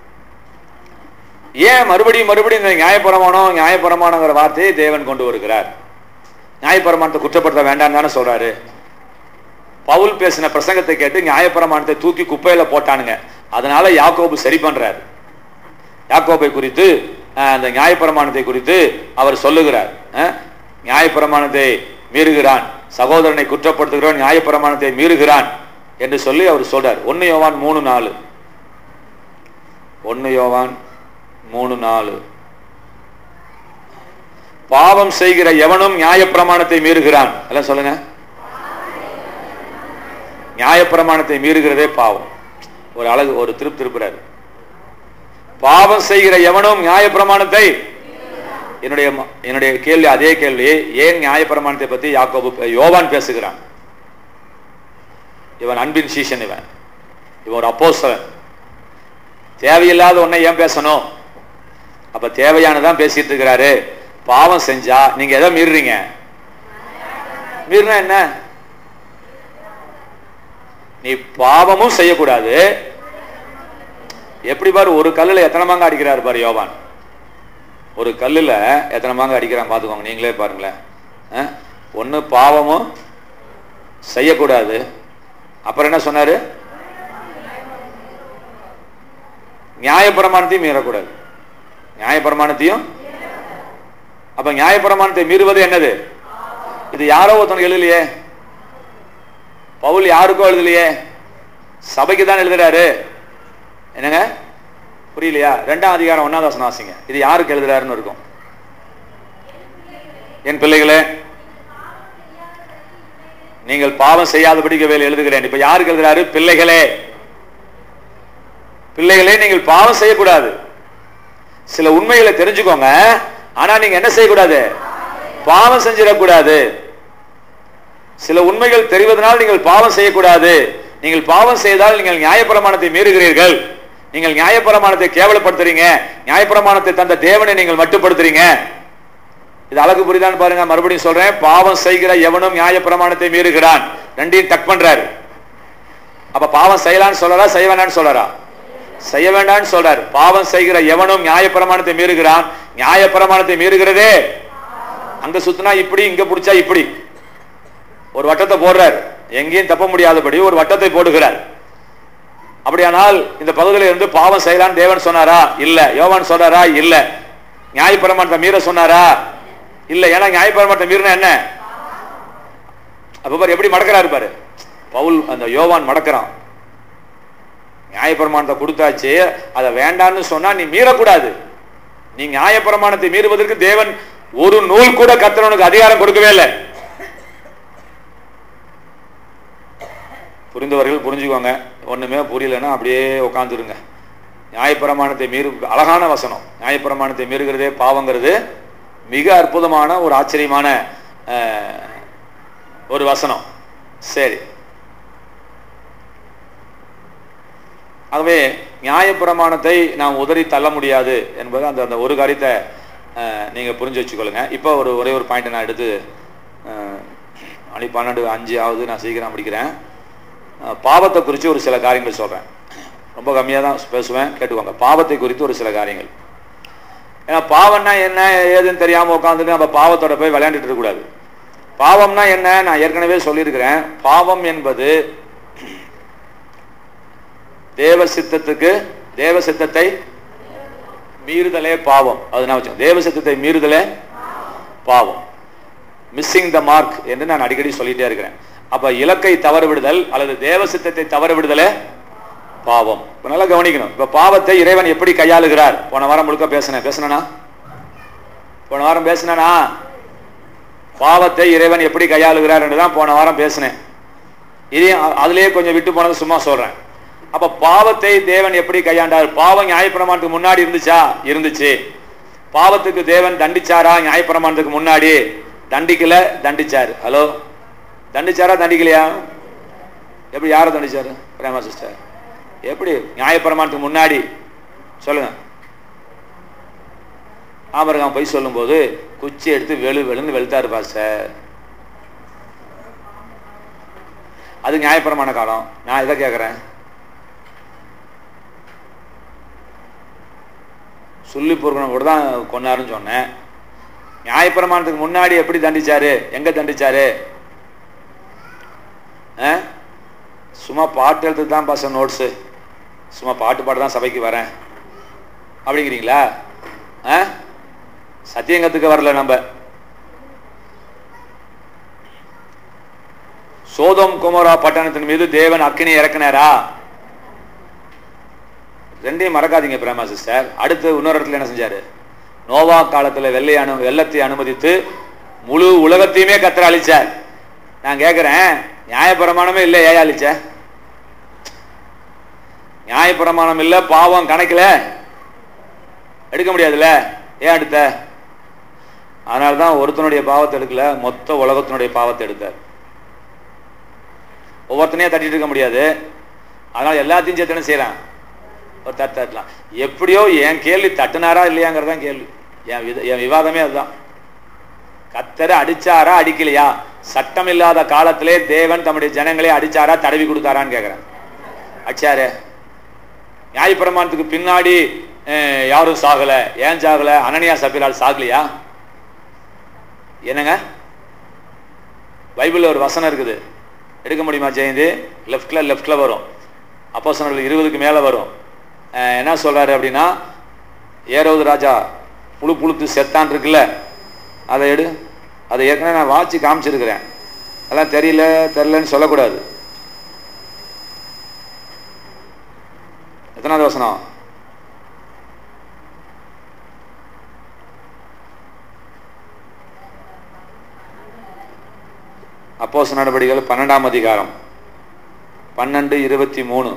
ஏன் மறுபடியும் மறுபடியும் இந்த நியாயப்பிரமாணம் நியாயப்பிரமாணங்கிற வார்த்தையை தேவன் கொண்டு வருகிறார் நியாயப்பிரமாணத்தை குற்றப்படுத்த வேண்டாம் தானே சொல்றாரு பவுல் பேசின பிரசங்கத்தை கேட்டு நியாயப்பிரமாணத்தை தூக்கி குப்பையில போட்டானுங்க அதனால யாக்கோபு சரி பண்றாரு யாக்கோபை குறித்து அஹ், அந்த நியாயப்பிரமாணத்தை குறித்து அவர் சொல்லுகிறார் அஹ், நியாயப்பிரமாணத்தை மீறுகிறான் சகோதரனை குற்றப்படுத்துகிறவன் நியாயப்பிரமாணத்தை மீறுகிறான் என்று சொல்லி அவர் சொல்றார் ஒன்னு யோவான் மூணு நாலு ஒன்னு யோவான் மூணு நாலு பாவம் செய்கிற எவனும் நியாயப்பிரமாணத்தை மீறுகிறான் எல்லாம் சொல்லுங்க நியாயப்பிரமாணத்தை மீறுகிறதே பாவம் ஒரு அழகு ஒரு திருப்பு திருப்புறாரு பாவம் செய்கிற எவனும் நியாயப்பிரமாணத்தை என்னுடைய ம- என்னுடைய கேள்வி அதே கேள்வி ஏன் நியாயப்பிரமாணத்தை பத்தி யாக்கோபு யோவான் பேசுகிறான் இவன் அன்பின் சீசன் இவன் இவன் ஒரு அப்போஸ்தலன் தேவையில்லாத ஒன்றை ஏன் பேசணும் அப்ப தேவையானதான் பேசிட்டு இருக்கிறாரு பாவம் செஞ்சா நீங்க எதை மீறுறீங்க மீறினா என்ன நீ பாவமும் செய்யக்கூடாது எப்படி பாரு ஒரு கல்லுல எத்தனை மாங்க அடிக்கிறாரு பாரு யோவான் ஒரு கல்லுல எத்தனை மாங்க அடிக்கிறான் பாத்துக்கோங்க நீங்களே பாருங்களேன் அஹ்? ஒண்ணு பாவமும் செய்யக்கூடாது அப்புறம் என்ன சொன்னாரு நியாயப்பிரமாணத்தையும் மீறக்கூடாது நியாயப்பிரமாணத்தையும் அப்ப நியாயப்பிரமாணத்தை மீறுவது என்னது இது யாரோ ஒருத்தனுக்கு எழுதலையே பவுல் யாருக்கோ எழுதலையே சபைக்கு தான் எழுதுறாரு என்னங்க புரியலையா ரெண்டாம் அதிகாரம் ஒன்னாம் தாசன் வாசிங்க இது யாருக்கு எழுதுறாருன்னு இருக்கும் என் பிள்ளைகளே நீங்கள் பாவம் செய்யாதபடிக்கு வேலை எழுதுகிறேன் இப்ப யாருக்கு எழுதுறாரு பிள்ளைகளே பிள்ளைகளே நீங்கள் பாவம் செய்யக்கூடாது சில உண்மைகளை தெரிஞ்சுக்கோங்க ஆனா நீங்க என்ன செய்யக்கூடாது பாவம் செஞ்சிடக்கூடாது சில உண்மைகள் தெரிவதனால் நீங்கள் பாவம் செய்யக்கூடாது நீங்கள் பாவம் செய்தால் நீங்கள் நியாயப்பிரமாணத்தை மீறுகிறீர்கள் நீங்கள் நியாயப்பிரமாணத்தை கேவலப்படுத்துறீங்க நியாயப்பிரமாணத்தை தந்த தேவனை நீங்கள் மட்டுப்படுத்துறீங்க இது அழகு புரிதான்னு பாருங்க மறுபடியும் சொல்றேன் பாவம் செய்கிற எவனும் நியாயப்பிரமாணத்தை மீறுகிறான் ரெண்டையும் டக் பண்றாரு அப்ப பாவம் செய்யலான்னு சொல்லறா செய்ய வேண்டாம்னு சொல்லறா செய்ய வேண்டாம்னு சொல்றாரு பாவம் செய்கிற எவனும் நியாயப்பிரமாணத்தை மீறுகிறான் நியாய பிரமாணத்தை மீறுகிறதே அங்க சுத்தினா இப்படி இங்க பிடிச்சா இப்படி ஒரு வட்டத்தை போடுறார் எங்கேயும் தப்ப முடியாதபடி ஒரு வட்டத்தை போடுகிறார் அப்படியானால் இந்த பகுதியில இருந்து பாவம் செய்யலான்னு தேவன் சொன்னாரா இல்ல யோவான் சொன்னாரா இல்ல நியாயப்பிரமாணத்தை மீற சொன்னாரா இல்ல ஏன்னா நியாயப்பிரமாணத்தை மீறினா என்ன அப்ப பாரு எப்படி மடக்கிறாரு பாரு பவுல் அந்த யோவான் மடக்கிறான் நியாயப்பிரமாணத்தை கொடுத்தாச்சு அதை வேண்டான்னு சொன்னா நீ மீறக்கூடாது நீ நியாயப்பிரமாணத்தை மீறுவதற்கு தேவன் ஒரு நூல் கூட கர்த்தர் அதிகாரம் கொடுக்கவே இல்லை புரிந்தவர்கள் புரிஞ்சுக்கோங்க ஒண்ணுமே புரியலன்னா அப்படியே உட்காந்துருங்க நியாயப்பிரமாணத்தை மீறு அழகான வசனம் நியாயப்பிரமாணத்தை மீறுகிறதே பாவங்கிறது மிக அற்புதமான ஒரு ஆச்சரியமான அஹ், ஒரு வசனம் சரி ஆகவே நியாயப்பிரமாணத்தை நாம் உதறி தள்ள முடியாது என்பது அந்த அந்த ஒரு காரியத்தை அஹ், நீங்க புரிஞ்சு வச்சுக்கொள்ளுங்க இப்போ ஒரு ஒரே ஒரு பாயிண்ட் நான் எடுத்து அஹ், மணி பன்னெண்டு அஞ்சு ஆகுது நான் சீக்கிரம் முடிக்கிறேன் அஹ், பாவத்தை குறித்து ஒரு சில காரியங்கள் சொல்றேன் ரொம்ப கம்மியாக தான் பேசுவேன் கேட்டுக்கோங்க பாவத்தை குறித்து ஒரு சில காரியங்கள் ஏன்னா பாவம்னா என்ன ஏதுன்னு தெரியாம உட்காந்துட்டு நம்ம பாவத்தோட போய் விளையாண்டுட்டு இருக்கக்கூடாது பாவம்னா என்ன நான் ஏற்கனவே சொல்லியிருக்கிறேன் பாவம் என்பது தேவ சித்தத்துக்கு தேவ சித்தத்தை மீறுதலே பாவம் அது நான் வச்சோம் தேவ சித்தத்தை மீறுதலே பாவம் மிஸ்ஸிங் த மார்க் என்று நான் அடிக்கடி சொல்லிட்டே இருக்கிறேன் அப்ப இலக்கை தவறு விடுதல் அல்லது தேவ சித்தத்தை தவறு விடுதலே பாவம் இப்ப நல்லா கவனிக்கணும் இப்ப பாவத்தை இறைவன் எப்படி கையாளுகிறார் போன வாரம் முழுக்க பேசினேன் பேசினா போன வாரம் பேசினா பாவத்தை இறைவன் எப்படி கையாளுகிறார் என்று தான் போன வாரம் பேசினேன் இதையும் அ- அதுலயே கொஞ்சம் விட்டு போனது சும்மா சொல்றேன் அப்ப பாவத்தை தேவன் எப்படி கையாண்டார் பாவம் நியாயப்பிரமாணத்துக்கு முன்னாடி இருந்துச்சா இருந்துச்சு பாவத்துக்கு தேவன் தண்டிச்சாரா நியாயப்பிரமாணத்துக்கு முன்னாடி தண்டிக்கல தண்டிச்சாரு ஹலோ தண்டிச்சாரா தண்டிக்கலையா எப்படி யாரை தண்டிச்சாரு பிரேமா சிஸ்டர் எப்படி நியாயப்பிரமாணத்துக்கு முன்னாடி சொல்லுங்க ஆபரகம் போய் சொல்லும்போது குச்சி எடுத்து வெளு வெளுன்னு வெளுத்தாரு பாஸ்டர் அது நியாயப்பிரமாண காலம் நான் இதை கேட்குறேன் சொல்லி பொறுக்கணும் கூட தான் கொண்டாருன்னு சொன்னேன் நியாயப்பிரமாணத்துக்கு முன்னாடி எப்படி தண்டிச்சாரு எங்க தண்டிச்சாரு ஆ? சும்மா பாட்டு எழுதுறது தான் பாச நோட்ஸு சும்மா பாட்டு பாட தான் சபைக்கு வரேன் அப்படிங்கிறீங்களா ஆ சத்தியம் கத்துக்க வரல நம்ம சோதம் குமரா பட்டணத்தின் மீது தேவன் அக்கினி இறக்குனாரா ரெண்டையும் மறக்காதீங்க பிரேமா சிஸ்டர் அடுத்து இன்னொரு இடத்துல என்ன செஞ்சாரு நோவா காலத்துல வெள்ளை அனு வெள்ளத்தை அனுமதித்து முழு உலகத்தையுமே கத்திர அழிச்சார் நான் கேட்கிறேன் நியாயப்பிரமாணமே இல்லை ஏன் அழிச்ச நியாயப்பிரமாணம் இல்ல பாவம் கணக்குல எடுக்க முடியாதுல்ல ஏன் எடுத்த அதனால தான் ஒருத்தனுடைய பாவத்தை எடுக்கல மொத்த உலகத்தினுடைய பாவத்தை எடுத்தார் ஒவ்வொருத்தனையும் தட்டிட்டு இருக்க முடியாது அதனால எல்லாத்தையும் சேர்த்து என்ன செய்யலாம் ஒரு தட்டு தட்டலாம் எப்படியோ என் கேள்வி தட்டுனாரா இல்லையாங்கிறது தான் கேள்வி என் வித என் விவாதமே அதுதான் கத்தரை அடிச்சாரா அடிக்கலையா சட்டம் இல்லாத காலத்திலே தேவன் தம்முடைய ஜனங்களே அடிச்சாரா தடவி கொடுத்தாரான்னு கேட்கிறேன் அடிச்சாரு நியாயப்பிரமாணத்துக்கு பின்னாடி அஹ், யாரும் சாகல ஏன் சாகல அனனியா சபிலால் சாகலையா என்னங்க பைபிள்ல ஒரு வசனம் இருக்குது எடுக்க முடியுமா ஜெயந்தி லெஃப்ட்ல லெஃப்ட்ல வரும் அப்போ இருபதுக்கு மேல வரும் அஹ், என்ன சொல்றாரு அப்படின்னா ஏரோது ராஜா புழு புழுத்து செத்தான் இருக்குல்ல அதை எடு அதை ஏற்கனவே நான் வாட்சி காமிச்சிருக்கிறேன் அதெல்லாம் தெரியல தெரிலன்னு சொல்லக்கூடாது எத்தனாவது வசனம் அப்போஸ் நடவடிக்கைகள் பன்னெண்டாம் அதிகாரம் பன்னெண்டு இருபத்தி மூணு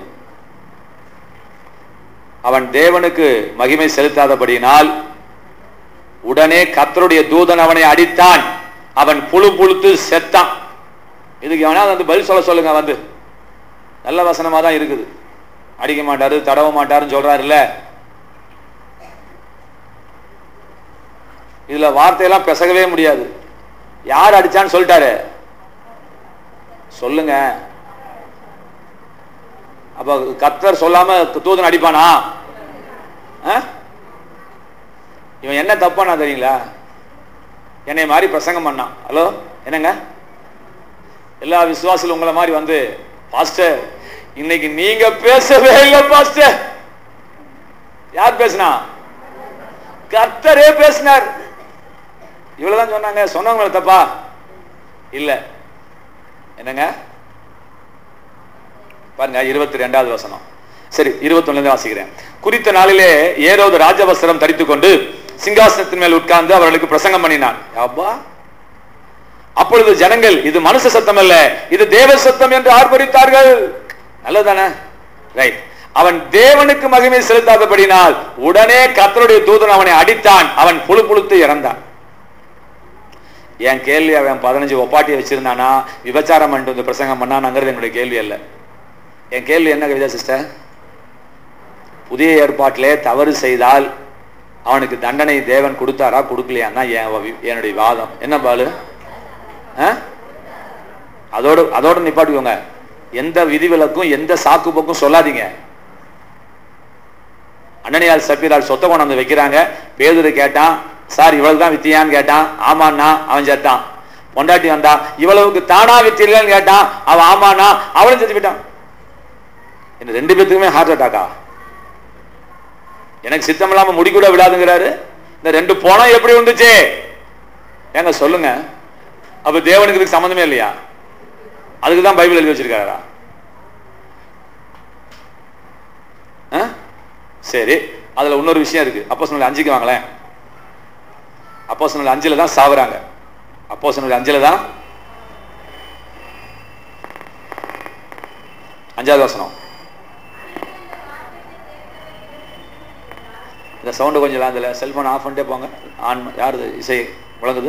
அவன் தேவனுக்கு மகிமை செலுத்தாதபடியினால் உடனே கர்த்தருடைய தூதன் அவனை அடித்தான் அவன் புழு புழுத்து செத்தான் இதுக்கு எவனாவது வந்து பதில் சொல்ல சொல்லுங்க வந்து நல்ல வசனமா தான் இருக்குது அடிக்க மாட்டாரு தடவ மாட்டாருன்னு சொல்றாருல்ல இதுல வார்த்தையெல்லாம் பிசகவே முடியாது யார் அடிச்சான்னு சொல்லிட்டாரு சொல்லுங்க அப்ப கத்தர் சொல்லாம தூதன் அடிப்பானா ஆ? இவன் என்ன தப்பானா தெரியுங்களா என்னை மாதிரி பிரசங்கம் பண்ணான் ஹலோ என்னங்க எல்லா விசுவாசிலும் உங்களை மாதிரி வந்து பாஸ்டர் இன்னைக்கு நீங்க பேசவே இல்லை பாஸ்டர் யார் பேசினா கர்த்தரே பேசினார் இவ்வளவுதான் சொன்னாங்க சொன்னவங்கள தப்பா இல்ல என்னங்க பாருங்க இருபத்தி ரெண்டாவது வசனம் சரி இருபத்தொன்னு வாசிக்கிறேன் குறித்த நாளிலே ஏரோது ராஜவஸ்திரம் தரித்துக் கொண்டு சிங்காசனத்தின் மேல் உட்கார்ந்து அவர்களுக்கு பிரசங்கம் பண்ணினான் அப்பா அப்பொழுது ஜனங்கள் இது மனுஷ சத்தம் அல்ல இது தேவ சத்தம் என்று ஆர்ப்பரித்தார்கள் நல்லதானே ரைட் அவன் தேவனுக்கு மகிமை செலுத்தாதபடினால் உடனே கர்த்தருடைய தூதன் அவனை அடித்தான் அவன் புழு புழுத்து இறந்தான் என் கேள்வி அவன் பதினஞ்சு ஒப்பாட்டியை வச்சிருந்தானா விபச்சாரம் பண்ணிட்டு வந்து பிரசங்கம் பண்ணானாங்கிறது என்னுடைய கேள்வி அல்ல என் கேள்வி என்ன கவிதா சிஸ்டர் புதிய ஏற்பாட்டிலே தவறு செய்தால் அவனுக்கு தண்டனை தேவன் கொடுத்தாரா கொடுக்கலையான்னா என் வி- என்னுடைய வாதம் என்ன பாலு ஆ? அதோட அதோட நிப்பாட்டுக்கோங்க எந்த விதிவிலக்கும் எந்த சாக்கு போக்கும் சொல்லாதீங்க அண்ணனியால் சப்பீரால் சொத்த கொண்டாந்து வைக்கிறாங்க பேதுரு கேட்டான் சார் இவ்வளவு தான் வித்தியான்னு கேட்டான் ஆமாண்ணா அவன் செத்தான் பொண்டாட்டி வந்தா இவ்வளவுக்கு தானா வித்தீர்கள்னு கேட்டான் அவன் ஆமாண்ணா அவனும் செத்து போயிட்டான் இந்த ரெண்டு பேத்துக்குமே ஹார்ட் அட்டாக்கா எனக்கு சித்தம் இல்லாம முடி கூட விடாதுங்கிறாரு இந்த ரெண்டு பணம் எப்படி வந்துச்சு ஏங்க சொல்லுங்க அப்ப தேவனுக்கு இதுக்கு சம்மந்தமே இல்லையா அதுக்கு தான் பைபிள் எழுதி வச்சிருக்காரா ஆ? சரி அதுல இன்னொரு விஷயம் இருக்கு அப்போ சொன்ன அஞ்சுக்கு வாங்களேன் அப்போ சொன்ன அஞ்சுல தான் சாவுறாங்க அப்போ சொன்ன அஞ்சுல தான் அஞ்சாவது வசனம் இந்த சவுண்டு கொஞ்சம் அதில் செல்போன் ஆஃப் பண்ணிட்டே போங்க ஆன் யார் இது? இசை முழங்குது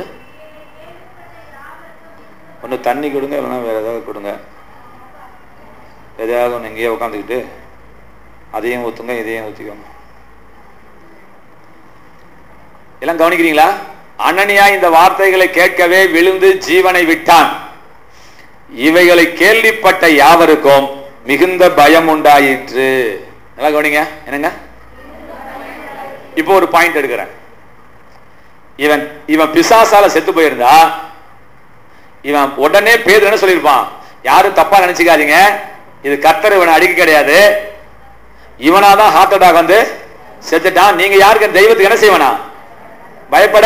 ஒன்று தண்ணி கொடுங்க இல்லைன்னா வேறு ஏதாவது கொடுங்க எதையாவது ஒன்று இங்கேயே உட்காந்துக்கிட்டு அதையும் ஊற்றுங்க இதையும் ஊற்றிக்கோங்க எல்லாம் கவனிக்கிறீங்களா அனனியா இந்த வார்த்தைகளை கேட்கவே விழுந்து ஜீவனை விட்டான் இவைகளை கேள்விப்பட்ட யாவருக்கும் மிகுந்த பயம் உண்டாயிற்று நல்லா கவனிங்க என்னங்க இப்போ ஒரு பாயிண்ட் எடுக்கிறேன் இவன் இவன் பிசாசால செத்து போயிருந்தா இவன் உடனே பேர் என்ன சொல்லியிருப்பான் யாரும் தப்பா நினைச்சுக்காதீங்க இது கர்த்தர் இவனை அடிக்க கிடையாது இவனாதான் ஹார்ட் அட்டாக் வந்து செத்துட்டான் நீங்க யாருக்கு தெய்வத்துக்கு என்ன செய்வனா பயப்பட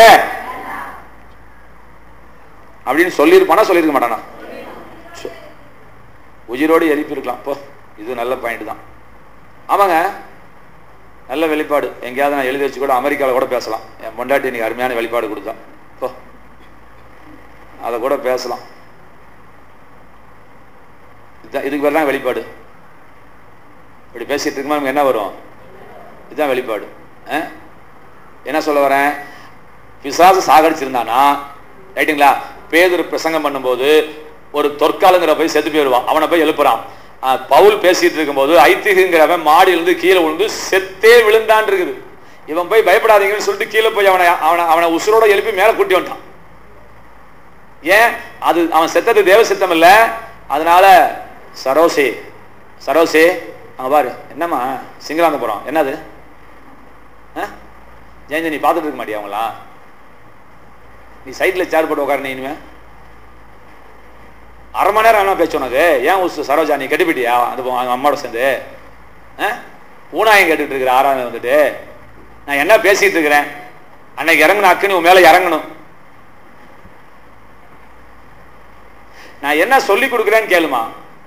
அப்படின்னு சொல்லியிருப்பானா சொல்லியிருக்க மாட்டானா சு- உயிரோடு எழுப்பி இருக்கலாம் போ இது நல்ல பாயிண்ட் தான் ஆமாங்க நல்ல வெளிப்பாடு எங்கேயாவது நான் எழுதி வச்சு கூட அமெரிக்காவில் கூட பேசலாம் என் பொண்டாட்டி இன்னைக்கு அருமையான வெளிப்பாடு கொடுத்தா போ அதை கூட பேசலாம் இதுதான் இதுக்கு பேர் தான் வெளிப்பாடு இப்படி பேசிட்டு இருக்கும்போது நமக்கு என்ன வரும் இதுதான் வெளிப்பாடு ஆ? என்ன சொல்ல வரேன் பிசாசு சாகடிச்சிருந்தானா ரைட்டுங்களா பேதுரு பிரசங்கம் பண்ணும்போது ஒரு தொற்காலங்கிற போய் செத்து போயிடுவான் அவனை போய் எழுப்புறான் ஆ, பவுல் பேசிட்டு இருக்கும்போது ஐத்திகுங்கிறவன் மாடியிலிருந்து கீழே விழுந்து செத்தே விழுந்தான் இருக்குது இவன் போய் பயப்படாதீங்கன்னு சொல்லிட்டு கீழே போய் அவனை அவனை அவனை உசுரோட எழுப்பி மேலே கூட்டி வந்துட்டான் ஏன் அது அவன் செத்தது தேவ சித்தம் இல்ல அதனால சரோசே சரோசே அங்க பாரு என்னம்மா சிங்களாந்தபுரம் என்னது ஆ? ஜெயந்தி நீ பார்த்துட்டு இருக்க மாட்டியா அவங்களா நீ சைட்ல சேர் போட்டு உட்காரு நீ இனிமே அரை மணி நேரம் என்ன பேச்சு உனக்கு ஏன் உசு சரோஜா நீ கட்டிப்பிட்டியா அந்த பொ- அவங்க அம்மாவோட சேர்ந்து ஆ? ஊனாயம் கேட்டுட்டு இருக்கிற ஆறாவது வந்துட்டு நான் என்ன பேசிட்டு இருக்கிறேன் அன்னைக்கு இறங்கின அக்கு நீ உன் மேல இறங்கணும் நான் என்ன சொல்லி கொடுக்குறேன்னு கேளுமா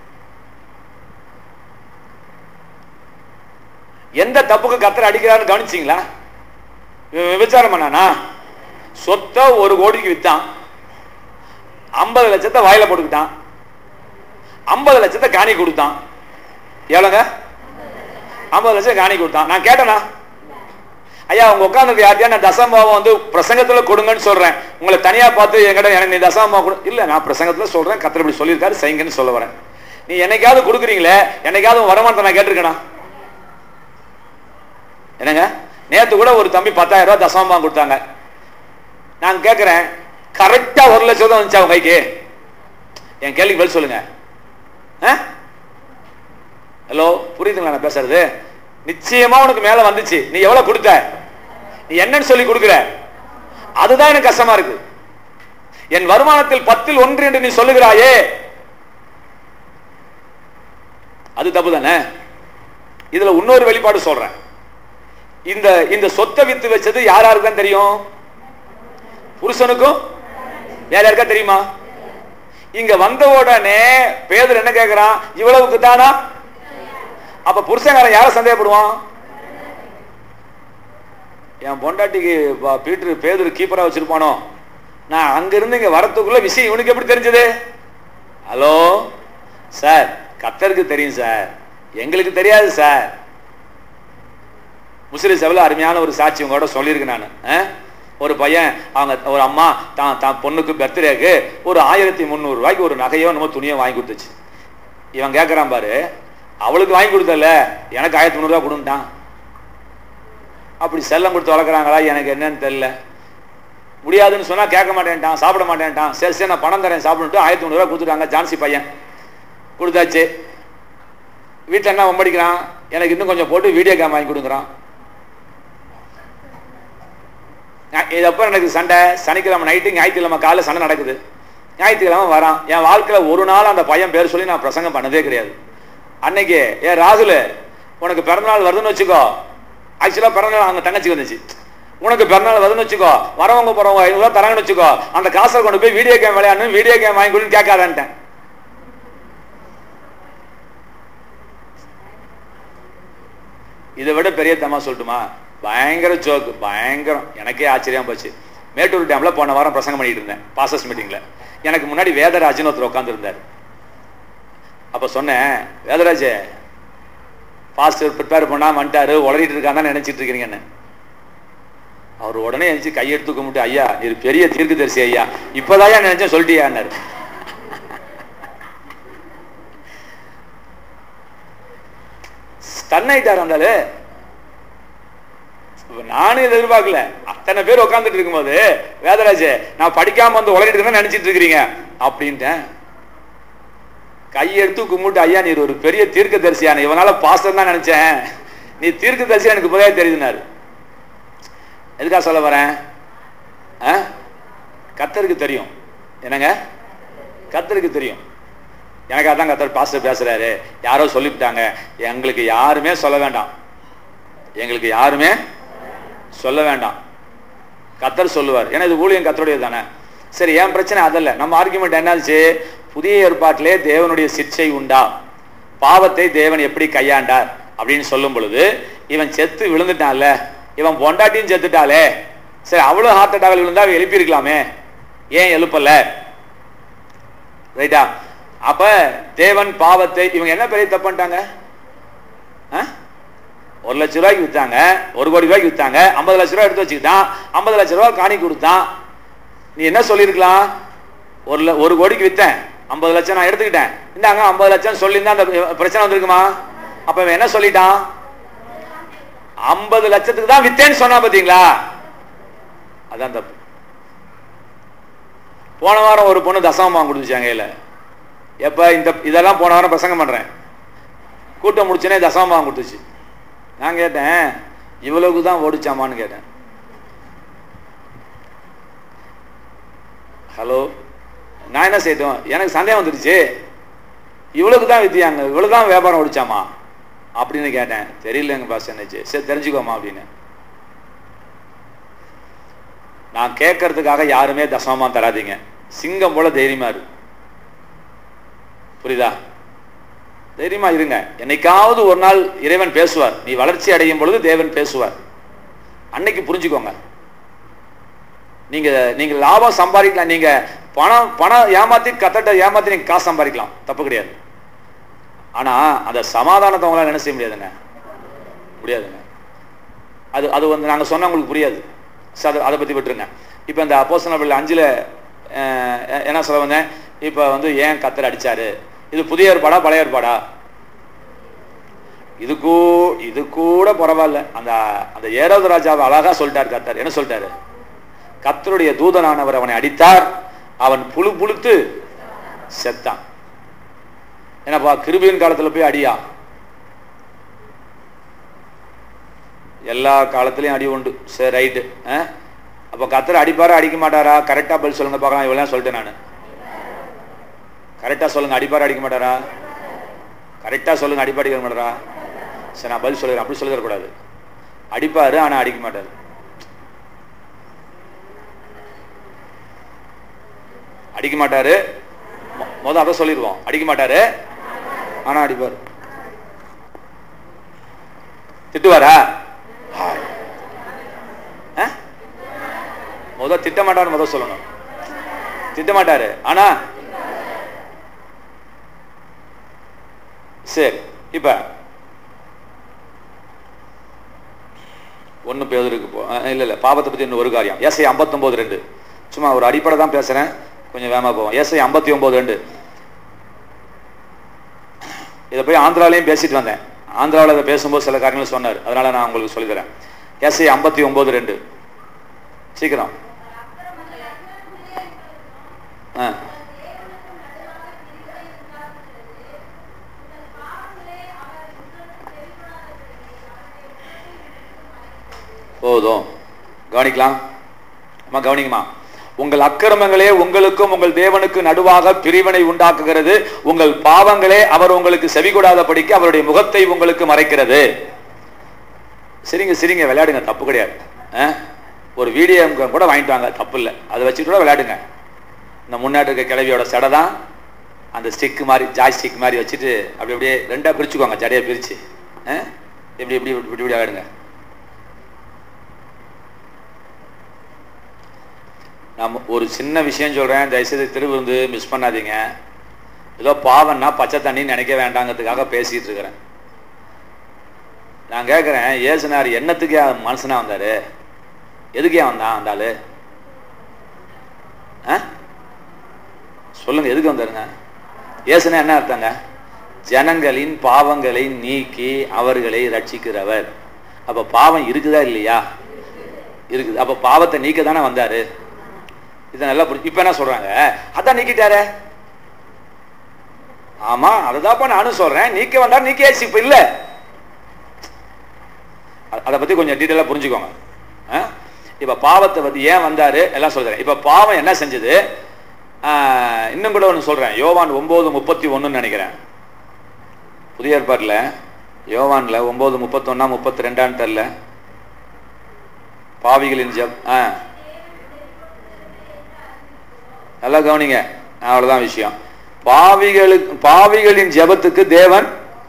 எந்த தப்புக்கு கத்தரை அடிக்கிறான்னு கவனிச்சிங்களா இவன் விபச்சாரம் பண்ணானா சொத்தை ஒரு கோடிக்கு வித்தான் ஐம்பது லட்சத்தை வாயில போட்டுக்கிட்டான் ஐம்பது லட்சத்தை காணி கொடுத்தான் எவ்வளோங்க ஐம்பது லட்சம் காணி கொடுத்தான் நான் கேட்டேனா ஐயா உங்க உட்காந்துருக்கு யார்ட்டையா நான் தசமாவை வந்து பிரசங்கத்துல கொடுங்கன்னு சொல்றேன் உங்களை தனியா பார்த்து என்கிட்ட எனக்கு நீ தசமா கொடு இல்ல நான் பிரசங்கத்துல சொல்றேன் கத்தர் இப்படி சொல்லியிருக்காரு செய்யுங்கன்னு சொல்ல வரேன் நீ என்னைக்காவது கொடுக்குறீங்களே என்னைக்காவது உன் வருமானத்தை நான் கேட்டிருக்கேனா என்னங்க நேத்து கூட ஒரு தம்பி பத்தாயிரம் ரூபாய் தசமா கொடுத்தாங்க நான் கேட்கிறேன் கரெக்டா ஒரு லட்சம் தான் வந்துச்சா உங்க கைக்கு என் கேள்விக்கு பதில் சொல்லுங்க ஹலோ புரியுதுங்களா நான் பேசுறது நிச்சயமா உனக்கு மேல வந்துச்சு நீ எவ்வளவு கொடுத்த நீ என்னன்னு சொல்லி கொடுக்குற அதுதான் எனக்கு கஷ்டமா இருக்கு என் வருமானத்தில் பத்தில் ஒன்று என்று நீ சொல்லுகிறாயே அது தப்பு தானே இதுல இன்னொரு வெளிப்பாடு சொல்றேன் இந்த இந்த சொத்தை வித்து வச்சது யார் யாருக்கு தான் தெரியும் புருஷனுக்கும் வேற யாருக்கா தெரியுமா இங்க வந்த உடனே பேதர் என்ன கேக்குறான் இவ்வளவுக்கு தானா அப்ப புருஷங்காரன் யார சந்தேகப்படுவான் என் பொண்டாட்டிக்கு ப- பீட்டர் பேதர் கீப்பரா வச்சிருப்பானோ நான் அங்க இருந்து இங்க வரத்துக்குள்ள விஷயம் இவனுக்கு எப்படி தெரிஞ்சது ஹலோ சார் கத்தருக்கு தெரியும் சார் எங்களுக்கு தெரியாது சார் முஸ்லிம் சபையில் அருமையான ஒரு சாட்சி உங்களோட சொல்லியிருக்கேன் நான் ஒரு பையன் அவங்க ஒரு அம்மா தான் தான் பொண்ணுக்கு பர்த்டேக்கு ஒரு ஆயிரத்தி முந்நூறு ரூபாய்க்கு ஒரு நகையோ நம்ம துணியோ வாங்கி கொடுத்துச்சு இவன் கேட்குறான் பாரு அவளுக்கு வாங்கி கொடுத்தல எனக்கு ஆயிரத்தி முந்நூறுரூவா கொடுன்ட்டான் அப்படி செல்லம் கொடுத்து வளர்க்குறாங்களா எனக்கு என்னன்னு தெரியல முடியாதுன்னு சொன்னா கேட்க மாட்டேன்ட்டான் சாப்பிட மாட்டேன்ட்டான் சரி சரி நான் பணம் தரேன் சாப்பிட்டுட்டு ஆயிரத்தி முந்நூறுரூவா கொடுத்துட்டாங்க ஜான்சி பையன் கொடுத்தாச்சு வீட்டில் என்ன வம்படிக்கிறான் எனக்கு இன்னும் கொஞ்சம் போட்டு வீடியோ கேம் வாங்கி கொடுக்குறான் நான் இதப்போ எனக்கு சண்டை சனிக்கிழமை நைட்டு ஞாயிற்றுக்கிழமை காலைல சண்டை நடக்குது ஞாயிற்றுக்கிழமை வரான் என் வாழ்க்கையில் ஒரு நாள் அந்த பையன் பேர் சொல்லி நான் பிரசங்கம் பண்ணதே கிடையாது அன்னைக்கு ஏ ராகுல் உனக்கு பிறந்தநாள் வருதுன்னு வச்சுக்கோ ஆக்சுவலாக பிறந்தநாள் அவங்க தங்கச்சி வந்துச்சு உனக்கு பிறந்தநாள் வருதுன்னு வச்சுக்கோ வரவங்க போறவங்க ஐநூறுரூவா தராங்கன்னு வச்சுக்கோ அந்த காசை கொண்டு போய் வீடியோ கேம் விளையாடணும் வீடியோ கேம் வாங்கி கொடுன்னு கேட்காதன்ட்டேன் இதை விட பெரிய தமா சொல்லட்டுமா பயங்கர ஜோக்கு பயங்கரம் எனக்கே ஆச்சரியம் போச்சு மேட்டூர் டேம்ல போன வாரம் பிரசங்கம் பண்ணிட்டு இருந்தேன் பாசஸ் மீட்டிங்ல எனக்கு முன்னாடி வேதராஜன் ஒருத்தர் உட்காந்துருந்தார் அப்ப சொன்னேன் வேதராஜ் பாஸ்டர் ப்ரிப்பேர் பண்ணா வந்துட்டாரு உளறிட்டு இருக்கான்னு நினைச்சிட்டு இருக்கிறீங்கன்னு அவர் உடனே எழுந்து கையெடுத்து கும்பிட்டு ஐயா இது பெரிய தீர்க்கதரிசி ஐயா இப்பதான் நினைச்சேன் சொல்லிட்டியான்னாரு ஸ்டன் ஆயிட்டார் அந்த ஆளு. இப்ப நானும் இதை எதிர்பார்க்கல அத்தனை பேர் உட்காந்துட்டு இருக்கும்போது வேதராஜ் நான் படிக்காம வந்து உலகிட்டு இருக்கேன்னு நினைச்சிட்டு இருக்கிறீங்க அப்படின்ட்டேன் கையெடுத்து கும்பிட்டு ஐயா நீர் ஒரு பெரிய தீர்க்க தரிசியான இவனால பாஸ்டர் தான் நினைச்சேன் நீ தீர்க்க தரிசி எனக்கு இப்போதே தெரியுதுனாரு எதுக்காக சொல்ல வரேன் ஆ? கர்த்தருக்கு தெரியும் என்னங்க கர்த்தருக்கு தெரியும் எனக்காக தான் கத்தர் பாஸ்டர் பேசுறாரு யாரோ சொல்லிவிட்டாங்க எங்களுக்கு யாருமே சொல்ல வேண்டாம் எங்களுக்கு யாருமே சொல்ல வேண்டாம் கத்தர் சொல்லுவார் ஏன்னா இது ஊழியம் கத்தருடையது தானே சரி என் பிரச்சனை அதல்ல நம்ம ஆர்குமெண்ட் என்னாச்சு புதிய ஏற்பாட்டிலே தேவனுடைய சிற்சை உண்டா பாவத்தை தேவன் எப்படி கையாண்டார் அப்படின்னு சொல்லும் பொழுது இவன் செத்து விழுந்துட்டான்ல இவன் பொண்டாட்டியும் செத்துட்டாலே சரி அவ்வளவு ஹார்ட் அட்டாக் விழுந்தா அவன் எழுப்பியிருக்கலாமே ஏன் எழுப்பல ரைட்டா அப்ப தேவன் பாவத்தை இவங்க என்ன பெரிய தப்பு பண்ணிட்டாங்க ஆ? ஒரு லட்ச ரூபாய்க்கு வித்தாங்க ஒரு கோடி ரூபாய்க்கு வித்தாங்க ஐம்பது லட்ச ரூபாய் எடுத்து வச்சுக்கிட்டான் ஐம்பது லட்ச ரூபாய் காணி கொடுத்தான் நீ என்ன சொல்லியிருக்கலாம் ஒரு ல- ஒரு கோடிக்கு வித்தேன் ஐம்பது லட்சம் நான் எடுத்துக்கிட்டேன் இந்தாங்க ஐம்பது லட்சம் சொல்லியிருந்தா அந்த பிரச்சனை வந்திருக்குமா அப்ப இவன் என்ன சொல்லிட்டான் ஐம்பது லட்சத்துக்கு தான் வித்தேன்னு சொன்னா பாத்தீங்களா அதான் தப்பு போன வாரம் ஒரு பொண்ணு தசமமாக கொடுத்துச்சாங்க கையில் எப்போ இந்த இதெல்லாம் போன வாரம் பிரசங்கம் பண்ணுறேன் கூட்டம் முடிச்சனே தசமமாக கொடுத்துச்சு நான் கேட்டேன் இவ்வளவுக்கு தான் ஓடிச்சாமான்னு கேட்டேன் ஹலோ நான் என்ன செய்யட்டும் எனக்கு சந்தேகம் வந்துடுச்சு இவ்வளவுக்கு தான் வித்தியாங்க இவ்வளவு தான் வியாபாரம் ஓடிச்சாமா அப்படின்னு கேட்டேன் தெரியலங்க பாஸ் என்னச்சு சரி தெரிஞ்சுக்கோமா அப்படின்னு நான் கேட்கறதுக்காக யாருமே தசமமா தராதீங்க சிங்கம் போல தைரியமா இரு புரியுதா தைரியமா இருங்க என்னைக்காவது ஒரு நாள் இறைவன் பேசுவார் நீ வளர்ச்சி அடையும் பொழுது தேவன் பேசுவார் அன்னைக்கு புரிஞ்சுக்கோங்க நீங்க நீங்க லாபம் சம்பாதிக்கலாம் நீங்க பணம் பணம் ஏமாத்தி கத்தட்ட ஏமாத்தி நீங்க காசு சம்பாதிக்கலாம் தப்பு கிடையாது ஆனா அந்த சமாதானத்தை உங்களால என்ன செய்ய முடியாதுங்க முடியாதுங்க அது அது வந்து நாங்க சொன்னா உங்களுக்கு புரியாது சரி, அதை அதை பத்தி விட்டுருங்க இப்போ இந்த அப்போஸ்தலர்கள் அஞ்சுல அஹ், என்ன சொல்ல வந்தேன் இப்போ வந்து ஏன் கத்தர் அடிச்சாரு இது புதிய ஏற்பாடா பழைய ஏற்பாடா இது கூ இது கூட பரவாயில்ல அந்த அந்த ஏரோது ராஜாவை அழகா சொல்லிட்டார் கத்தர் என்ன சொல்லிட்டாரு கத்தருடைய தூதனானவர் அவனை அடித்தார் அவன் புழு புழுத்து செத்தான் என்னப்பா கிருபியின் காலத்துல போய் அடியா எல்லா காலத்துலயும் அடி உண்டு சரி ரைட்டு அப்போ கத்தர் அடிப்பாரா அடிக்க மாட்டாரா கரெக்டாக பதில் சொல்லுங்க பார்க்கலாம் இவ்வளோ சொல்லிட்டேன் நான் கரெக்டாக சொல்லுங்க அடிப்பாரா அடிக்க மாட்டாரா கரெக்டாக சொல்லுங்க அடிப்பா அடிக்க மாட்டாரா சரி நான் பதில் சொல்லுறேன் அப்படி சொல்லி தரக்கூடாது அடிப்பாரு ஆனால் அடிக்க மாட்டாரு அடிக்க மாட்டாரு மொ- மொத அதை சொல்லிடுவோம் அடிக்க மாட்டாரு ஆனா அடிப்பாரு திட்டுவாரா ஹாய். ஆ? முத திட்ட மாட்டாரு முத சொல்லணும் திட்ட மாட்டாரு ஆனா சரி இப்ப ஒண்ணு பேதருக்கு போ அஹ் இல்ல இல்ல பாவத்தை பத்தி இன்னும் ஒரு காரியம் ஏசை ஐம்பத்தொன்பது ரெண்டு சும்மா ஒரு அடிப்படை தான் பேசுறேன் கொஞ்சம் வேகமா போவோம் ஏசை ஐம்பத்தி ஒன்பது ரெண்டு இதை போய் ஆந்திராலையும் பேசிட்டு வந்தேன் ஆந்திராவில் இதை பேசும்போது சில காரியங்கள் சொன்னார் அதனால நான் உங்களுக்கு சொல்லித்தரேன் ஏசை ஐம்பத்தி ஒன்பது ரெண்டு சீக்கிரம் ஆ போதும் கவனிக்கலாம் அம்மா கவனிங்கம்மா உங்கள் அக்கிரமங்களே உங்களுக்கும் உங்கள் தேவனுக்கு நடுவாக பிரிவினை உண்டாக்குகிறது உங்கள் பாவங்களே அவர் உங்களுக்கு செவிகொடாதபடிக்கு அவருடைய முகத்தை உங்களுக்கு மறைக்கிறது சரிங்க சரிங்க விளையாடுங்க தப்பு கிடையாது ஆ? ஒரு வீடியோ கூட வாங்கிட்டு வாங்க தப்பு இல்லை அதை வச்சுட்டு கூட விளையாடுங்க இந்த முன்னாடி இருக்க கிழவியோட சடை தான் அந்த ஸ்டிக் மாதிரி ஜாய் ஸ்டிக் மாதிரி வச்சுட்டு அப்படி அப்படியே ரெண்டா பிரிச்சுக்கோங்க ஜடையை பிரிச்சு ஆ? இப்படி இப்படி இப்படி இப்படி விளையாடுங்க நம்ம ஒரு சின்ன விஷயம் சொல்றேன் தயவுசெய்து திருவிருந்து மிஸ் பண்ணாதீங்க ஏதோ பாவம்னா பச்சை தண்ணின்னு நினைக்க வேண்டாங்கிறதுக்காக பேசிட்டு இருக்கிறேன் நான் கேட்குறேன் ஏசுனார் என்னத்துக்கு ஏன் மனுஷனா வந்தாரு எதுக்கு ஏன் வந்தான் அந்த ஆளு ஆ? சொல்லுங்க எதுக்கு வந்தாருங்க ஏசுனா என்ன அர்த்தங்க ஜனங்களின் பாவங்களை நீக்கி அவர்களை ரட்சிக்கிறவர் அப்ப பாவம் இருக்குதா இல்லையா இருக்குது அப்ப பாவத்தை நீக்க தானே வந்தாரு இதை நல்லா புரிஞ்சு இப்ப என்ன சொல்றாங்க அதான் நீக்கிட்டாரே ஆமா அதுதான்ப்பா நானும் சொல்றேன் நீக்க வந்தா நீக்கியாச்சு இப்ப இல்ல அ- அதை பத்தி கொஞ்சம் டீட்டெயிலா புரிஞ்சுக்கோங்க ஆ? இப்ப பாவத்தை பத்தி ஏன் வந்தாரு எல்லாம் சொல்றேன் இப்ப பாவம் என்ன செஞ்சது ஆ, இன்னும் கூட ஒன்று சொல்றேன் யோவான் ஒன்பது முப்பத்தி ஒண்ணுன்னு நினைக்கிறேன் புதிய ஏற்பாட்டில் யோவான்ல ஒன்பது முப்பத்தொன்னா முப்பத்தி ரெண்டான்னு தெரில பாவிகளின் ஜப் ஆ நல்லா கவனிங்க அவ்வளவுதான் விஷயம் பாவிகளுக்கு பாவிகளின் ஜெபத்துக்கு தேவன்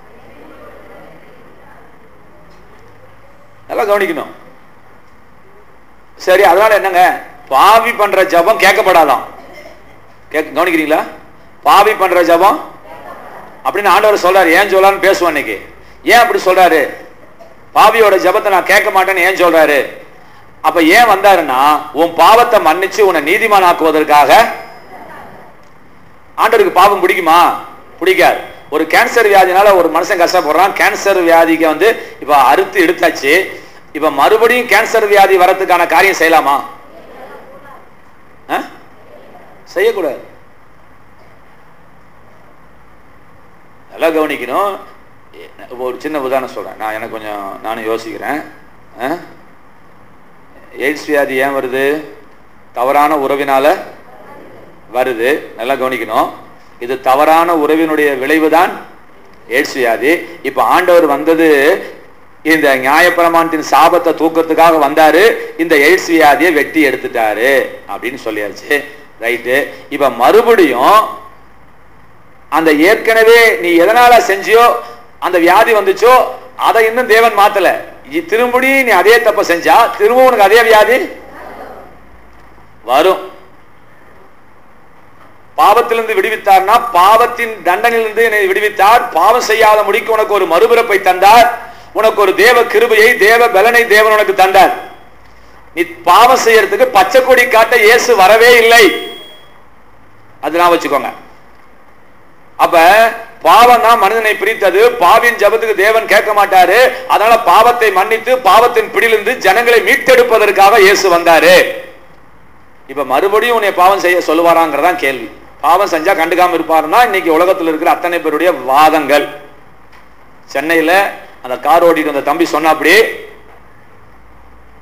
நல்லா கவனிக்கணும் சரி அதனால என்னங்க பாவி பண்ற ஜெபம் கேட்கப்படாதாம் கேட்க கவனிக்கிறீங்களா பாவி பண்ற ஜெபம் அப்படின்னு ஆண்டவர் சொல்றாரு ஏன் சொல்றாருன்னு பேசுவோம் இன்னைக்கு ஏன் அப்படி சொல்றாரு பாவியோட ஜெபத்தை நான் கேட்க மாட்டேன்னு ஏன் சொல்றாரு அப்ப ஏன் வந்தாருன்னா உன் பாவத்தை மன்னிச்சு உன்னை நீதிமான் ஆக்குவதற்காக ஆண்டவருக்கு பாவம் பிடிக்குமா பிடிக்காது ஒரு கேன்சர் வியாதினால ஒரு மனுஷன் கஷ்டப்படுறான் கேன்சர் வியாதிக்கு வந்து இப்ப அறுத்து எடுத்தாச்சு இப்ப மறுபடியும் கேன்சர் வியாதி வரதுக்கான காரியம் செய்யலாமா ஆ? செய்யக்கூடாது நல்லா கவனிக்கணும் எ- ஒரு சின்ன உதாரணம் சொல்றேன் நான் எனக்கு கொஞ்சம் நானும் யோசிக்கிறேன் ஆ? எய்ட்ஸ் வியாதி ஏன் வருது தவறான உறவினால வருது நல்லா கவனிக்கணும் இது தவறான உறவினுடைய விளைவுதான் எய்ட்ஸ் வியாதி இப்ப ஆண்டவர் வந்தது இந்த நியாயப்பிரமாணத்தின் சாபத்தை தூக்கத்துக்காக வந்தாரு இந்த எய்ட்ஸ் வியாதியை வெட்டி எடுத்துட்டாரு அப்படின்னு சொல்லியாச்சு ரைட்டு இப்ப மறுபடியும் அந்த ஏற்கனவே நீ எதனால செஞ்சியோ அந்த வியாதி வந்துச்சோ அதை இன்னும் தேவன் மாத்தல இ- திரும்படி நீ அதே தப்ப செஞ்சா திரும்ப உனக்கு அதே வியாதி வரும் பாவத்திலிருந்து விடுவித்தார்னா பாவத்தின் தண்டனையிலிருந்து என்னை விடுவித்தார் பாவம் செய்யாத முடிக்கு உனக்கு ஒரு மறுபிறப்பை தந்தார் உனக்கு ஒரு தேவ கிருபையை தேவ பலனை தேவன் உனக்கு தந்தார் நீ பாவம் செய்யறதுக்கு பச்சை கொடி காட்ட இயேசு வரவே இல்லை அது நான் வச்சுக்கோங்க அப்ப பாவம் தான் மனிதனை பிரித்தது பாவின் ஜபத்துக்கு தேவன் கேட்க மாட்டாரு அதனால பாவத்தை மன்னித்து பாவத்தின் பிடியிலிருந்து ஜனங்களை மீட்டெடுப்பதற்காக இயேசு வந்தாரு இப்ப மறுபடியும் உன்னை பாவம் செய்ய சொல்லுவாராங்கிறதான் கேள்வி பாவம் செஞ்சா கண்டுக்காம இருப்பாருன்னா இன்னைக்கு உலகத்தில் இருக்கிற அத்தனை பேருடைய வாதங்கள் சென்னையில அந்த கார் ஓட்டிட்டு வந்த தம்பி சொன்னாப்படி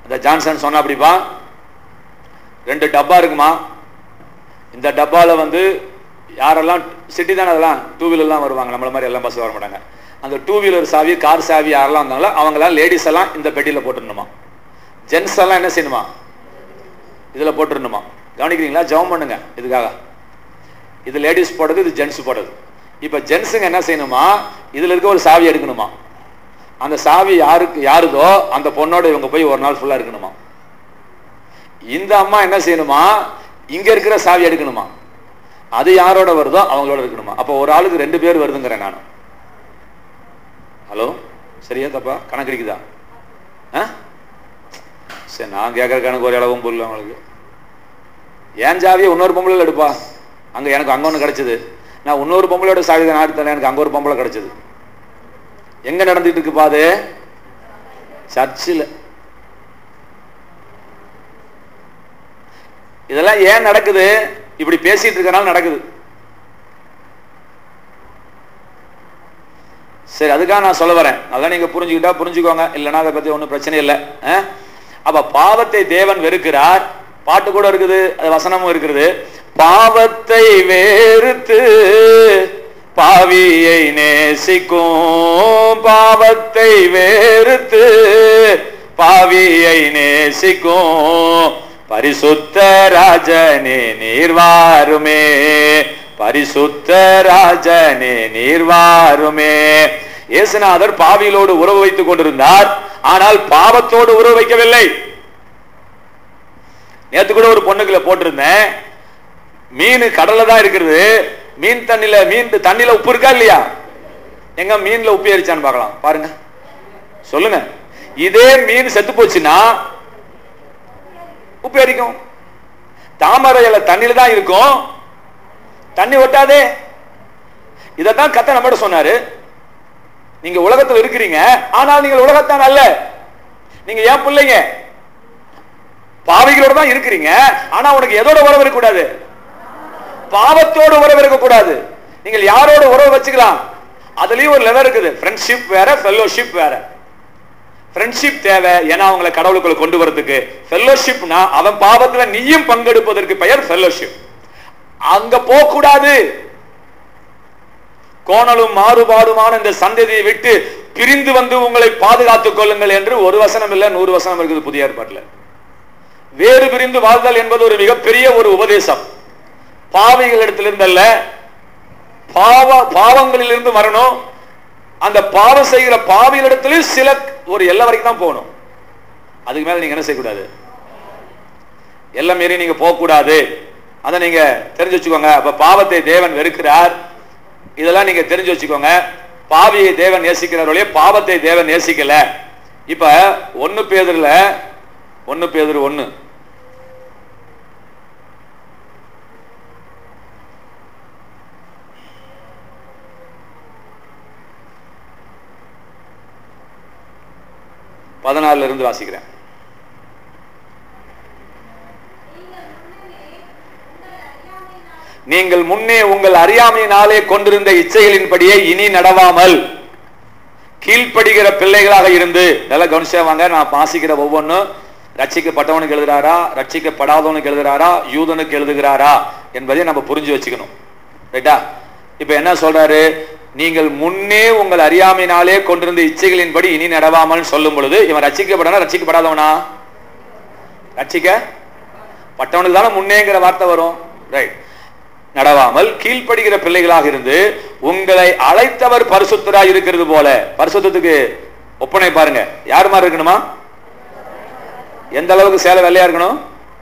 இந்த ஜான்சன் சொன்ன அப்படிப்பா ரெண்டு டப்பா இருக்குமா இந்த டப்பால வந்து யாரெல்லாம் சிட்டி தானே அதெல்லாம் டூ வீலர்லாம் வருவாங்க நம்மள மாதிரி எல்லாம் பஸ் வர மாட்டாங்க அந்த டூ வீலர் சாவி கார் சாவி யாரெல்லாம் வந்தாங்களோ அவங்களாம் லேடிஸ் எல்லாம் இந்த பெட்டியில் போட்டுடணுமா ஜென்ஸ் எல்லாம் என்ன செய்யணுமா இதில் போட்டுடணுமா கவனிக்கிறீங்களா ஜெபம் பண்ணுங்க இதுக்காக இது லேடிஸ் போடுறது இது ஜென்ஸ் போடுறது இப்போ ஜென்ஸுங்க என்ன செய்யணுமா இதில் இருக்க ஒரு சாவி எடுக்கணுமா அந்த சாவி யாருக்கு யாருதோ அந்த பொண்ணோட இவங்க போய் ஒரு நாள் ஃபுல்லாக இருக்கணுமா இந்த அம்மா என்ன செய்யணுமா இங்க இருக்கிற சாவி எடுக்கணுமா அது யாரோட வருதோ அவங்களோட இருக்கணுமா அப்போ ஒரு ஆளுக்கு ரெண்டு பேர் வருதுங்கிறேன் நான் ஹலோ சரியா தப்பா கணக்கு இருக்குதா ஆ சரி நான் கேட்குற கணக்கு ஒரு அளவும் புரியல அவங்களுக்கு ஏன் சாவியை இன்னொரு பொம்பளை எடுப்பா அங்க எனக்கு அங்க ஒன்று கிடைச்சது நான் இன்னொரு பொம்பளையோட சாவி தான் எடுத்தேன் எனக்கு அங்க ஒரு பொம்பளை கிடைச்சது எங்க நடந்துட்டு இருக்குப்பா அது சர்ச்சில் இதெல்லாம் ஏன் நடக்குது இப்படி பேசிட்டு இருக்கனால நடக்குது சரி அதுக்காக நான் சொல்ல வரேன் அதான் நீங்க புரிஞ்சுக்கிட்டா புரிஞ்சுக்கோங்க இல்லைன்னா அதை பத்தி ஒன்றும் பிரச்சனை இல்லை அஹ்? அப்ப பாவத்தை தேவன் வெறுக்கிறார் பாட்டு கூட இருக்குது அது வசனமும் இருக்குது பாவத்தை வேறுத்து பாவியை நேசிக்கும் பாவத்தை வேறுத்து பாவியை நேசிக்கும் பரிசுத்த ராஜனே நீர்வாருமே பரிசுத்த ராஜனே நீர்வாருமே இயேசுநாதர் பாவியிலோடு உறவு வைத்துக் கொண்டிருந்தார் ஆனால் பாவத்தோடு உறவு வைக்கவில்லை நேத்து கூட ஒரு பொண்ணுக்குள்ள போட்டிருந்தேன் மீன் கடல்ல தான் இருக்கிறது மீன் தண்ணில மீன் தண்ணில உப்பு இருக்கா இல்லையா எங்க மீன்ல உப்பு ஏறிச்சான்னு பார்க்கலாம் பாருங்க சொல்லுங்க இதே மீன் செத்து போச்சுன்னா உப்பு எரிக்கும் தாமரை இலை தண்ணியில தான் இருக்கும் தண்ணி ஒட்டாதே இதைத்தான் கத்த நம்மகிட்ட சொன்னாரு நீங்க உலகத்துல இருக்கிறீங்க ஆனால் நீங்கள் உலகத்தான் அல்ல நீங்க ஏன் பிள்ளைங்க பாவிகளோட தான் இருக்கிறீங்க ஆனா உனக்கு எதோட உறவு இருக்கக்கூடாது பாவத்தோடு உறவு இருக்கக்கூடாது நீங்கள் யாரோட உறவு வச்சுக்கலாம் அதுலயும் ஒரு லெவல் இருக்குது ஃப்ரெண்ட்ஷிப் வேற ஃபெல்லோஷிப் வேற ஃப்ரெண்ட்ஷிப் தேவை ஏன்னா அவங்களை கடவுளுக்குள்ள கொண்டு வரதுக்கு ஃபெல்லோஷிப்னா அவன் பாவத்துல நீயும் பங்கெடுப்பதற்கு பெயர் ஃபெல்லோஷிப் அங்க போக கூடாது கோணலும் மாறுபாடுமான இந்த சந்ததியை விட்டு பிரிந்து வந்து உங்களை பாதுகாத்துக் கொள்ளுங்கள் என்று ஒரு வசனம் இல்ல நூறு வசனம் இருக்குது புதிய ஏற்பாட்டுல வேறு பிரிந்து வாழ்தல் என்பது ஒரு மிகப்பெரிய ஒரு உபதேசம் பாவிகளிடத்திலிருந்து அல்ல பாவ பாவங்களிலிருந்து வரணும் அந்த பாவம் செய்கிற பாவிகளிடத்திலும் சில ஒரு எல்லை வரைக்கும் தான் போகணும் அதுக்கு மேல நீங்க என்ன செய்யக்கூடாது எல்லாம் மீறி நீங்க போகக்கூடாது அதை நீங்க தெரிஞ்சு வச்சுக்கோங்க அப்ப பாவத்தை தேவன் வெறுக்கிறார் இதெல்லாம் நீங்க தெரிஞ்சு வச்சுக்கோங்க பாவியை தேவன் நேசிக்கிறார்களே பாவத்தை தேவன் நேசிக்கல இப்ப ஒன்னு பேதர்ல ஒன்னு பேதர் ஒன்னு பதினாலுல இருந்து வாசிக்கிறேன் நீங்கள் முன்னே உங்கள் அறியாமையினாலே கொண்டிருந்த இச்சைகளின்படியே இனி நடவாமல் கீழ்ப்படுகிற பிள்ளைகளாக இருந்து நல்லா கவனிச்சா வாங்க நான் வாசிக்கிற ஒவ்வொன்றும் ரட்சிக்கப்பட்டவனுக்கு எழுதுறாரா ரட்சிக்கப்படாதவனுக்கு எழுதுறாரா யூதனுக்கு எழுதுகிறாரா என்பதை நம்ம புரிஞ்சு வச்சுக்கணும் ரைட்டா இப்ப என்ன சொல்றாரு நீங்கள் முன்னே உங்கள் அறியாமையினாலே கொண்டிருந்த இச்சைகளின்படி இனி நடவாமல் சொல்லும் பொழுது இவன் ரட்சிக்கப்படனா ரட்சிக்கப்படாதவனா ரட்சிக்க பட்டவனுக்கு தானே முன்னேங்கிற வார்த்தை வரும் ரைட் நடவாமல் கீழ்ப்படுகிற பிள்ளைகளாக இருந்து உங்களை அழைத்தவர் பரிசுத்தராய் இருக்கிறது போல பரிசுத்தத்துக்கு ஒப்பனை பாருங்க யார் மாதிரி இருக்கணுமா எந்த அளவுக்கு சேலை வெள்ளையா இருக்கணும்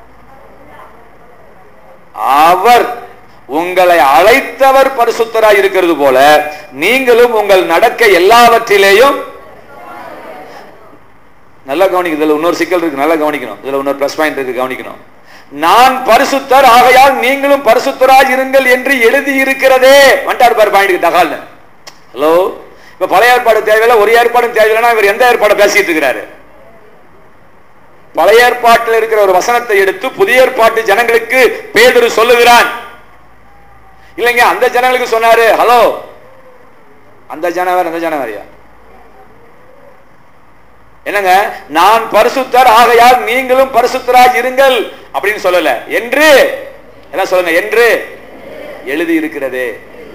அவர் உங்களை அழைத்தவர் பரிசுத்தராய் இருக்கிறது போல நீங்களும் உங்கள் நடக்க எல்லாவற்றிலேயும் நல்லா கவனிக்கணும் இதுல இன்னொரு சிக்கல் இருக்கு நல்லா கவனிக்கணும் இதுல இன்னொரு பிளஸ் பாயிண்ட் இருக்கு கவனிக்கணும் நான் பரிசுத்தர் ஆகையால் நீங்களும் பரிசுத்தராய் இருங்கள் என்று எழுதி இருக்கிறதே வந்துட்டார் பாரு பாயிண்ட் தகால் ஹலோ இப்ப பழைய ஏற்பாடு தேவையில்லை ஒரு ஏற்பாடும் தேவையில்லைன்னா இவர் எந்த ஏற்பாடு பேசிட்டு இருக்கிறாரு பழைய ஏற்பாட்டில் இருக்கிற ஒரு வசனத்தை எடுத்து புதிய ஏற்பாட்டு ஜனங்களுக்கு பேதுரு சொல்லுகிறான் இல்லைங்க அந்த ஜனங்களுக்கு சொன்னாரு ஹலோ அந்த ஜனவர் அந்த ஜனவரியா என்னங்க நான் பரிசுத்தர் ஆகையால் நீங்களும் பரிசுத்தராய் இருங்கள் அப்படின்னு சொல்லல என்று எல்லாம் சொல்லுங்க என்று எழுதி இருக்கிறதே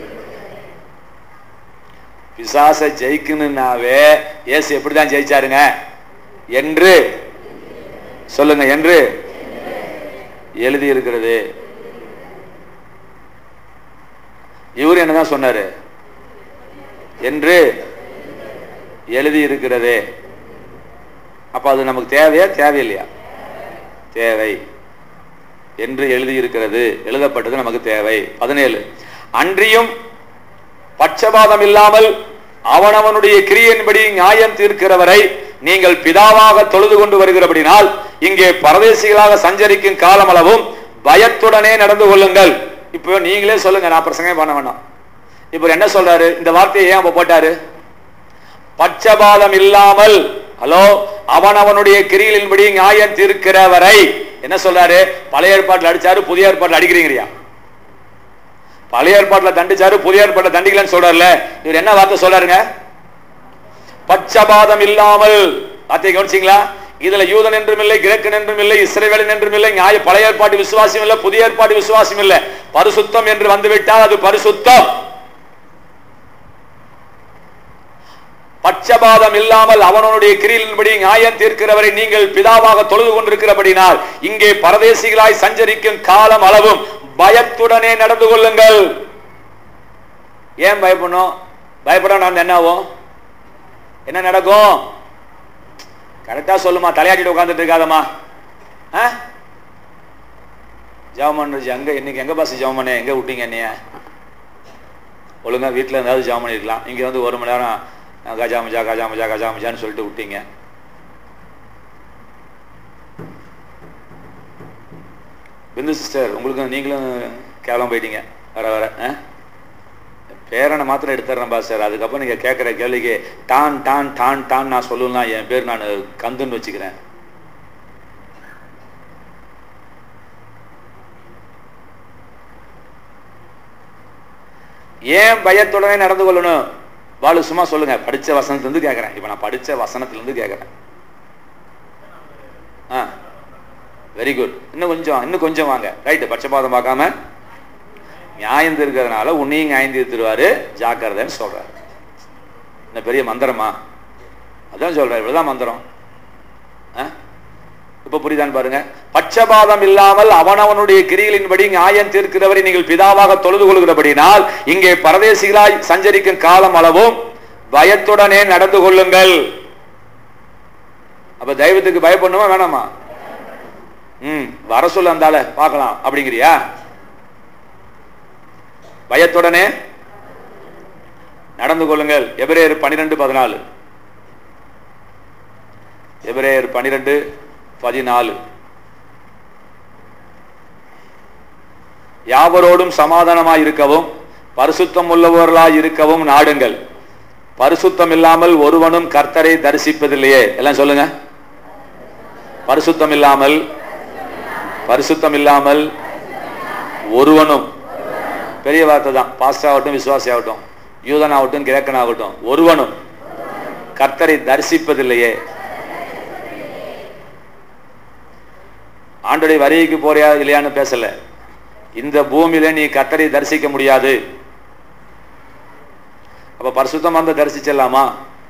பிசாச ஜெயிக்கணும்னாவே இயேசு எப்படிதான் ஜெயிச்சாருங்க என்று சொல்லுங்க என்று எழுதி இருக்கிறது இவர் என்னதான் சொன்னாரு என்று எழுதி இருக்கிறதே அப்ப அது நமக்கு தேவையா தேவையில்லையா தேவை என்று எழுதி இருக்கிறது எழுதப்பட்டது நமக்கு தேவை பதினேழு அன்றியும் பட்சபாதம் இல்லாமல் அவனவனுடைய கிரியையின்படி நியாயம் தீர்க்கிறவரை நீங்கள் பிதாவாக தொழுது கொண்டு வருகிறபடினால் இங்கே பரதேசிகளாக சஞ்சரிக்கும் காலமளவும் பயத்துடனே நடந்து கொள்ளுங்கள் இப்போ நீங்களே சொல்லுங்க நான் பிரசங்கம் பண்ண வேண்டாம் இப்போ என்ன சொல்றாரு இந்த வார்த்தையை ஏன் அப்ப போட்டாரு பட்சபாதம் இல்லாமல் ஹலோ அவன் அவனுடைய கிரிகளின்படி நியாயம் தீர்க்கிறவரை என்ன சொல்றாரு பழைய ஏற்பாட்டில் அடிச்சாரு புதிய ஏற்பாட்டில் அடிக்கிறீங்கயா பழைய ஏற்பாட்டில் தண்டிச்சாரு புதிய ஏற்பாட்டில் தண்டிக்கலன்னு சொல்றாருல இவர் என்ன வார்த்தை சொல்றாருங்க பட்சபாதம் இல்லாமல் வார்த்தையை கவனிச்சிங்களா இதுல யூதன் என்றும் இல்லை கிரேக்கன் என்றும் இல்லை இஸ்ரேவேலன் என்றும் இல்லை நியாய பழைய ஏற்பாட்டு விசுவாசம் இல்லை புதிய ஏற்பாட்டு விசுவாசம் இல்லை பரிசுத்தம் என்று வந்துவிட்டால் அது பரிசுத்தம் பட்சபாதம் இல்லாமல் அவனுடைய கிரியின்படி நியாயம் தீர்க்கிறவரை நீங்கள் பிதாவாக தொழுது கொண்டிருக்கிறபடினால் இங்கே பரதேசிகளாய் சஞ்சரிக்கும் காலம் அளவும் பயத்துடனே நடந்து கொள்ளுங்கள் ஏன் பயப்படணும் பயப்பட நான் என்ன ஆகும் என்ன நடக்கும் கரெக்டா சொல்லுமா தலையாட்டிட்டு உட்காந்துட்டு இருக்காதம்மா ஜெபம் பண்ணுறது எங்க இன்னைக்கு எங்க பாஸ் ஜெபம் பண்ண எங்க விட்டீங்க என்னைய ஒழுங்கா வீட்டில் இருந்தாலும் ஜெபம் பண்ணிருக்கலாம் இங்க வந்து ஒரு மணி நேரம் கஜா மஜா கஜா மஜா கஜா மஜான்னு சொல்லிட்டு விட்டீங்க பிந்து சிஸ்டர் உங்களுக்கு நீங்களும் கேவலம் போயிட்டீங்க வர வர பேரனை மாத்திரம் எடுத்துறேன் சார் அதுக்கப்புறம் நீங்க கேட்குற கேள்விக்கு டான் டான் டான் டான் நான் சொல்லலாம் என் பேர் நான் கந்துன்னு வச்சுக்கிறேன் ஏன் பயத்துடனே நடந்து கொள்ளணும் வாழு சும்மா சொல்லுங்க படிச்ச வசனத்துல இருந்து கேட்கறேன் இப்ப நான் படிச்ச வசனத்துல இருந்து கேட்கறேன் ஆ வெரி குட் இன்னும் கொஞ்சம் இன்னும் கொஞ்சம் வாங்க ரைட்டு பட்சபாதம் பார்க்காம நியாயம் இருக்கிறதுனால உன்னையும் நியாயம் தீர்த்துருவாரு ஜாக்கிரதைன்னு சொல்றாரு என்ன பெரிய மந்திரமா அதான் சொல்றாரு இவ்வளவுதான் மந்திரம் இப்ப புரியுதான்னு பாருங்க பட்சபாதம் இல்லாமல் அவனவனுடைய கிரிகளின்படி நியாயம் தீர்க்கிறவரை நீங்கள் பிதாவாக தொழுது கொள்கிறபடினால் இங்கே பரதேசிகளாய் சஞ்சரிக்கும் காலம் அளவும் பயத்துடனே நடந்து கொள்ளுங்கள் அப்ப தெய்வத்துக்கு பயப்படணுமா வேணாமா ம் வர சொல்ல அந்தால பார்க்கலாம் அப்படிங்கிறியா பயத்துடனே நடந்து கொள்ளுங்கள் எபிரேயர் பனிரெண்டு பதினாலு எபிரேயர் பனிரெண்டு பதினாலு யாவரோடும் சமாதானமாய் இருக்கவும் பரிசுத்தம் உள்ளவர்களாய் இருக்கவும் நாடுங்கள் பரிசுத்தம் இல்லாமல் ஒருவனும் கர்த்தரை தரிசிப்பதில்லையே எல்லாம் சொல்லுங்க பரிசுத்தம் இல்லாமல் பரிசுத்தம் இல்லாமல் ஒருவனும் பெரிய வார்த்தை தான் பாஸ்டர் ஆகட்டும் விசுவாசி ஆகட்டும் யூதன் ஆகட்டும் கிரேக்கன் ஆகட்டும் ஒருவனும் கர்த்தரை தரிசிப்பதில்லையே ஆண்டுடைய வரிக்கு போறியா இல்லையான்னு பேசல இந்த பூமியில நீ கர்த்தரை தரிசிக்க முடியாது அப்ப பரிசுத்தமா இருந்தா தரிசிச்சிடலாமா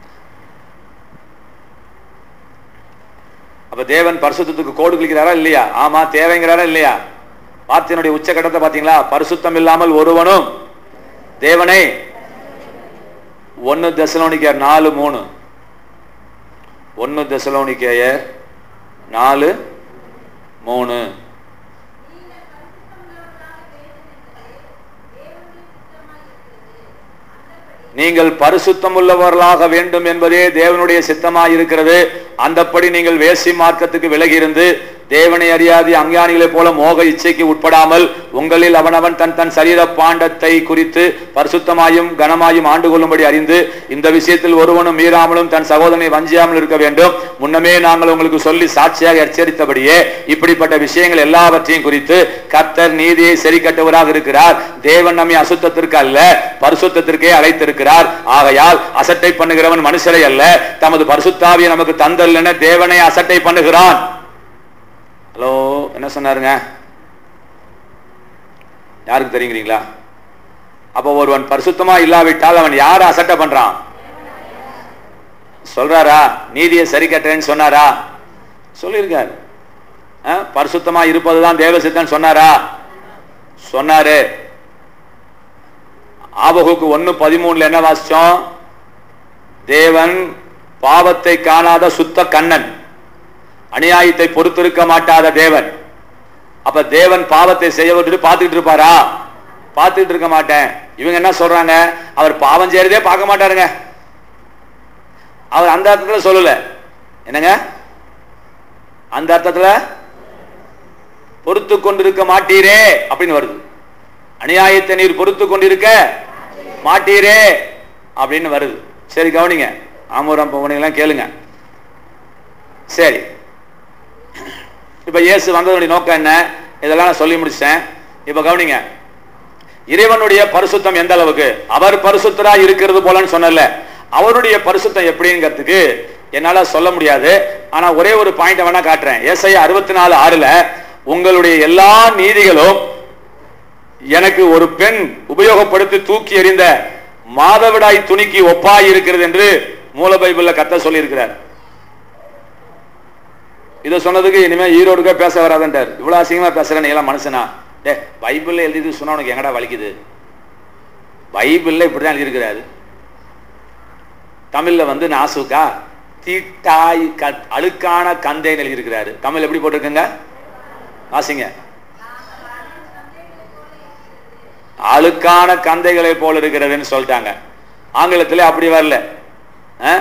அப்ப தேவன் பரிசுத்தத்துக்கு கோடு கிளிக்கிறாரா இல்லையா ஆமா தேவைங்கிறாரா இல்லையா வார்த்தையினுடைய உச்சகட்டத்தை பாத்தீங்களா பரிசுத்தம் இல்லாமல் ஒருவனும் தேவனை ஒன்னு தெசலோனிக்கர் நாலு மூணு ஒன்னு தெசலோனிக்கேயர் நாலு மூணு நீங்கள் பரிசுத்தம் உள்ளவர்களாக வேண்டும் என்பதே தேவனுடைய சித்தமாய் இருக்கிறது அந்தப்படி நீங்கள் வேசி மார்க்கத்துக்கு விலகி இருந்து தேவனை அறியாதி அஞ்ஞானிகளைப் போல மோக இச்சைக்கு உட்படாமல் உங்களில் அவனவன் தன் தன் சரீர பாண்டத்தை குறித்து பரிசுத்தமாயும் கனமாயும் ஆண்டு கொள்ளும்படி அறிந்து இந்த விஷயத்தில் ஒருவனும் மீறாமலும் தன் சகோதரனை வஞ்சியாமல் இருக்க வேண்டும் முன்னமே நாங்கள் உங்களுக்கு சொல்லி சாட்சியாக எச்சரித்தபடியே இப்படிப்பட்ட விஷயங்கள் எல்லாவற்றையும் குறித்து கர்த்தர் நீதியை சரி கட்டவராக இருக்கிறார் தேவன் நம்மை அசுத்தத்திற்கு அல்ல பரிசுத்தத்திற்கே அழைத்திருக்கிறார் ஆகையால் அசட்டை பண்ணுகிறவன் மனுஷரை அல்ல தமது பரிசுத்தாவியை நமக்கு தந்தல்லன தேவனை அசட்டை பண்ணுகிறான் ஹலோ என்ன சொன்னாருங்க யாருக்கு தெரியுங்களா அப்போ ஒருவன் பரிசுத்தமா இல்லாவிட்டால் அவன் யார அசட்டை பண்றான் சொல்றாரா நீதியை சரி கட்டுறேன்னு சொன்னாரா சொல்லியிருக்காரு ஆ? பரிசுத்தமா இருப்பதுதான் தேவசித்தன் சொன்னாரா சொன்னாரு ஆபகுக்கு ஒன்னு பதிமூணுல என்ன வாசிச்சோம் தேவன் பாவத்தை காணாத சுத்த கண்ணன் அநியாயத்தை பொறுத்திருக்க மாட்டாத தேவன் அப்ப தேவன் பாவத்தை செய்ய விட்டுட்டு பார்த்துட்டு இருப்பாரா பார்த்துட்டு இருக்க மாட்டேன் இவங்க என்ன சொல்றாங்க அவர் பாவம் செய்யறதே பார்க்க மாட்டாருங்க அவர் அந்த அர்த்தத்துல சொல்லல என்னங்க அந்த அர்த்தத்துல பொறுத்து கொண்டிருக்க மாட்டீரே அப்படின்னு வருது அநியாயத்தை நீர் பொறுத்து கொண்டிருக்க மாட்டீரே அப்படின்னு வருது சரி கவனிங்க ஆமூரம் பவனிங்கெல்லாம் கேளுங்க சரி இப்ப இயேசு வந்ததனுடைய நோக்கம் என்ன இதெல்லாம் நான் சொல்லி முடிச்சிட்டேன் இப்ப கவனிங்க இறைவனுடைய பரிசுத்தம் எந்த அளவுக்கு அவர் பரிசுத்தரா இருக்கிறது போலன்னு சொன்னல அவருடைய பரிசுத்தம் எப்படிங்கிறதுக்கு என்னால சொல்ல முடியாது ஆனா ஒரே ஒரு பாயிண்ட் வேணா காட்டுறேன் ஏசையா அறுபத்தி நாலு ஆறுல உங்களுடைய எல்லா நீதிகளும் எனக்கு ஒரு பெண் உபயோகப்படுத்தி தூக்கி எறிந்த மாதவிடாய் துணிக்கு ஒப்பாய் இருக்கிறது என்று மூல பைபிள்ல கத்த சொல்லி இருக்கிறார் இதை சொன்னதுக்கு இனிமே ஈரோடுக்கே பேச வராதன்றார் இவ்வளவு அசிங்கமா பேசுறேன் நீ எல்லாம் மனுஷனா டே பைபிள்ல எழுதி சொன்னா உனக்கு எங்கடா வலிக்குது பைபிள்ல இப்படிதான் எழுதியிருக்கிறாரு தமிழ்ல வந்து நாசுக்கா தீட்டாய் க- அழுக்கான கந்தைன்னு எழுதியிருக்கிறாரு தமிழ் எப்படி போட்டிருக்குங்க வாசிங்க அழுக்கான கந்தைகளை போல இருக்கிறதுன்னு சொல்லிட்டாங்க ஆங்கிலத்துல அப்படி வரல ஆ?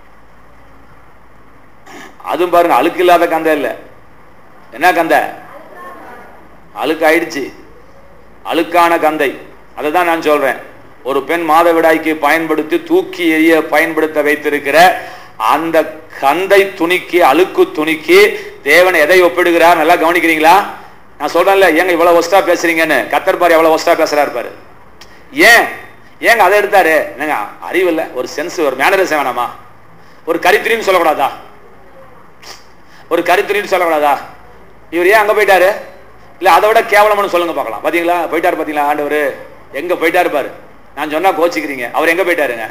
அதுவும் பாருங்க அழுக்கு இல்லாத கந்தை இல்ல என்ன கந்தை அழுக்கு ஆயிடுச்சு அழுக்கான கந்தை அதை தான் நான் சொல்றேன் ஒரு பெண் மாதவிடாய்க்கு பயன்படுத்தி தூக்கி எறிய பயன்படுத்த வைத்திருக்கிற அந்த கந்தை துணிக்கு அழுக்கு துணிக்கு தேவன் எதை ஒப்பிடுகிறார் நல்லா கவனிக்கிறீங்களா நான் சொல்றேன்ல ஏங்க இவ்வளவு ஒஸ்டா பேசுறீங்கன்னு கத்தர் பாரு எவ்வளவு ஒஸ்டா பேசுறாரு பாரு ஏன் ஏங்க அதை எடுத்தாரு என்னங்க அறிவு இல்ல ஒரு சென்ஸ் ஒரு மேனரிசம் வேணாமா ஒரு கரித்திரின்னு சொல்லக்கூடாதா ஒரு கருத்துரின்னு சொல்லக்கூடாதா இவர் ஏன் அங்க போயிட்டாரு இல்ல அதை விட கேவலம்னு சொல்லுங்க பார்க்கலாம் பாத்தீங்களா போயிட்டாரு பாத்தீங்களா ஆண்டவர் எங்க போயிட்டாரு பாரு நான் சொன்னா கோச்சிக்கிறீங்க அவர் எங்க போயிட்டாருங்க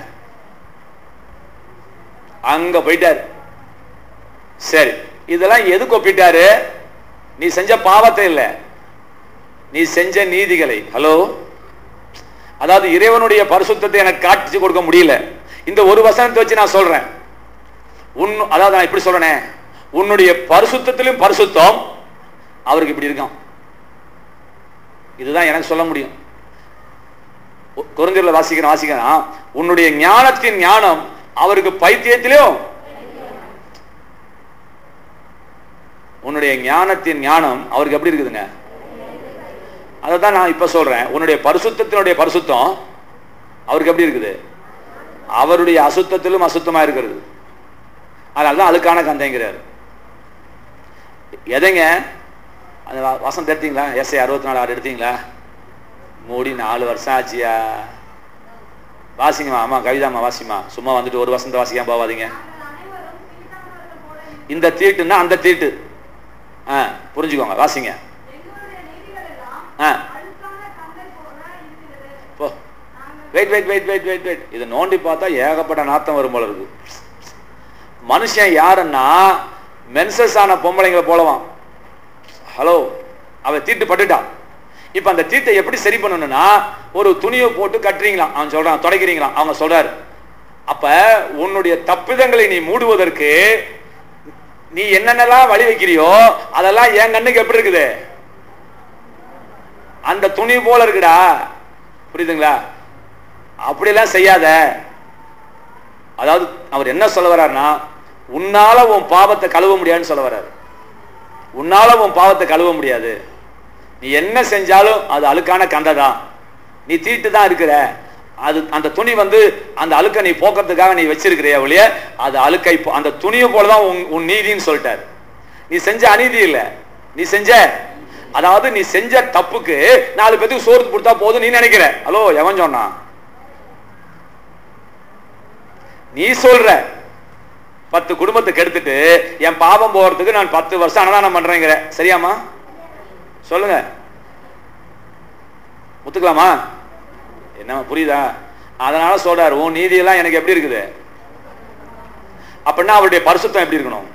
அங்க போயிட்டாரு சரி இதெல்லாம் எதுக்கு ஒப்பிட்டாரு நீ செஞ்ச பாவத்தை இல்ல நீ செஞ்ச நீதிகளை ஹலோ அதாவது இறைவனுடைய பரிசுத்தத்தை எனக்கு காட்சி கொடுக்க முடியல இந்த ஒரு வசனத்தை வச்சு நான் சொல்றேன் உன் அதாவது நான் இப்படி சொல்றேனே உன்னுடைய பரிசுத்தத்திலும் பரிசுத்தம் அவருக்கு இப்படி இருக்கான் இதுதான் எனக்கு சொல்ல முடியும் குறைஞ்சூர்ல வாசிக்கிறேன் வாசிக்கிறேன் உன்னுடைய ஞானத்தின் ஞானம் அவருக்கு பைத்தியத்திலும் உன்னுடைய ஞானத்தின் ஞானம் அவருக்கு எப்படி இருக்குதுங்க அதை தான் நான் இப்ப சொல்றேன் உன்னுடைய பரிசுத்தத்தினுடைய பரிசுத்தம் அவருக்கு எப்படி இருக்குது அவருடைய அசுத்தத்திலும் அசுத்தமா இருக்கிறது அதனால தான் அழுக்கான கந்தைங்கிறாரு எதைங்க அந்த வ- வசனம் எடுத்தீங்களா எஸ்ஐ அறுபத்தி நாலு ஆறு எடுத்தீங்களா மூடி நாலு வருஷம் ஆச்சியா வாசிங்கம்மா ஆமா கவிதாம்மா வாசிமா சும்மா வந்துட்டு ஒரு வசந்த வாசிக்காம போவாதீங்க இந்த தீட்டுன்னா அந்த தீட்டு ஆ புரிஞ்சுக்கோங்க வாசிங்க ஆ போ wait wait wait wait wait wait இதை நோண்டி பார்த்தா ஏகப்பட்ட நாத்தம் வரும் போல இருக்கு மனுஷன் யாருன்னா மென்சஸ் ஆன பொம்பளைங்களை போலவான் ஹலோ அவ தீட்டு பட்டுட்டான் இப்ப அந்த தீட்டை எப்படி சரி பண்ணணும்னா ஒரு துணியை போட்டு கட்டுறீங்களாம் அவன் சொல்றான் தொடக்கிறீங்களாம் அவங்க சொல்றாரு அப்ப உன்னுடைய தப்பிதங்களை நீ மூடுவதற்கு நீ என்னென்னலாம் வழி வைக்கிறியோ அதெல்லாம் என் கண்ணுக்கு எப்படி இருக்குது அந்த துணி போல இருக்குடா புரியுதுங்களா அப்படியெல்லாம் செய்யாத அதாவது அவர் என்ன சொல்ல வர்றாருன்னா உன்னால உன் பாவத்தை கழுவ முடியாதுன்னு சொல்ல வர்றாரு உன்னால உன் பாவத்தை கழுவ முடியாது நீ என்ன செஞ்சாலும் அது அழுக்கான கந்தை தான் நீ தீட்டு தான் இருக்கிற அது அந்த துணி வந்து அந்த அழுக்கை நீ போக்குறதுக்காக நீ வச்சிருக்கிறிய ஒழிய அது அழுக்கை போ- அந்த துணியை போல தான் உன் உன் நீதின்னு சொல்லிட்டாரு நீ செஞ்ச அநீதி இல்ல நீ செஞ்ச அதாவது நீ செஞ்ச தப்புக்கு நாலு பேத்துக்கு சோறு கொடுத்தா போதும் நீ நினைக்கிற ஹலோ எவன் சொன்னான் நீ சொல்ற பத்து குடும்பத்தை கெடுத்துட்டு என் பாவம் போறதுக்கு நான் பத்து வருஷம் அன்னதானம் பண்றேங்கிற சரியாமா சொல்லுங்க ஒத்துக்கலாமா என்ன புரியுதா அதனால சொல்றாரு உன் நீதியெல்லாம் எனக்கு எப்படி இருக்குது அப்படின்னா அவருடைய பரிசுத்தம் எப்படி இருக்கணும்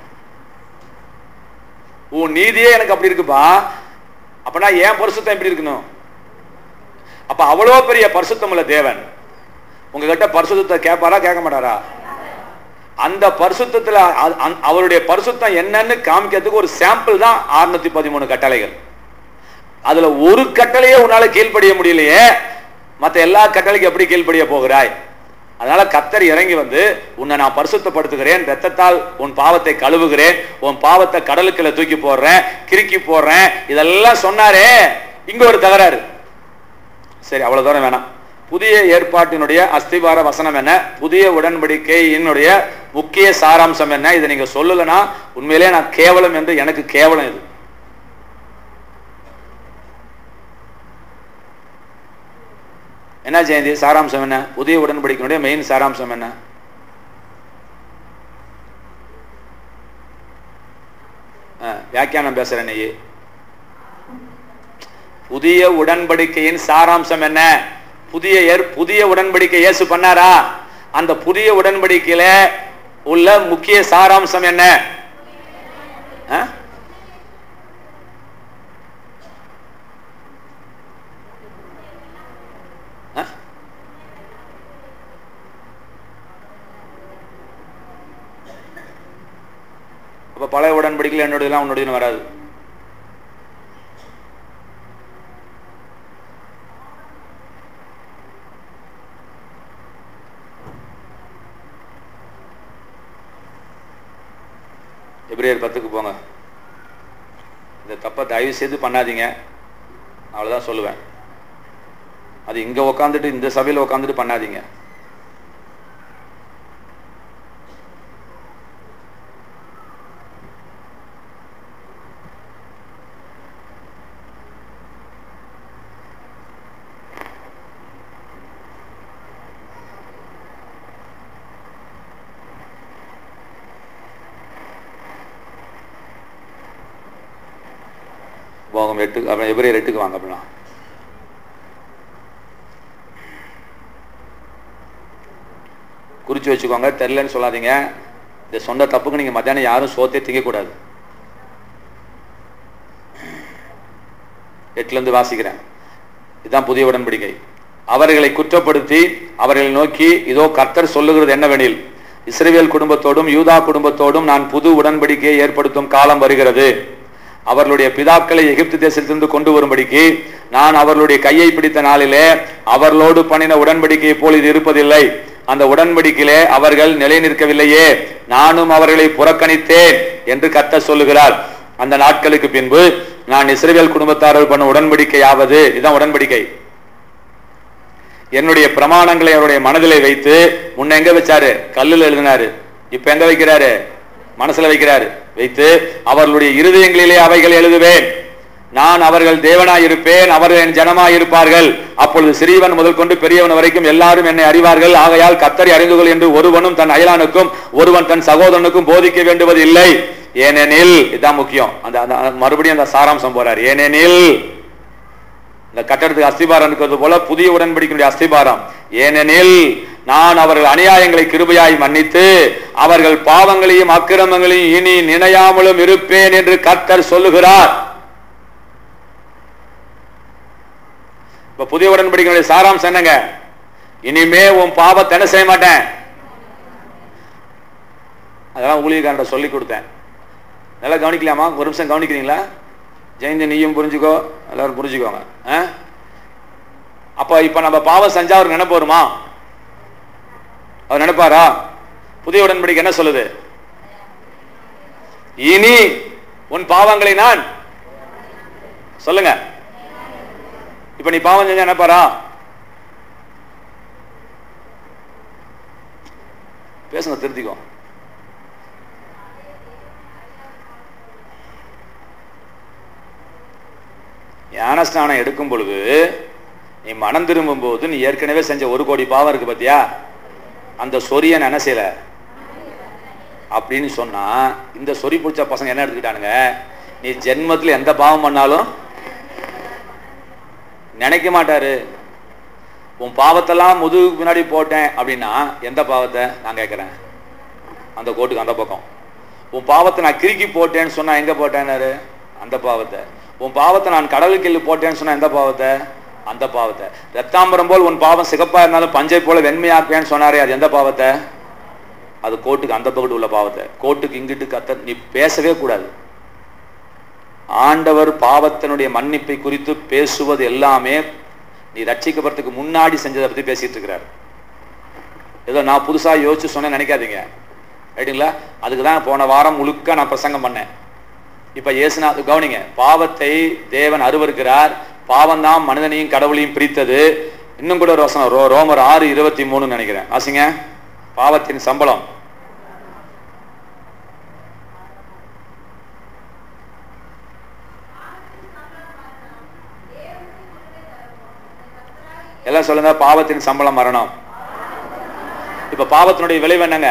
உன் நீதியே எனக்கு அப்படி இருக்குப்பா அப்படின்னா ஏன் பரிசுத்தம் எப்படி இருக்கணும் அப்ப அவ்வளோ பெரிய பரிசுத்தம் உள்ள தேவன் உங்ககிட்ட பரிசுத்தத்தை கேட்பாரா கேட்க மாட்டாரா அந்த பரிசுத்தத்துல அ- அ- அவருடைய பரிசுத்தம் என்னன்னு காமிக்கிறதுக்கு ஒரு சாம்பிள் தான் 613 பதிமூணு கட்டளைகள் அதுல ஒரு கட்டளையே உன்னால கீழ்ப்படிய முடியலையே மத்த எல்லா கட்டளைக்கும் எப்படி கீழ்ப்படிய போகிறாய் அதனால கத்தர் இறங்கி வந்து உன்னை நான் பரிசுத்தப்படுத்துகிறேன் ரத்தத்தால் உன் பாவத்தை கழுவுகிறேன் உன் பாவத்தை கடலுக்குள்ள தூக்கி போடுறேன் கிறுக்கி போடுறேன் இதெல்லாம் சொன்னாரே இங்க ஒரு தகராறு சரி அவ்வளவு தூரம் வேணாம் புதிய ஏற்பாட்டினுடைய அஸ்திவார வசனம் என்ன புதிய உடன்படிக்கையினுடைய முக்கிய சாராம்சம் என்ன இதை நீங்க சொல்லலைன்னா உண்மையிலே நான் கேவலம் என்று எனக்கு கேவலம் இது என்ன ஜெயந்தி சாராம்சம் என்ன புதிய உடன்படிக்கையினுடைய மெயின் சாராம்சம் என்ன ஆ, வியாக்கியானம் பேசுறேன் நீ புதிய உடன்படிக்கையின் சாராம்சம் என்ன புதிய ஏற்- புதிய உடன்படிக்கை இயேசு பண்ணாரா அந்த புதிய உடன்படிக்கையில உள்ள முக்கிய சாராம்சம் என்ன ஆ? ஆ? அப்ப பழைய உடன்படிக்கையில் என்னுடையலாம் உன்னுடையன்னு வராது எபிரேயர் பத்துக்கு போங்க இந்த தப்பை தயவு செய்து பண்ணாதீங்க அவ்வளவுதான் சொல்லுவேன் அது இங்க உக்காந்துட்டு இந்த சபையில உக்காந்துட்டு பண்ணாதீங்க போகம் எட்டு அப்புறம் எபிரேயர் எட்டுக்கு வாங்க அப்படின்னா குறிச்சு வச்சுக்கோங்க தெரிலன்னு சொல்லாதீங்க இந்த சொந்த தப்புக்கு நீங்க மத்தியானம் யாரும் சோத்தே திங்கக்கூடாது எட்டுல இருந்து வாசிக்கிறேன் இதுதான் புதிய உடன்படிக்கை அவர்களை குற்றப்படுத்தி அவர்களை நோக்கி இதோ கர்த்தர் சொல்லுகிறது என்னவெனில் இஸ்ரவேல் குடும்பத்தோடும் யூதா குடும்பத்தோடும் நான் புது உடன்படிக்கையை ஏற்படுத்தும் காலம் வருகிறது அவர்களுடைய பிதாக்களை எகிப்து தேசத்திலிருந்து கொண்டு வரும்படிக்கு நான் அவர்களுடைய கையை பிடித்த நாளிலே அவர்களோடு பண்ணின உடன்படிக்கையை போல் இது இருப்பதில்லை அந்த உடன்படிக்கையிலே அவர்கள் நிலை நிற்கவில்லையே நானும் அவர்களை புறக்கணித்தேன் என்று கர்த்தர் சொல்லுகிறார் அந்த நாட்களுக்கு பின்பு நான் இஸ்ரவேல் குடும்பத்தார்கள் பண்ண உடன்படிக்கையாவது இதுதான் உடன்படிக்கை என்னுடைய பிரமாணங்களை அவருடைய மனதிலே வைத்து முன்ன எங்க வச்சாரு கல்லுல எழுதினாரு இப்ப எங்க வைக்கிறாரு மனசுல வைக்கிறாரு வைத்து அவர்களுடைய இருதயங்களிலே அவைகள் எழுதுவேன் நான் அவர்கள் தேவனாய் இருப்பேன் அவர்கள் என் ஜனமாய் இருப்பார்கள் அப்பொழுது சிறியவன் முதல் கொண்டு பெரியவன் வரைக்கும் எல்லாரும் என்னை அறிவார்கள் ஆகையால் கத்தரை அறிந்து கொள் என்று ஒருவனும் தன் அயலானுக்கும் ஒருவன் தன் சகோதரனுக்கும் போதிக்க வேண்டுவது இல்லை ஏனெனில் இதுதான் முக்கியம் அந்த அந்த- அந்த மறுபடியும் அந்த சாராம்சம் போறார் ஏனெனில் இந்த கட்டடத்துக்கு அஸ்திபாரம் இருக்கிறது போல புதிய உடன்படிக்கையுடைய அஸ்திபாரம் ஏனெனில் நான் அவர்கள் அநியாயங்களை கிருபையாய் மன்னித்து அவர்கள் பாவங்களையும் அக்கிரமங்களையும் இனி நினையாமலும் இருப்பேன் என்று கர்த்தர் சொல்லுகிறார் இப்ப புதிய உடன்படிக்கையுடைய சாராம்சம் என்னங்க இனிமே உன் பாவத்தை என்ன செய்ய மாட்டேன் அதெல்லாம் ஊழியக்காரன் சொல்லி கொடுத்தேன் நல்லா கவனிக்கலாமா ஒரு நிமிஷம் கவனிக்கிறீங்களா ஜெயந்தி நீயும் புரிஞ்சுக்கோ எல்லாரும் புரிஞ்சுக்கோங்க ஆ? அப்ப இப்ப நம்ம பாவம் செஞ்சா அவர் நினைப்பு வருமா அவர் நினைப்பாரா புதிய உடன்படிக்கை என்ன சொல்லுது இனி உன் பாவங்களை நான் சொல்லுங்க இப்ப நீ பாவம் செஞ்சா என்ன பாரா பேசுங்க திருத்திக்கோ ஞானஸ்நானம் எடுக்கும் பொழுது நீ மனம் திரும்பும் போது நீ ஏற்கனவே செஞ்ச ஒரு கோடி பாவம் இருக்கு பாத்தியா அந்த சொரியன் என்ன செய்யல அப்படின்னு சொன்னா இந்த சொறி பிடிச்ச பசங்க என்ன எடுத்துக்கிட்டானுங்க நீ ஜென்மத்துல எந்த பாவம் பண்ணாலும் நினைக்க மாட்டாரு உன் பாவத்தெல்லாம் முதுகுக்கு பின்னாடி போட்டேன் அப்படின்னா எந்த பாவத்தை நான் கேட்குறேன் அந்த கோட்டுக்கு அந்த பக்கம் உன் பாவத்தை நான் கிறுக்கி போட்டேன்னு சொன்னா எங்க போட்டேன்னாரு அந்த பாவத்தை உன் பாவத்தை நான் கடலுக்கு கீழ் போட்டேன்னு சொன்னா எந்த பாவத்தை அந்த பாவத்தை ரத்தாம்பரம் போல் உன் பாவம் சிகப்பா இருந்தாலும் பஞ்சை போல வெண்மையாக்குவேன்னு சொன்னாரே அது எந்த பாவத்தை அது கோட்டுக்கு அந்த பக்கத்து உள்ள பாவத்தை கோட்டுக்கு இங்கிட்டு கத்த நீ பேசவே கூடாது ஆண்டவர் பாவத்தினுடைய மன்னிப்பை குறித்து பேசுவது எல்லாமே நீ ரட்சிக்கப்படுறதுக்கு முன்னாடி செஞ்சதை பத்தி பேசிட்டு இருக்கிறார் ஏதோ நான் புதுசா யோசிச்சு சொன்னேன் நினைக்காதீங்க ரைட்டுங்களா அதுக்கு தான் போன வாரம் முழுக்க நான் பிரசங்கம் பண்ணேன் இப்ப இயேசுநாத் கவனிங்க பாவத்தை தேவன் அருவருக்கிறார் பாவம் தான் மனிதனையும் கடவுளையும் பிரித்தது இன்னும் கூட ஒரு வசனம் ரோ ரோமர் ஆறு இருபத்தி மூணுன்னு நினைக்கிறேன் ஆசிங்க பாவத்தின் சம்பளம் எல்லாம் சொல்லுங்க பாவத்தின் சம்பளம் மரணம் இப்ப பாவத்தினுடைய விளைவு என்னங்க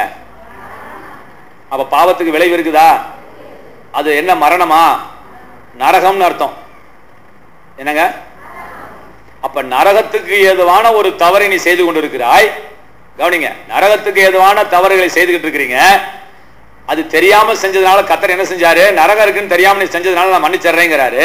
அப்ப பாவத்துக்கு விளைவு இருக்குதா அது என்ன மரணமா நரகம்னு அர்த்தம் என்னங்க அப்ப நரகத்துக்கு ஏதுவான ஒரு தவறை நீ செய்து கொண்டிருக்கிறாய் கவனிங்க நரகத்துக்கு ஏதுவான தவறுகளை செய்துகிட்டு இருக்கிறீங்க அது தெரியாம செஞ்சதுனால கத்தர் என்ன செஞ்சாரு நரகம் இருக்குன்னு தெரியாம நீ செஞ்சதுனால நான் மன்னிச்சிடுறேங்கிறாரு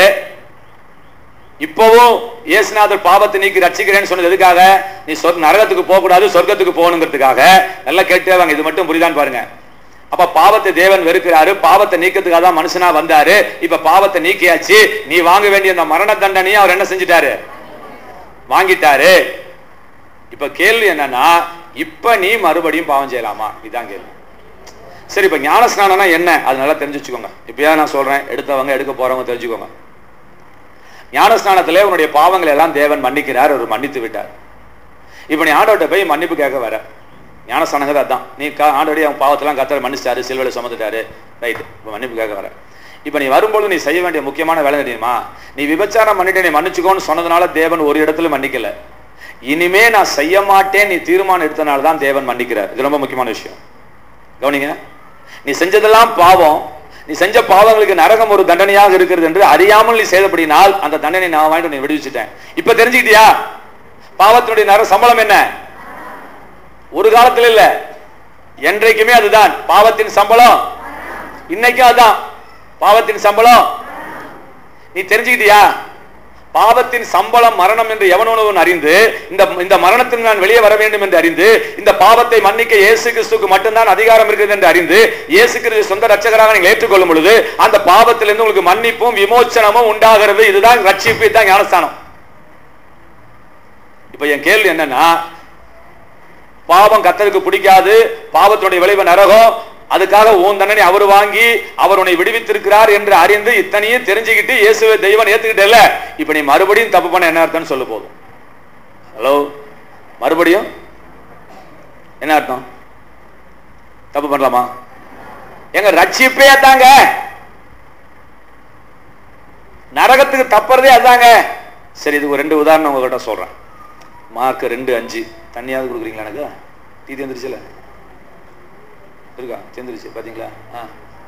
இப்பவும் இயேசுநாதர் பாவத்தை நீக்கி ரட்சிக்கிறேன்னு சொன்னது எதுக்காக நீ சொர்க்க நரகத்துக்கு போக கூடாது சொர்க்கத்துக்கு போகணுங்கிறதுக்காக நல்லா கேட்டே வாங்க இது மட்டும் புரியுதான்னு பாருங்க அப்ப பாவத்தை தேவன் வெறுக்கிறாரு பாவத்தை நீக்கிறதுக்காக தான் மனுஷனா வந்தாரு இப்ப பாவத்தை நீக்கியாச்சு நீ வாங்க வேண்டிய அந்த மரண தண்டனையும் அவர் என்ன செஞ்சிட்டாரு வாங்கிட்டாரு இப்ப கேள்வி என்னன்னா இப்ப நீ மறுபடியும் பாவம் செய்யலாமா இதான் கேள்வி சரி இப்ப ஞான ஸ்நானம்னா என்ன அது நல்லா தெரிஞ்சு வச்சுக்கோங்க இப்பயா நான் சொல்றேன் எடுத்தவங்க எடுக்க போறவங்க தெரிஞ்சுக்கோங்க ஞானஸ்நானத்திலே உன்னுடைய பாவங்களை எல்லாம் தேவன் மன்னிக்கிறார் அவர் மன்னித்து விட்டார் இப்ப நீ ஆண்டவர்கிட்ட போய் மன்னிப்பு கேட்க வர ஞானஸ்நானங்கிறது அதான் நீ ஆண்டோடி அவன் பாவத்தெல்லாம் கத்தரை மன்னிச்சிட்டாரு சில்வலை சுமந்துட்டாரு ரைட் இப்போ மன்னிப்பு கேட்க வர இப்ப நீ வரும்போது நீ செய்ய வேண்டிய முக்கியமான வேலை தெரியுமா நீ விபச்சாரம் பண்ணிட்டு நீ மன்னிச்சுக்கோன்னு சொன்னதுனால தேவன் ஒரு இடத்துல மன்னிக்கல இனிமே நான் செய்ய மாட்டேன் நீ தீர்மானம் எடுத்தனால தான் தேவன் மன்னிக்கிறார் இது ரொம்ப முக்கியமான விஷயம் கவனிங்க நீ செஞ்சதெல்லாம் பாவம் நீ செஞ்ச பாவங்களுக்கு நரகம் ஒரு தண்டனையாக இருக்கிறது என்று அறியாமல் நீ செய்தபடினால் அந்த தண்டனை நான் வாங்கிட்டு நீ விடுவிச்சுட்டேன் இப்ப தெரிஞ்சுக்கிட்டியா பாவத்தினுடைய நர சம்பளம் என்ன ஒரு காலத்துல இல்ல என்றைக்குமே அதுதான் பாவத்தின் சம்பளம் இன்னைக்கும் அதுதான் பாவத்தின் சம்பளம் நீ தெரிஞ்சுக்கிட்டியா பாவத்தின் சம்பளம் மரணம் என்று எவனொருவன் அறிந்து இந்த இந்த மரணத்தில் நான் வெளியே வர வேண்டும் என்று அறிந்து இந்த பாவத்தை மன்னிக்க இயேசு கிறிஸ்துக்கு மட்டும்தான் அதிகாரம் இருக்கிறது என்று அறிந்து இயேசு கிறிஸ்து சொந்த ரட்சகராக நீங்கள் ஏற்றுக்கொள்ளும் பொழுது அந்த பாவத்திலிருந்து உங்களுக்கு மன்னிப்பும் விமோச்சனமும் உண்டாகிறது இதுதான் ரட்சிப்பு இதுதான் ஞானஸ்தானம் இப்ப என் கேள்வி என்னன்னா பாவம் கத்தருக்கு பிடிக்காது பாவத்தினுடைய விளைவு நரகம் அதுக்காக உன் தண்டனை அவர் வாங்கி அவர் உன்னை விடுவித்திருக்கிறார் என்று அறிந்து இத்தனையும் தெரிஞ்சுக்கிட்டு இயேசுவை தெய்வம் ஏத்துக்கிட்டல இப்ப நீ மறுபடியும் தப்பு பண்ண என்ன அர்த்தம்னு சொல்ல போதும் ஹலோ மறுபடியும் என்ன அர்த்தம் தப்பு பண்ணலாமா எங்க ரட்சிப்பே தாங்க நரகத்துக்கு தப்புறதே அதாங்க சரி இது ஒரு ரெண்டு உதாரணம் உங்ககிட்ட சொல்றேன் மார்க் ரெண்டு அஞ்சு தண்ணியாவது கொடுக்குறீங்களா எனக்கு டீ தந்துருச்சுல இருக்கா சேர்ந்துருச்சு பாத்தீங்களா ஆ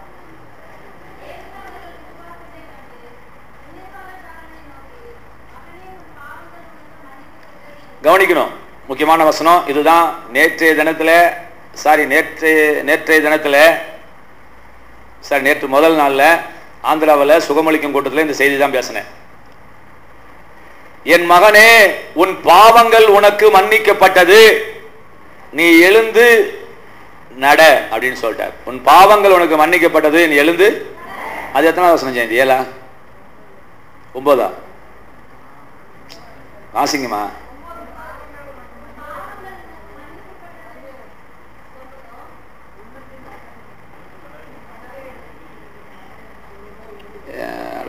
கவனிக்கணும் முக்கியமான வசனம் இதுதான் நேற்றைய தினத்துல சாரி நேற்றைய நேற்றைய தினத்துல சாரி நேற்று முதல் நாள்ல ஆந்திராவில் சுகமளிக்கும் கூட்டத்தில் இந்த செய்தி தான் பேசினேன் என் மகனே உன் பாவங்கள் உனக்கு மன்னிக்கப்பட்டது நீ எழுந்து நட அப்படின்னு சொல்லிட்டார் உன் பாவங்கள் உனக்கு மன்னிக்கப்பட்டது நீ எழுந்து அது எத்தனை வசனம் ஜெயந்தி ஏழா ஒன்பதா வாசிங்கம்மா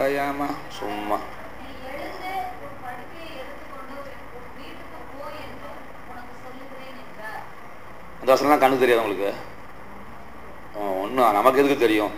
ஓயாமா சும்மா நீ எழுந்து உன் படுக்கையை எடுத்துக்கொண்டு உன் வீட்டுக்கு போ என்று உனக்கு சொல்லுகிறேன் என்றார் அந்த வசனம்லாம் கண்ணுக்கு தெரியாது உங்களுக்கு ஒன்றும் நமக்கு எதுக்கு தெரியும்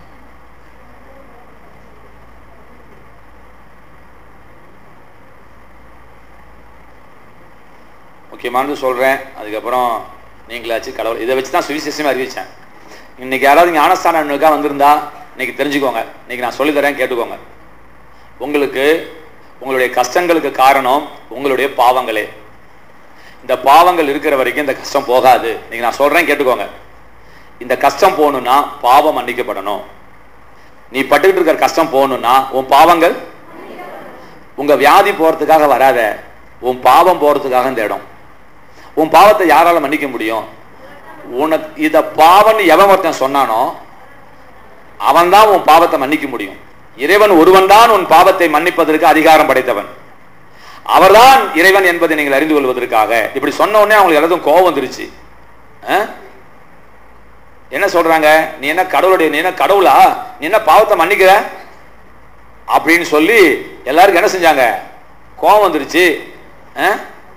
முக்கியமானது சொல்கிறேன் அதுக்கப்புறம் நீங்களாச்சும் கடவுள் இதை வச்சு தான் சுவிசேஷமே அறிவிச்சேன் இன்னைக்கு யாராவது ஞானஸ்தானனுக்காக வந்திருந்தா இன்னைக்கு தெரிஞ்சுக்கோங்க இன்னைக்கு நான் சொல்லித்தரேன் கேட்டுக்கோங்க உங்களுக்கு உங்களுடைய கஷ்டங்களுக்கு காரணம் உங்களுடைய பாவங்களே இந்த பாவங்கள் இருக்கிற வரைக்கும் இந்த கஷ்டம் போகாது நீங்க நான் சொல்றேன் கேட்டுக்கோங்க இந்த கஷ்டம் போகணும்னா பாவம் மன்னிக்கப்படணும் நீ பட்டுக்கிட்டு இருக்கிற கஷ்டம் போகணும்னா உன் பாவங்கள் உங்க வியாதி போறதுக்காக வராத உன் பாவம் போறதுக்காக இந்த இடம் உன் பாவத்தை யாரால மன்னிக்க முடியும் உனக்கு இத பாவம்னு எவன் ஒருத்தன் சொன்னானோ அவன் தான் உன் பாவத்தை மன்னிக்க முடியும் இறைவன் ஒருவன் தான் உன் பாவத்தை மன்னிப்பதற்கு அதிகாரம் படைத்தவன் அவர்தான் இறைவன் என்பதை நீங்கள் அறிந்து கொள்வதற்காக இப்படி சொன்ன உடனே அவங்களுக்கு எல்லாத்துக்கும் கோபம் வந்துருச்சு ஆ? என்ன சொல்றாங்க நீ என்ன கடவுளுடைய நீ என்ன கடவுளா நீ என்ன பாவத்தை மன்னிக்கிற அப்படின்னு சொல்லி எல்லாருக்கும் என்ன செஞ்சாங்க கோபம் வந்துருச்சு ஆ?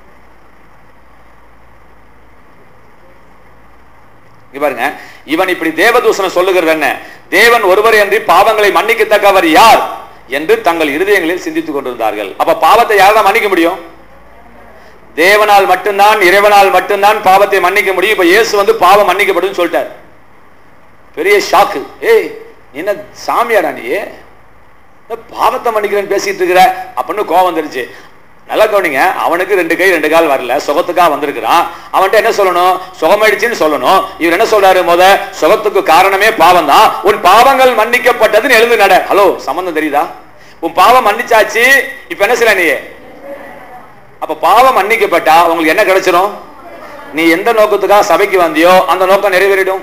இங்க பாருங்க இவன் இப்படி தேவதூஷணம் சொல்லுகிறது என்ன தேவன் ஒருவர் என்று பாவங்களை மன்னிக்கத்தக்கவர் யார் என்று தங்கள் இருதயங்களில் சிந்தித்துக் கொண்டிருந்தார்கள் அப்ப பாவத்தை யார் தான் மன்னிக்க முடியும் தேவனால் மட்டும்தான் இறைவனால் மட்டும்தான் பாவத்தை மன்னிக்க முடியும் இப்ப இயேசு வந்து பாவம் மன்னிக்கப்படும் சொல்லிட்டார் பெரிய ஷாக்கு ஏய் நீ என்ன சாமியாடா நீ என்ன பாவத்தை மன்னிக்கிறேன்னு பேசிட்டு இருக்கிற அப்படின்னு கோவம் வந்துருச்சு நல்லா கவனிங்க அவனுக்கு ரெண்டு கை ரெண்டு கால் வரல சுகத்துக்காக வந்திருக்கிறான் அவன்கிட்ட என்ன சொல்லணும் சுகமாயிடுச்சுன்னு சொல்லணும் இவர் என்ன சொல்றாரு முத சுகத்துக்கு காரணமே பாவம் தான் உன் பாவங்கள் மன்னிக்கப்பட்டதுன்னு எழுந்து நட ஹலோ சம்பந்தம் தெரியுதா உன் பாவம் மன்னிச்சாச்சு இப்ப என்ன செய்யல நீ அப்ப பாவம் மன்னிக்கப்பட்டா உங்களுக்கு என்ன கிடைச்சிரும் நீ எந்த நோக்கத்துக்காக சபைக்கு வந்தியோ அந்த நோக்கம் நிறைவேறிடும்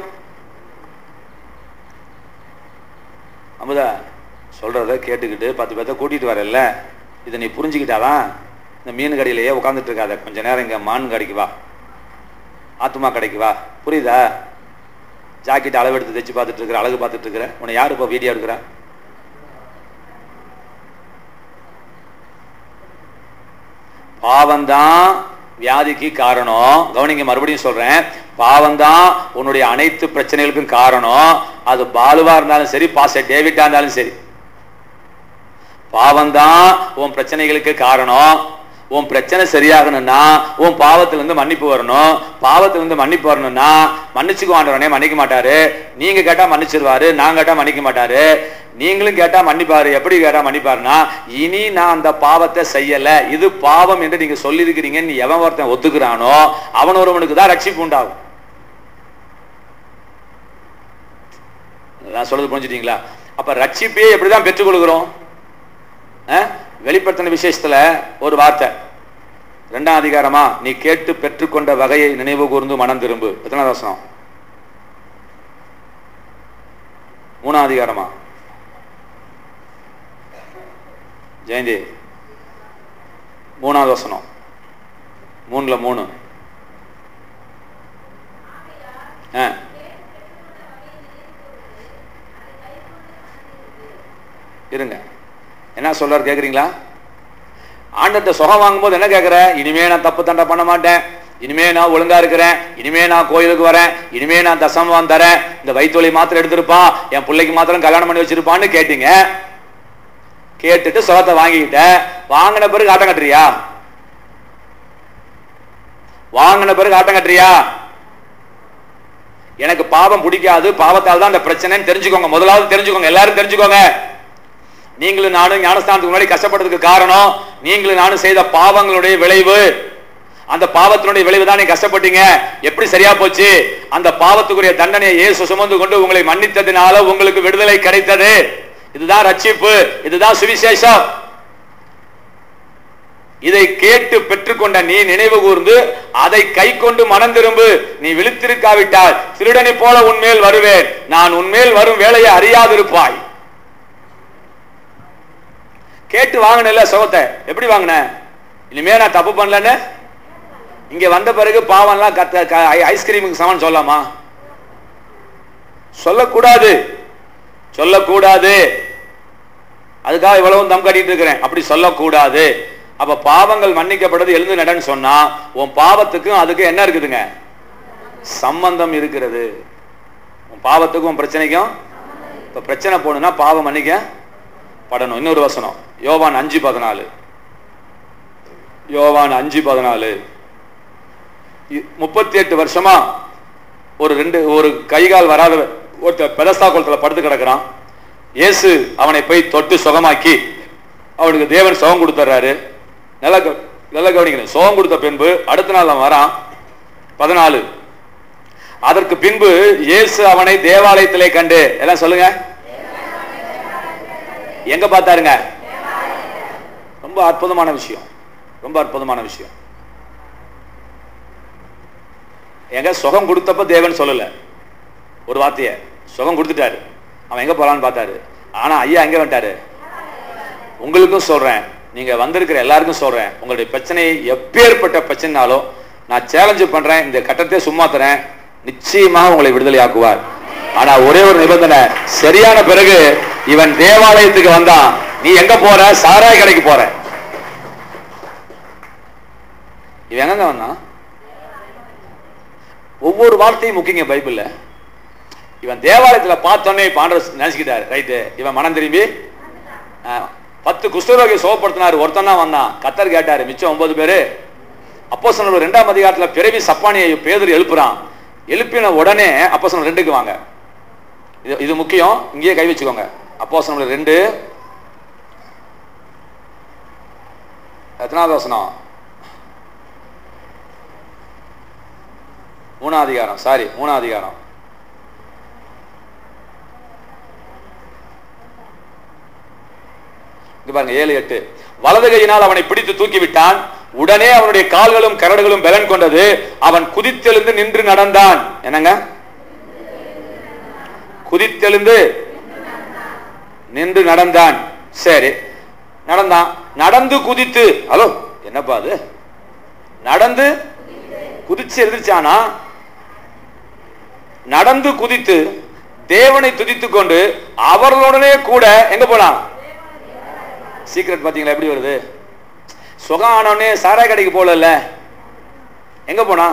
அமுதா சொல்றத கேட்டுக்கிட்டு பத்து பேர்த்த கூட்டிட்டு வரல இதை நீ புரிஞ்சுக்கிட்டாதான் இந்த மீன் கடையிலேயே உட்காந்துட்டு இருக்காத கொஞ்ச நேரம் இங்க மான் கடைக்கு வா ஆத்துமா கடைக்கு வா புரியுதா ஜாக்கெட் அளவெடுத்து தைச்சு பார்த்துட்டு இருக்கிற அழகு பார்த்துட்டு இருக்கிற உன்னை யாரு இப்போ வீடியோ எடுக்கிறா பாவம்தான் வியாதிக்கு காரணம் கவனிங்க மறுபடியும் சொல்றேன் பாவம்தான் உன்னுடைய அனைத்து பிரச்சனைகளுக்கும் காரணம் அது பாலுவா இருந்தாலும் சரி பாச டேவிட்டா இருந்தாலும் சரி பாவம்தான் உன் பிரச்சனைகளுக்கு காரணம் உன் பிரச்சனை சரியாகணும்னா உன் பாவத்திலிருந்து மன்னிப்பு வரணும் பாவத்திலிருந்து மன்னிப்பு வரணும்னா மன்னிச்சுக்குவான்றவனே மன்னிக்க மாட்டாரு நீங்க கேட்டா மன்னிச்சிருவாரு நான் கேட்டா மன்னிக்க மாட்டாரு நீங்களும் கேட்டா மன்னிப்பாரு எப்படி கேட்டா மன்னிப்பாருன்னா இனி நான் அந்த பாவத்தை செய்யல இது பாவம் என்று நீங்க சொல்லியிருக்கிறீங்கன்னு நீ எவன் ஒருத்தன் ஒத்துக்கிறானோ அவன் ஒருவனுக்கு தான் ரட்சிப்பு உண்டாகும் நான் சொல்றது புரிஞ்சுட்டீங்களா அப்ப ரட்சிப்பே எப்படிதான் பெற்றுக்கொள்கிறோம் அஹ்? வெளிப்படுத்தின விசேஷத்துல ஒரு வார்த்தை ரெண்டாம் அதிகாரமா நீ கேட்டு பெற்றுக்கொண்ட வகையை நினைவு கூர்ந்து மனம் திரும்பு எத்தனாவது வசனம் மூணாம் அதிகாரமா ஜெயந்தி மூணாவது வசனம் மூணுல மூணு ஆ இருங்க என்ன சொல்றாரு கேக்குறீங்களா ஆண்டத்தை சுகம் வாங்கும்போது என்ன கேட்குற இனிமே நான் தப்பு தண்டை பண்ண மாட்டேன் இனிமே நான் ஒழுங்கா இருக்கிறேன் இனிமே நான் கோயிலுக்கு வரேன் இனிமே நான் தசமம் தரேன் இந்த வயிற்றுவலி மாத்திரம் எடுத்திருப்பான் என் பிள்ளைக்கு மாத்திரம் கல்யாணம் பண்ணி வச்சிருப்பான்னு கேட்டீங்க கேட்டுட்டு சுகத்தை வாங்கிக்கிட்ட வாங்கின பிறகு ஆட்டம் கட்டுறியா வாங்கின பிறகு ஆட்டம் கட்டுறியா எனக்கு பாவம் பிடிக்காது பாவத்தால் தான் அந்த பிரச்சனைன்னு தெரிஞ்சுக்கோங்க முதலாவது தெரிஞ்சுக்கோங்க எல்லாரும் தெரிஞ்சுக்கோங்க நீங்களும் நானும் ஞானஸ்தானத்துக்கு முன்னாடி கஷ்டப்படுறதுக்கு காரணம் நீங்களும் நானும் செய்த பாவங்களுடைய விளைவு அந்த பாவத்தினுடைய விளைவு தான் நீங்க கஷ்டப்பட்டீங்க எப்படி சரியா போச்சு அந்த பாவத்துக்குரிய தண்டனையை இயேசு சுமந்து கொண்டு உங்களை மன்னித்ததினால உங்களுக்கு விடுதலை கிடைத்தது இதுதான் ரட்சிப்பு இதுதான் சுவிசேஷம் இதை கேட்டு பெற்றுக்கொண்ட நீ நினைவு கூர்ந்து அதை கை கொண்டு மனம் திரும்பு நீ விழித்திருக்காவிட்டால் திருடனை போல உன்மேல் வருவேன் நான் உன்மேல் வரும் வேலையை அறியாதிருப்பாய் கேட்டு வாங்கினல சுகத்தை எப்படி வாங்கின இனிமே நான் தப்பு பண்ணலன்னு இங்க வந்த பிறகு பாவம்லாம் கத்த க- ஐ- ஐஸ்கிரீமுக்கு சமன் சொல்லலாமா சொல்லக்கூடாது சொல்லக்கூடாது அது அதுக்காக இவ்வளவு தம் கட்டிட்டு இருக்கிறேன் அப்படி சொல்லக்கூடாது அப்ப பாவங்கள் மன்னிக்கப்படுறது எழுந்து நடன்னு சொன்னா உன் பாவத்துக்கும் அதுக்கு என்ன இருக்குதுங்க சம்பந்தம் இருக்கிறது உன் பாவத்துக்கும் உன் பிரச்சனைக்கும் இப்ப பிரச்சனை போகணும்னா பாவம் மன்னிக்க படணும் இன்னொரு வசனம் யோவான் அஞ்சு பதினாலு யோவான் அஞ்சு பதினாலு முப்பத்தி எட்டு வருஷமா ஒரு ரெண்டு ஒரு கைகால் வராத ஒருத்தர் பெதஸ்தா குளத்துல படுத்து கிடக்குறான் இயேசு அவனை போய் தொட்டு சுகமாக்கி அவனுக்கு தேவன் சுகம் கொடுத்துறாரு நல்லா கவ- நல்லா கவனிக்கணும் சுகம் கொடுத்த பின்பு அடுத்த நாள் அவன் வரான் பதினாலு அதற்கு பின்பு இயேசு அவனை தேவாலயத்திலே கண்டு எல்லாம் சொல்லுங்க எங்க பார்த்தாருங்க ரொம்ப அற்புதமான விஷயம் ரொம்ப அற்புதமான விஷயம் எங்க சுகம் கொடுத்தப்ப தேவன் சொல்லல ஒரு வார்த்தைய சுகம் கொடுத்துட்டாரு அவன் எங்க போலான்னு பார்த்தாரு ஆனா ஐயா எங்க வந்துட்டாரு உங்களுக்கும் சொல்றேன் நீங்க வந்திருக்கிற எல்லாருக்கும் சொல்றேன் உங்களுடைய பிரச்சனை எப்பேற்பட்ட பிரச்சனைனாலும் நான் சேலஞ்சு பண்றேன் இந்த கட்டத்தை சும்மா தரேன் நிச்சயமாக உங்களை விடுதலை ஆக்குவார் ஆனா ஒரே ஒரு நிபந்தனை சரியான பிறகு இவன் தேவாலயத்துக்கு வந்தான் நீ எங்க போற சாராய கடைக்கு போற இவன் எங்க வந்தான் ஒவ்வொரு வார்த்தையும் முக்கியங்க பைபிள்ல இவன் தேவாலயத்துல பார்த்தோன்னே பாண்டவர் நினைச்சுக்கிட்டாரு ரைட்டு இவன் மனம் திரும்பி ஆ, பத்து குஷ்டரோகி சுகப்படுத்தினாரு ஒருத்தன் தான் வந்தான் கத்தர் கேட்டாரு மிச்சம் ஒன்பது பேரு அப்போ சொன்ன ரெண்டாம் அதிகாரத்துல பிறவி சப்பானியை பேதர் எழுப்புறான் எழுப்பின உடனே அப்போ சொன்ன ரெண்டுக்கு வாங்க இது இது முக்கியம் இங்கேயே கை வச்சுக்கோங்க அப்போ சொன்ன ரெண்டு எத்தனாவது வசனம் மூணாவது அதிகாரம் சாரி மூணாவது அதிகாரம் இங்க பாருங்க ஏழு எட்டு வலது கையினால் அவனை பிடித்து தூக்கி விட்டான் உடனே அவனுடைய கால்களும் கரடுகளும் பலன் கொண்டது அவன் குதித்தெழுந்து நின்று நடந்தான் என்னங்க குதித்தெழுந்து நின்று நடந்தான் சரி நடந்தான் நடந்து குதித்து ஹலோ என்னப்பா அது நடந்து குதிச்சு எதிர்ச்சானா நடந்து குதித்து தேவனை துதித்துக் கொண்டு அவர்களுடனே கூட எங்க போலாம் சீக்கிரட் பாத்தீங்களா எப்படி வருது சுகம் ஆனவனே சாராய கடைக்கு போகல எங்க போனா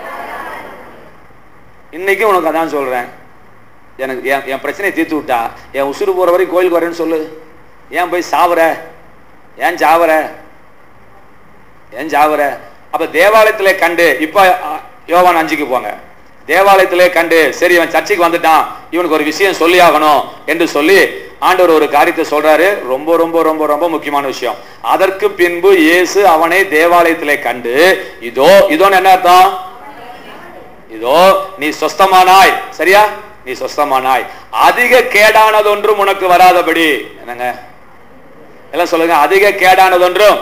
இன்னைக்கு உனக்கு அதான் சொல்றேன் எனக்கு என் என் பிரச்சனையை தீர்த்து விட்டா என் உசுறு போற வரைக்கும் கோயிலுக்கு வரேன்னு சொல்லு ஏன் போய் சாவற ஏன் சாவற ஏன் சாவற அப்ப தேவாலயத்திலே கண்டு இப்ப அ, யோவான் அஞ்சுக்கு போங்க தேவாலயத்திலே கண்டு சரி இவன் சர்ச்சைக்கு வந்துட்டான் இவனுக்கு ஒரு விஷயம் சொல்லி ஆகணும் என்று சொல்லி ஆண்டவர் ஒரு காரியத்தை சொல்றாரு ரொம்ப ரொம்ப ரொம்ப ரொம்ப முக்கியமான விஷயம் அதற்கு பின்பு இயேசு அவனை தேவாலயத்திலே கண்டு இதோ இதோன்னு என்ன அர்த்தம் இதோ நீ சொஸ்தமானாய் சரியா நீ சொஸ்தமானாய் அதிக கேடானதொன்றும் உனக்கு வராதபடி என்னங்க எல்லாம் சொல்லுங்க அதிக கேடானதொன்றும்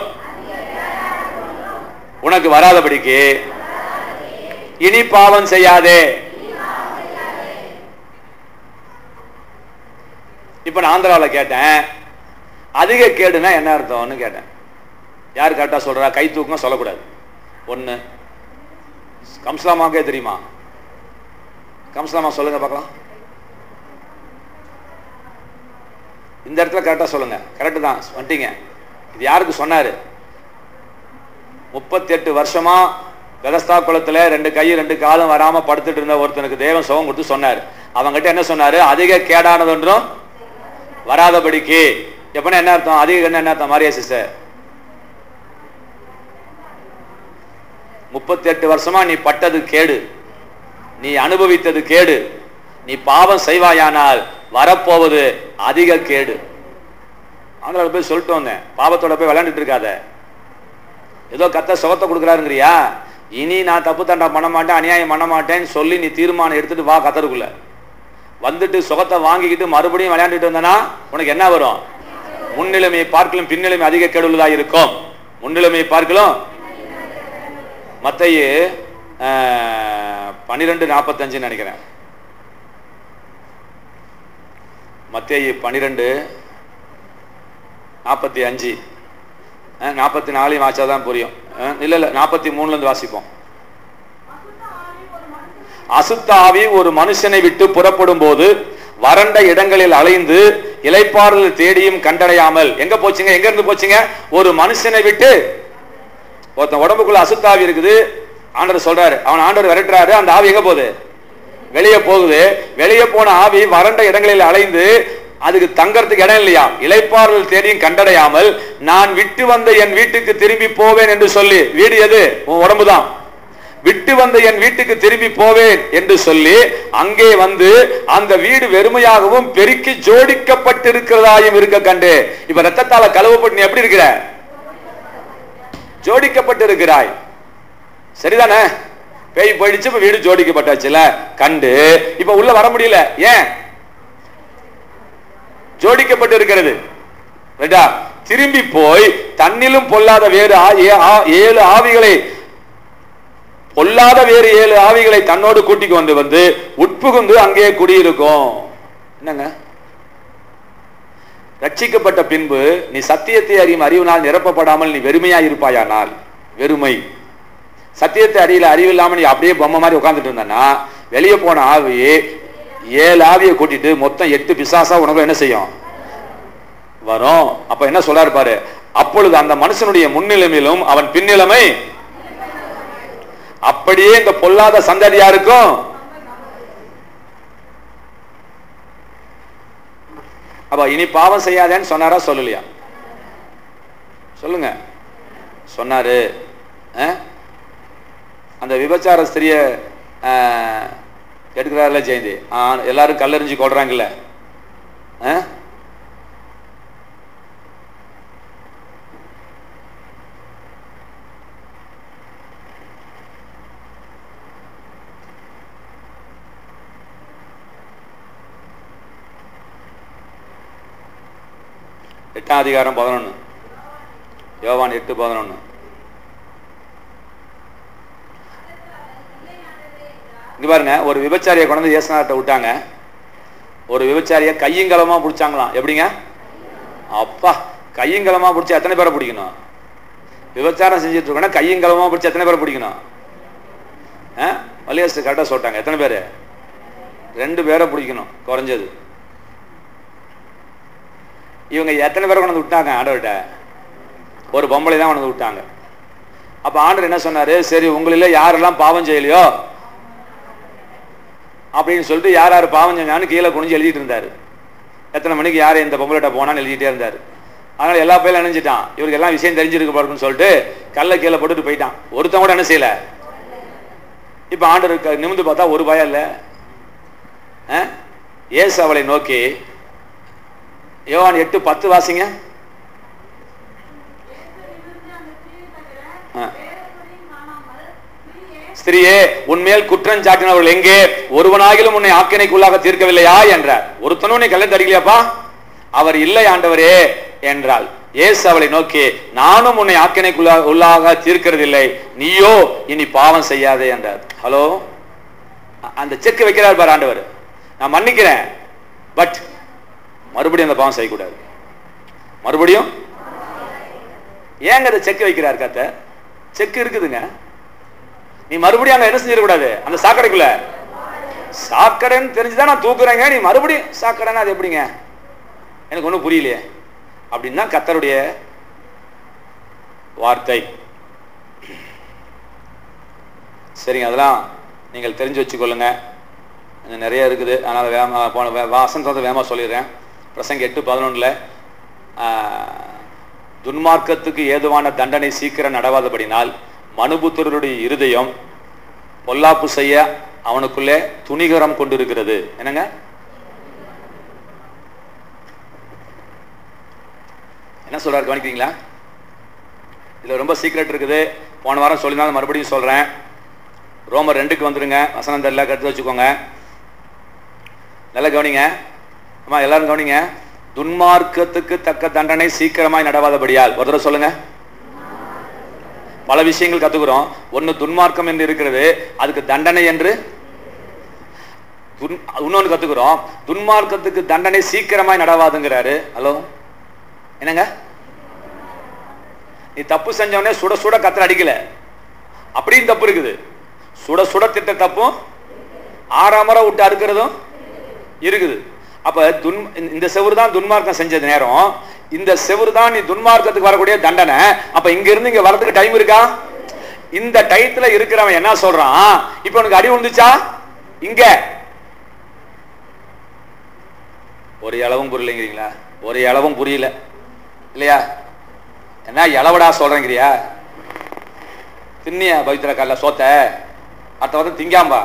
உனக்கு வராதபடிக்கு இனி பாவம் செய்யாதே இப்ப நான் ஆந்திராவுல கேட்டேன் அதிக கேடுனா என்ன அர்த்தம்னு கேட்டேன் யார் கரெக்டா சொல்றா கை தூக்கம் சொல்லக்கூடாது ஒண்ணு கம்ஸ்லாமாக்கே தெரியுமா கம்ஸ்லாமா சொல்லுங்க பார்க்கலாம் இந்த இடத்துல கரெக்டா சொல்லுங்க கரெக்ட் தான் வந்துட்டீங்க இது யாருக்கு சொன்னாரு முப்பத்தெட்டு வருஷமா பெதஸ்தா குளத்துல ரெண்டு கை ரெண்டு காலம் வராம படுத்துட்டு இருந்த ஒருத்தனுக்கு தேவன் சுகம் கொடுத்து சொன்னார் அவங்கிட்ட என்ன சொன்னாரு அதிக கேடானதொன்றும் வராதபடிக்கு எப்படின்னா என்ன அர்த்தம் அதிக கண்ணு என்ன அர்த்தம் மாரியா சிஸ்டர் முப்பத்தெட்டு வருஷமா நீ பட்டது கேடு நீ அனுபவித்தது கேடு நீ பாவம் செய்வாயானால் வரப்போவது அதிக கேடு ஆந்திராவில் போய் சொல்லிட்டு வந்தேன் பாவத்தோட போய் விளையாண்டுட்டு இருக்காத ஏதோ கத்த சுகத்தை கொடுக்குறாருங்கிறியா இனி நான் தப்பு தண்டா பண்ண மாட்டேன் அநியாயம் பண்ண மாட்டேன்னு சொல்லி நீ தீர்மானம் எடுத்துட்டு வா கத்தருக்குள்ள வந்துட்டு சுகத்தை வாங்கிக்கிட்டு மறுபடியும் விளையாண்டுட்டு வந்தனா உனக்கு என்ன வரும் முன்னிலைமையை பார்க்கலும் பின்னிலைமை அதிக கெடுதலா இருக்கும் முன்னிலைமையை பார்க்கலும் மத்தையே பன்னிரெண்டு நாற்பத்தஞ்சுன்னு நினைக்கிறேன் மத்தேயு பன்னிரெண்டு நாற்பத்தி அஞ்சு நாற்பத்தி நாலையும் வாச்சா தான் புரியும் அஹ், இல்ல இல்ல நாற்பத்தி மூணுல இருந்து வாசிப்போம் அசுத்த ஆவி ஒரு மனுஷனை விட்டு புறப்படும் போது வறண்ட இடங்களில் அலைந்து இலைப்பாறுதல் தேடியும் கண்டடையாமல் எங்க போச்சுங்க எங்க இருந்து போச்சுங்க ஒரு மனுஷனை விட்டு ஒருத்தன் உடம்புக்குள்ள அசுத்தாவி இருக்குது ஆண்டவர் சொல்றாரு அவன் ஆண்டவர் விரட்டுறாரு அந்த ஆவி எங்க போகுது வெளியே போகுது வெளியே போன ஆவி வறண்ட இடங்களில் அலைந்து அதுக்கு தங்கறதுக்கு இடம் இல்லையா இலைப்பாறுதல் தேடியும் கண்டடையாமல் நான் விட்டு வந்த என் வீட்டுக்கு திரும்பி போவேன் என்று சொல்லி வீடு எது உன் உடம்பு தான் விட்டு வந்த என் வீட்டுக்கு திரும்பி போவேன் என்று சொல்லி அங்கே வந்து அந்த வீடு வெறுமையாகவும் பெருக்கி ஜோடிக்கப்பட்டிருக்கிறதாயும் இருக்க கண்டு இப்ப ரத்தத்தால கழுவப்பட்டு நீ எப்படி இருக்கிற ஜோடிக்கப்பட்டிருக்கிறாய் சரிதானே பேய் போயிடுச்சு இப்ப வீடு ஜோடிக்கப்பட்டாச்சுல கண்டு இப்ப உள்ள வர முடியல ஏன் ஜோடிக்கப்பட்டு இருக்கிறது ரைட்டா திரும்பி போய் தன்னிலும் பொல்லாத வேறு ஆ- ஏ- ஆ- ஏழு ஆவிகளை பொல்லாத வேறு ஏழு ஆவிகளை தன்னோடு கூட்டிக் கொண்டு வந்து உட்புகுந்து அங்கே குடியிருக்கும் என்னங்க ரட்சிக்கப்பட்ட பின்பு நீ சத்தியத்தை அறியும் அறிவினால் நிரப்பப்படாமல் நீ வெறுமையா இருப்பாயானால் வெறுமை சத்தியத்தை அறியல அறிவில்லாம நீ அப்படியே பொம்மை மாதிரி உட்கார்ந்துட்டு இருந்தனா வெளியே போன ஆவி ஏழு ஆவியை கூட்டிட்டு மொத்தம் எட்டு பிசாசா உனக்கு என்ன செய்யும் வரும் அப்ப என்ன சொல்றாரு பாரு அப்பொழுது அந்த மனுஷனுடைய முன்னிலைமையிலும் அவன் பின்னிலைமை அப்படியே இந்த பொல்லாத சந்ததியா இருக்கும் அப்ப இனி பாவம் செய்யாதேன்னு சொன்னாரா சொல்லலையா சொல்லுங்க சொன்னாரு அஹ்? அந்த விபச்சார ஸ்திரிய எடுக்கிறாருல ஜெயந்தி ஆ, எல்லாரும் கல்லறிஞ்சு கொள்றாங்கல்ல அஹ்? எட்டாம் அதிகாரம் பதினொன்னு யோவான் எட்டு பதினொன்னு இங்க பாருங்க ஒரு விபச்சாரியை கொண்டு வந்து இயேசுநாதர்ட்ட விட்டாங்க ஒரு விபச்சாரியை கையங்கலமா பிடிச்சாங்களாம் எப்படிங்க அப்பா கையங்கலமா பிடிச்சி எத்தனை பேரை பிடிக்கணும் விபச்சாரம் செஞ்சுட்டு இருக்கோன்னா கையங்கலமா பிடிச்சி எத்தனை பேரை பிடிக்கணும் வலியாசு கரெக்டாக சொல்லிட்டாங்க எத்தனை பேர் ரெண்டு பேரை பிடிக்கணும் குறைஞ்சது இவங்க எத்தனை பேரை கொண்டு வந்து விட்டாங்க ஆண்டவர்கிட்ட ஒரு பொம்பளை தான் கொண்டு வந்து விட்டாங்க அப்ப ஆண்டவர் என்ன சொன்னாரு சரி உங்களில யாரெல்லாம் பாவம் செய்யலையோ அப்படின்னு சொல்லிட்டு யார் யார் பாவம் செஞ்சான்னு கீழே குனிஞ்சு எழுதிட்டு இருந்தாரு எத்தனை மணிக்கு யார் இந்த பொம்பளைட்ட போனான்னு எழுதிட்டே இருந்தாரு அதனால எல்லா பையிலும் நினைஞ்சிட்டான் இவருக்கு எல்லாம் விஷயம் தெரிஞ்சிருக்கு பாருன்னு சொல்லிட்டு கல்லை கீழே போட்டுட்டு போயிட்டான் ஒருத்தன் கூட என்ன செய்யல இப்ப ஆண்டவர் நிமிந்து பார்த்தா ஒரு பயம் இல்லை அஹ்? இயேசு அவளை நோக்கி யோவான் எட்டு பத்து வாசிங்க ஆ. ஸ்திரியே உன்மேல் குற்றம் சாட்டினவர்கள் எங்கே ஒருவனாகிலும் உன்னை ஆக்கினைக்குள்ளாக தீர்க்கவில்லையா என்றார் ஒருத்தனும் உன்னை கல்ல தடிக்கலையாப்பா அவர் இல்லை ஆண்டவரே என்றாள் இயேசு அவளை நோக்கி நானும் உன்னை ஆக்கினைக்குள்ளா உள்ளாக தீர்க்கிறதில்லை நீயோ இனி பாவம் செய்யாதே என்றார் ஹலோ அ- அந்த செக் வைக்கிறார் பார் ஆண்டவர் நான் மன்னிக்கிறேன் பட் மறுபடியும் அந்த பாவம் செய்யக்கூடாது மறுபடியும் ஏங்க அந்த செக் வைக்கிறார் கத்த செக் இருக்குதுங்க நீ மறுபடியும் அங்க என்ன செஞ்சிடக்கூடாது அந்த சாக்கடைக்குள்ள சாக்கடைன்னு தெரிஞ்சுதான் நான் தூக்குறேங்க நீ மறுபடியும் சாக்கடைன்னா அது எப்படிங்க எனக்கு ஒன்றும் புரியலையே அப்படின்னா கத்தருடைய வார்த்தை சரிங்க அதெல்லாம் நீங்கள் தெரிஞ்சு வச்சுக்கொள்ளுங்க இன்னும் நிறைய இருக்குது அதனால் வேகமா போன வே- வாசன் வந்து வேகமாக சொல்லிடுறேன் பிரசங்க எட்டு பதினொன்றில் துன்மார்க்கத்துக்கு ஏதுவான தண்டனை சீக்கிரம் நடவாதபடினால் மனுபுத்திரருடைய இருதயம் பொல்லாப்பு செய்ய அவனுக்குள்ளே துணிகரம் கொண்டிருக்கிறது என்னங்க என்ன சொல்றாரு கவனிக்கிறீங்களா இதுல ரொம்ப சீக்ரெட் இருக்குது போன வாரம் சொல்லியிருந்தாலும் மறுபடியும் சொல்றேன் ரோமர் ரெண்டுக்கு வந்துருங்க வசனம் தெரியல கருத்து வச்சுக்கோங்க நல்லா கவனிங்க அம்மா எல்லாரும் கவனிங்க துன்மார்க்கத்துக்கு தக்க தண்டனை சீக்கிரமாய் நடவாதபடியால் ஒரு தடவை சொல்லுங்க பல விஷயங்கள் கத்துக்கிறோம் ஒன்னு துன்மார்க்கம் என்று இருக்கிறது அதுக்கு தண்டனை என்று துன் இன்னொன்று கத்துக்கிறோம் துன்மார்க்கத்துக்கு தண்டனை சீக்கிரமாய் நடவாதுங்கிறாரு ஹலோ என்னங்க நீ தப்பு செஞ்சவனே சுட சுட கத்திர அடிக்கல அப்படியும் தப்பு இருக்குது சுட சுட திட்ட தப்பும் ஆறாமரை விட்டு அறுக்கிறதும் இருக்குது அப்ப துன் இந்த செவுரு தான் துன்மார்க்கம் செஞ்சது நேரம் இந்த செவுரு தான் நீ துன்மார்க்கத்துக்கு வரக்கூடிய தண்டனை அப்ப இங்க இருந்து இங்க வரதுக்கு டைம் இருக்கா இந்த டயத்துல இருக்கிறவன் என்ன சொல்றான் இப்ப உனக்கு அடி விழுந்துச்சா இங்க ஒரு இளவும் புரியலைங்கிறீங்களா ஒரு இளவும் புரியல இல்லையா என்ன இளவடா சொல்றேங்கிறியா தின்னியா பவித்ர கால சோத்த அடுத்த வந்து திங்காம்பா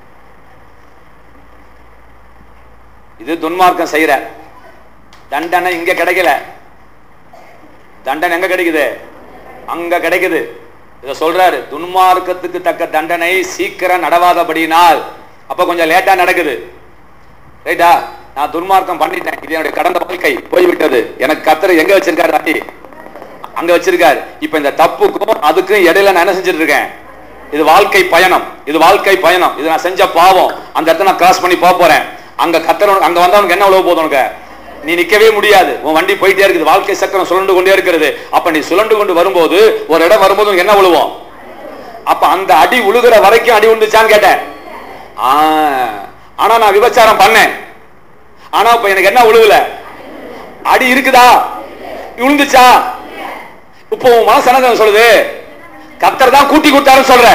இது துன்மார்க்கம் செய்யற தண்டனை இங்க கிடைக்கல தண்டனை எங்க கிடைக்குது அங்க கிடைக்குது இத சொல்றாரு துன்மார்க்கத்துக்கு தக்க தண்டனை சீக்கிரம் நடவாதபடினால் அப்ப கொஞ்சம் லேட்டா நடக்குது ரைட்டா நான் துன்மார்க்கம் பண்ணிட்டேன் இது என்னுடைய கடந்த வாழ்க்கை போய்விட்டது எனக்கு கத்தர் எங்க வச்சிருக்காரு அடி அங்க வச்சிருக்காரு இப்ப இந்த தப்புக்கும் அதுக்கும் இடையில நான் என்ன செஞ்சுட்டு இருக்கேன் இது வாழ்க்கை பயணம் இது வாழ்க்கை பயணம் இது நான் செஞ்ச பாவம் அந்த இடத்த நான் கிராஸ் பண்ணி போக போறேன் அங்க கத்தர் அங்க வந்தவனுக்கு என்ன உழவு போதும் உனக்கு நீ நிக்கவே முடியாது உன் வண்டி போயிட்டே இருக்குது வாழ்க்கை சக்கரம் சுழண்டு கொண்டே இருக்கிறது அப்ப நீ சுழண்டு கொண்டு வரும்போது ஒரு இடம் வரும்போது உனக்கு என்ன விழுவோம் அப்ப அந்த அடி உழுகிற வரைக்கும் அடி உண்டுச்சான்னு கேட்டேன் ஆ, ஆனா நான் விபச்சாரம் பண்ணேன் ஆனா இப்ப எனக்கு என்ன உழுவல அடி இருக்குதா விழுந்துச்சா இப்போ உன் மனசு என்ன சொல்லுது கத்தர் தான் கூட்டி கொடுத்தாருன்னு சொல்ற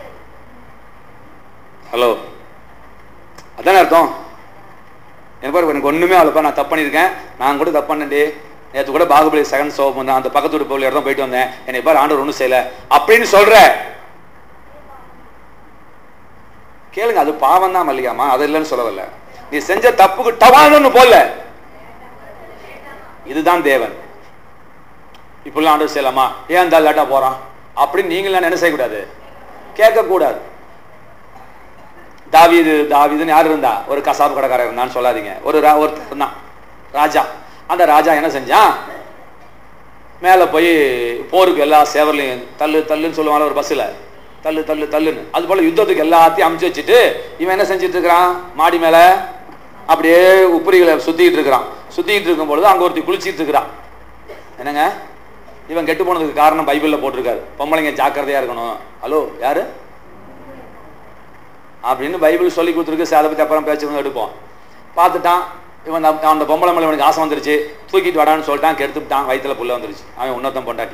ஹலோ அதானே அர்த்தம் எனக்கு பாரு எனக்கு ஒண்ணுமே அவ்வளோப்பா நான் தப்பு பண்ணியிருக்கேன் நான் கூட தப்பு பண்ணேன்டி நேற்று கூட பாகுபலி செகண்ட் ஷோ வந்தேன் அந்த பக்கத்து வீட்டு போய் இடம் போயிட்டு வந்தேன் என்னை பாரு ஆண்டவர் ஒன்றும் செய்யல அப்படின்னு சொல்ற கேளுங்க அது பாவம் தான் மல்லிகாமா அது இல்லைன்னு சொல்ல வரல நீ செஞ்ச தப்புக்கு டவான்னு போல இதுதான் தேவன் இப்படிலாம் ஆண்டவர் செய்யலாமா ஏன் அந்த லேட்டா போறான் அப்படின்னு நீங்களாம் என்ன செய்யக்கூடாது கேட்கக்கூடாது தாவீது தாவீதுன்னு யார் இருந்தா ஒரு கசாப்பு கடைக்காரர் இருந்தான்னு சொல்லாதீங்க ஒரு ரா- ஒருத்தர் இருந்தான் ராஜா அந்த ராஜா என்ன செஞ்சான் மேலே போய் போருக்கு எல்லா சேவர்லையும் தள்ளு தள்ளுன்னு சொல்லுவாங்க ஒரு பஸ்ஸில் தள்ளு தள்ளு தள்ளுன்னு அது போல யுத்தத்துக்கு எல்லாத்தையும் அமுச்சு வச்சுட்டு இவன் என்ன செஞ்சுட்டு இருக்கிறான் மாடி மேலே அப்படியே உப்புரிகளை சுத்திக்கிட்டு இருக்கிறான் சுத்திக்கிட்டு இருக்கும் பொழுது அங்கே ஒருத்தி குளிச்சிட்டு இருக்கிறான் என்னங்க இவன் கெட்டு போனதுக்கு காரணம் பைபிளில் போட்டிருக்காரு பொம்பளைங்க ஜாக்கிரதையா இருக்கணும் ஹலோ யாரு அப்படின்னு பைபிள் சொல்லி கொடுத்துருக்கு அதை பற்றி அப்புறம் பேச்சு எடுப்போம் பார்த்துட்டான் இவன் அந்த- அந்த பொம்பளை மேலே இவனுக்கு ஆசை வந்துருச்சு தூக்கிட்டு வாடான்னு சொல்லிட்டான் கெடுத்துட்டான் வயித்துல புள்ள வந்துருச்சு அவன் உன்னத்தம் பொண்டாட்டி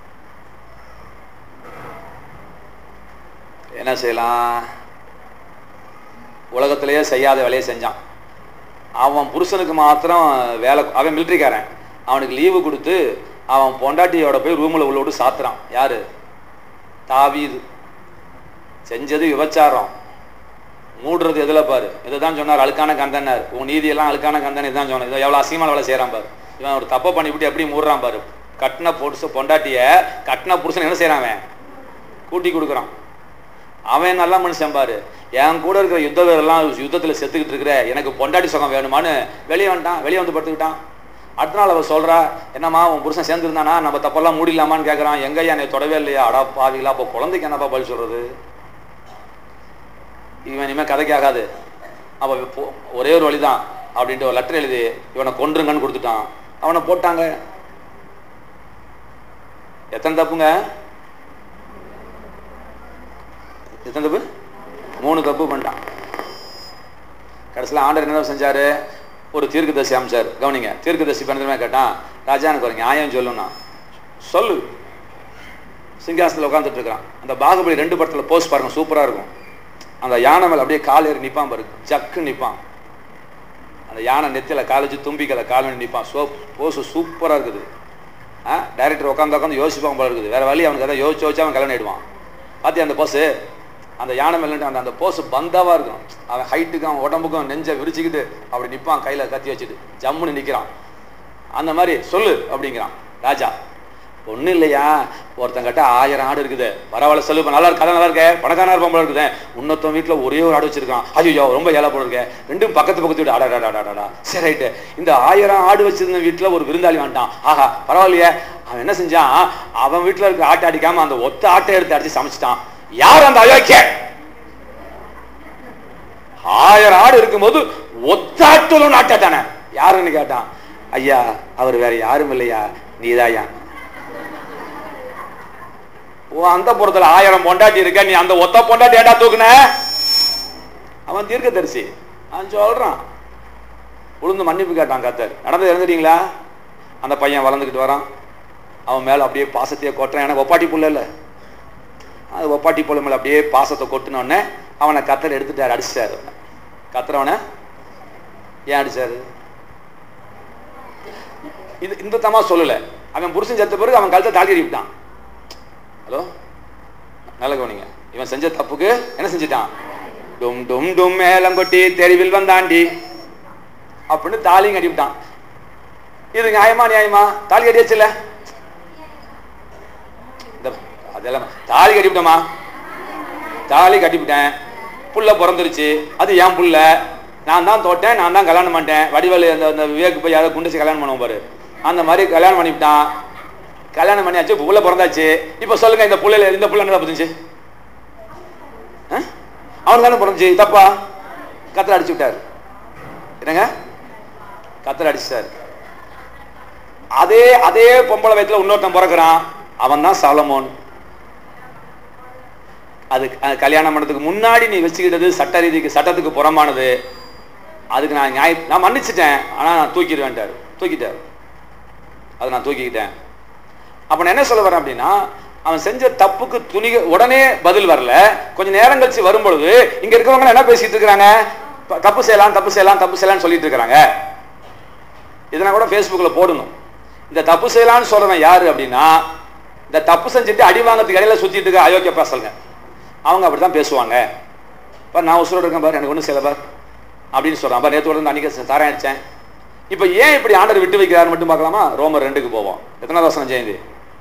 என்ன செய்யலாம் உலகத்திலேயே செய்யாத வேலையை செஞ்சான் அவன் புருஷனுக்கு மாத்திரம் வேலை அவன் மிலிட்ரிக்காரன் அவனுக்கு லீவு கொடுத்து அவன் பொண்டாட்டியோட போய் ரூமில் உள்ள விட்டு சாத்துறான் யாரு தாவீது செஞ்சது விபச்சாரம் மூடுறது எதுல பாரு இதுதான் சொன்னார் அழுக்கான கந்தனார் உன் நீதியெல்லாம் அழுக்கான கந்தன் இதுதான் சொன்னார் இதை எவ்வளவு அசிங்கமான வேலை செய்யறான் பாரு இவன் ஒரு தப்பை பண்ணிவிட்டு எப்படி மூடுறான் பாரு கட்டின புருஷ பொண்டாட்டிய கட்டின புருஷன் என்ன செய்யறான் அவன் கூட்டி கொடுக்குறான் அவன் நல்ல மனுஷன் பாரு என் கூட இருக்கிற யுத்த வீரர்லாம் யுத்தத்தில் செத்துக்கிட்டு இருக்கிற எனக்கு பொண்டாட்டி சுகம் வேணுமான்னு வெளியே வந்துட்டான் வெளியே வந்து படுத்துக்கிட்டான் அடுத்த நாள் அவ சொல்றா என்னம்மா உன் புருஷன் சேர்ந்துருந்தானா நம்ம தப்பெல்லாம் மூடிடலாமான்னு கேட்குறான் எங்கய்யா என்னை தொடவே இல்லையா அடா பாவிகளா அப்போ குழந்தைக்கு என்னப்பா பதில் சொல்றது இவன் இனிமேல் கதைக்கு ஆகாது அப்போ இப்போ ஒரே ஒரு வழிதான் அப்படின்ட்டு ஒரு லெட்டர் எழுதி இவனை கொன்றுங்கன்னு கொடுத்துட்டான் அவனை போட்டாங்க எத்தனை தப்புங்க எத்தனை தப்பு மூணு தப்பு பண்ணிட்டான் கடைசியில் ஆண்டர் என்ன செஞ்சாரு ஒரு தீர்க்கதரிசி அமைச்சார் கவனிங்க தீர்க்கதரிசி பண்ணதுமே கேட்டான் ராஜா எனக்கு ஒரு நியாயம் சொல்லுன்னா சொல்லு சிங்காசனத்தில் உட்காந்துட்டு இருக்கிறான் அந்த பாகுபலி ரெண்டு படத்தில் போஸ்ட் பாருங்க சூப்பராக இருக்கும் அந்த யானை மேலே அப்படியே கால் ஏறி நிற்பான் பாரு ஜக்கு நிற்பான் அந்த யானை நெத்தியில் கால் வச்சு தும்பிக்கலை கால் வேண்டி நிற்பான் சோ போஸ் சூப்பராக இருக்குது ஆ டைரக்டர் உட்காந்து உட்காந்து யோசிப்பான் போல இருக்குது வேற வழி அவனுக்கு எதாவது யோசிச்சு யோசிச்சு அவன் கல்யாணம் ஆயிடுவான் பார்த்தியா அந்த போஸு அந்த யானை மேலே நின்று அந்த அந்த போஸ் பந்தாவாக இருக்கும் அவன் ஹைட்டுக்கும் அவன் உடம்புக்கும் நெஞ்சை விரிச்சுக்கிட்டு அப்படி நிற்பான் கையில் கத்தி வச்சுட்டு ஜம்முன்னு நிற்கிறான் அந்த மாதிரி சொல்லு அப்படிங்கிறான் ராஜா ஒன்றும் இல்லையா ஒருத்தங்கிட்ட ஆயிரம் ஆடு இருக்குது பரவாயில்ல சொல்லு இப்ப நல்லா இருக்கு கதை நல்லா இருக்கே பணக்காரனா இருப்பான் போல இருக்குது இன்னொருத்தன் வீட்டில் ஒரே ஒரு ஆடு வச்சிருக்கான் ஐயோ ரொம்ப ஏழை போல இருக்கே ரெண்டும் பக்கத்து பக்கத்து வீடு அடாடாடாடாடா சரி ரைட்டு இந்த ஆயிரம் ஆடு வச்சிருந்த வீட்டில் ஒரு விருந்தாளி வந்துட்டான் ஆஹா பரவாயில்லையே அவன் என்ன செஞ்சான் அவன் வீட்டில் இருக்க ஆட்டை அடிக்காம அந்த ஒத்த ஆட்டை எடுத்து அடிச்சு சமைச்சிட்டான் யார் அந்த அயோக்கிய ஆயிரம் ஆடு இருக்கும்போது ஒத்தாட்டலும் நாட்டை தானே யாருன்னு கேட்டான் ஐயா அவர் வேற யாரும் இல்லையா நீதாயா ஓ அந்த புறத்துல ஆயிரம் பொண்டாட்டி இருக்க நீ அந்த ஒத்த பொண்டாட்டி ஏடா தூக்குன அவன் தீர்க்கதரிசி அவன் சொல்றான் உளுந்து மன்னிப்பு கேட்டான் கத்தர் நடந்து இறந்துட்டீங்களா அந்த பையன் வளர்ந்துக்கிட்டு வரான் அவன் மேலே அப்படியே பாசத்தையே கொட்டுறான் எனக்கு ஒப்பாட்டி புள்ள இல்லை அது ஒப்பாட்டி புள்ள மேலே அப்படியே பாசத்தை கொட்டினோடனே அவனை கத்தர் எடுத்துட்டார் அடிச்சிட்டாரு அவனை கத்துறவனை ஏன் அடிச்சாரு இது இந்த தமா சொல்லல அவன் புருஷன் செத்த பிறகு அவன் கழுத்தை தாக்கி விட்டான் ஹலோ நல்ல கவனிங்க இவன் செஞ்ச தப்புக்கு என்ன செஞ்சிட்டான் டும் டும் டும் மேலம் கொட்டி தெருவில் வந்தாண்டி அப்படின்னு தாலியும் கட்டிவிட்டான் இது நியாயமா நியாயமா தாலி கட்டியாச்சுல இந்த அதெல்லாம் தாலி கட்டிவிட்டோமா தாலி கட்டிவிட்டேன் புள்ள பிறந்துருச்சு அது என் புள்ள நான் தான் தோட்டேன் நான் தான் கல்யாணம் பண்ணிட்டேன் வடிவேலு அந்த அந்த விவேக் போய் யாராவது குண்டிச்சு கல்யாணம் பண்ணுவோம் பாரு அந்த மாதிரி கல்யாணம் பண்ணிவிட்டான் கல்யாணம் பண்ணியாச்சு புள்ள பிறந்தாச்சு இப்போ சொல்லுங்க இந்த புள்ளையில இந்த புள்ள என்ன புரிஞ்சு அவனுக்கு தானே பிறந்துச்சு தப்பா கத்தரை அடிச்சு விட்டாரு என்னங்க கத்தரை அடிச்சிட்டாரு அதே அதே பொம்பளை வயத்துல இன்னொருத்தன் பிறக்கிறான் அவன் தான் சாலமோன் அது அஹ், கல்யாணம் பண்ணதுக்கு முன்னாடி நீ வச்சுக்கிட்டது சட்ட ரீதிக்கு சட்டத்துக்கு புறம்பானது அதுக்கு நான் நியாய நான் மன்னிச்சிட்டேன் ஆனா நான் தூக்கிடுவேன்ட்டாரு தூக்கிட்டாரு அதை நான் தூக்கிக்கிட்டேன் அப்ப நான் என்ன சொல்ல வரேன் அப்படின்னா அவன் செஞ்ச தப்புக்கு துணி உடனே பதில் வரல கொஞ்சம் நேரம் கழிச்சு வரும்பொழுது இங்க இருக்கவங்க என்ன பேசிட்டு இருக்காங்க ப- தப்பு செய்யலாம் தப்பு செய்யலாம் தப்பு செய்யலாம்னு சொல்லிட்டு இருக்காங்க இதை நான் கூட ஃபேஸ்புக்ல போடணும் இந்த தப்பு செய்யலாம்னு சொல்றவன் யாரு அப்படின்னா இந்த தப்பு செஞ்சுட்டு அடி வாங்கறதுக்கு இடையில சுத்திட்டு இருக்க அயோக்கிய பேசலுங்க அவங்க அப்படித்தான் பேசுவாங்க பார் நான் உசுரோட இருக்கேன் பார் எனக்கு ஒன்றும் செய்யல பார் அப்படின்னு சொல்றான் பார் நேற்று வந்து அன்னைக்கு தாரம் அடிச்சேன் இப்போ ஏன் இப்படி ஆண்டர் விட்டு வைக்கிறாரு மட்டும் பார்க்கலாமா ரோமர் ரெண்டுக்கு போவோம் எத்தனாவது வசனம் ஜெயந்தி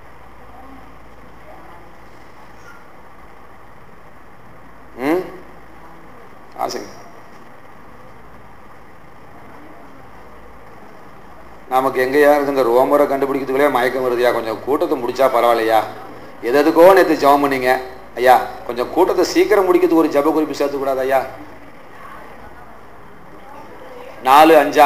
ம் ஆசைங்க நமக்கு எங்கேயா இருக்கு இந்த ரோமரை கண்டுபிடிக்கிறதுக்குள்ளே மயக்கம் வருதுயா கொஞ்சம் கூட்டத்தை முடிச்சா பரவாயில்லையா எது எதுக்கோ நேற்று ஜெபம் பண்ணீங்க ஐயா கொஞ்சம் கூட்டத்தை சீக்கிரம் முடிக்கிறதுக்கு ஒரு ஜெப குறிப்பு சேர்த்துக்கூடாது ஐயா நாலு அஞ்சா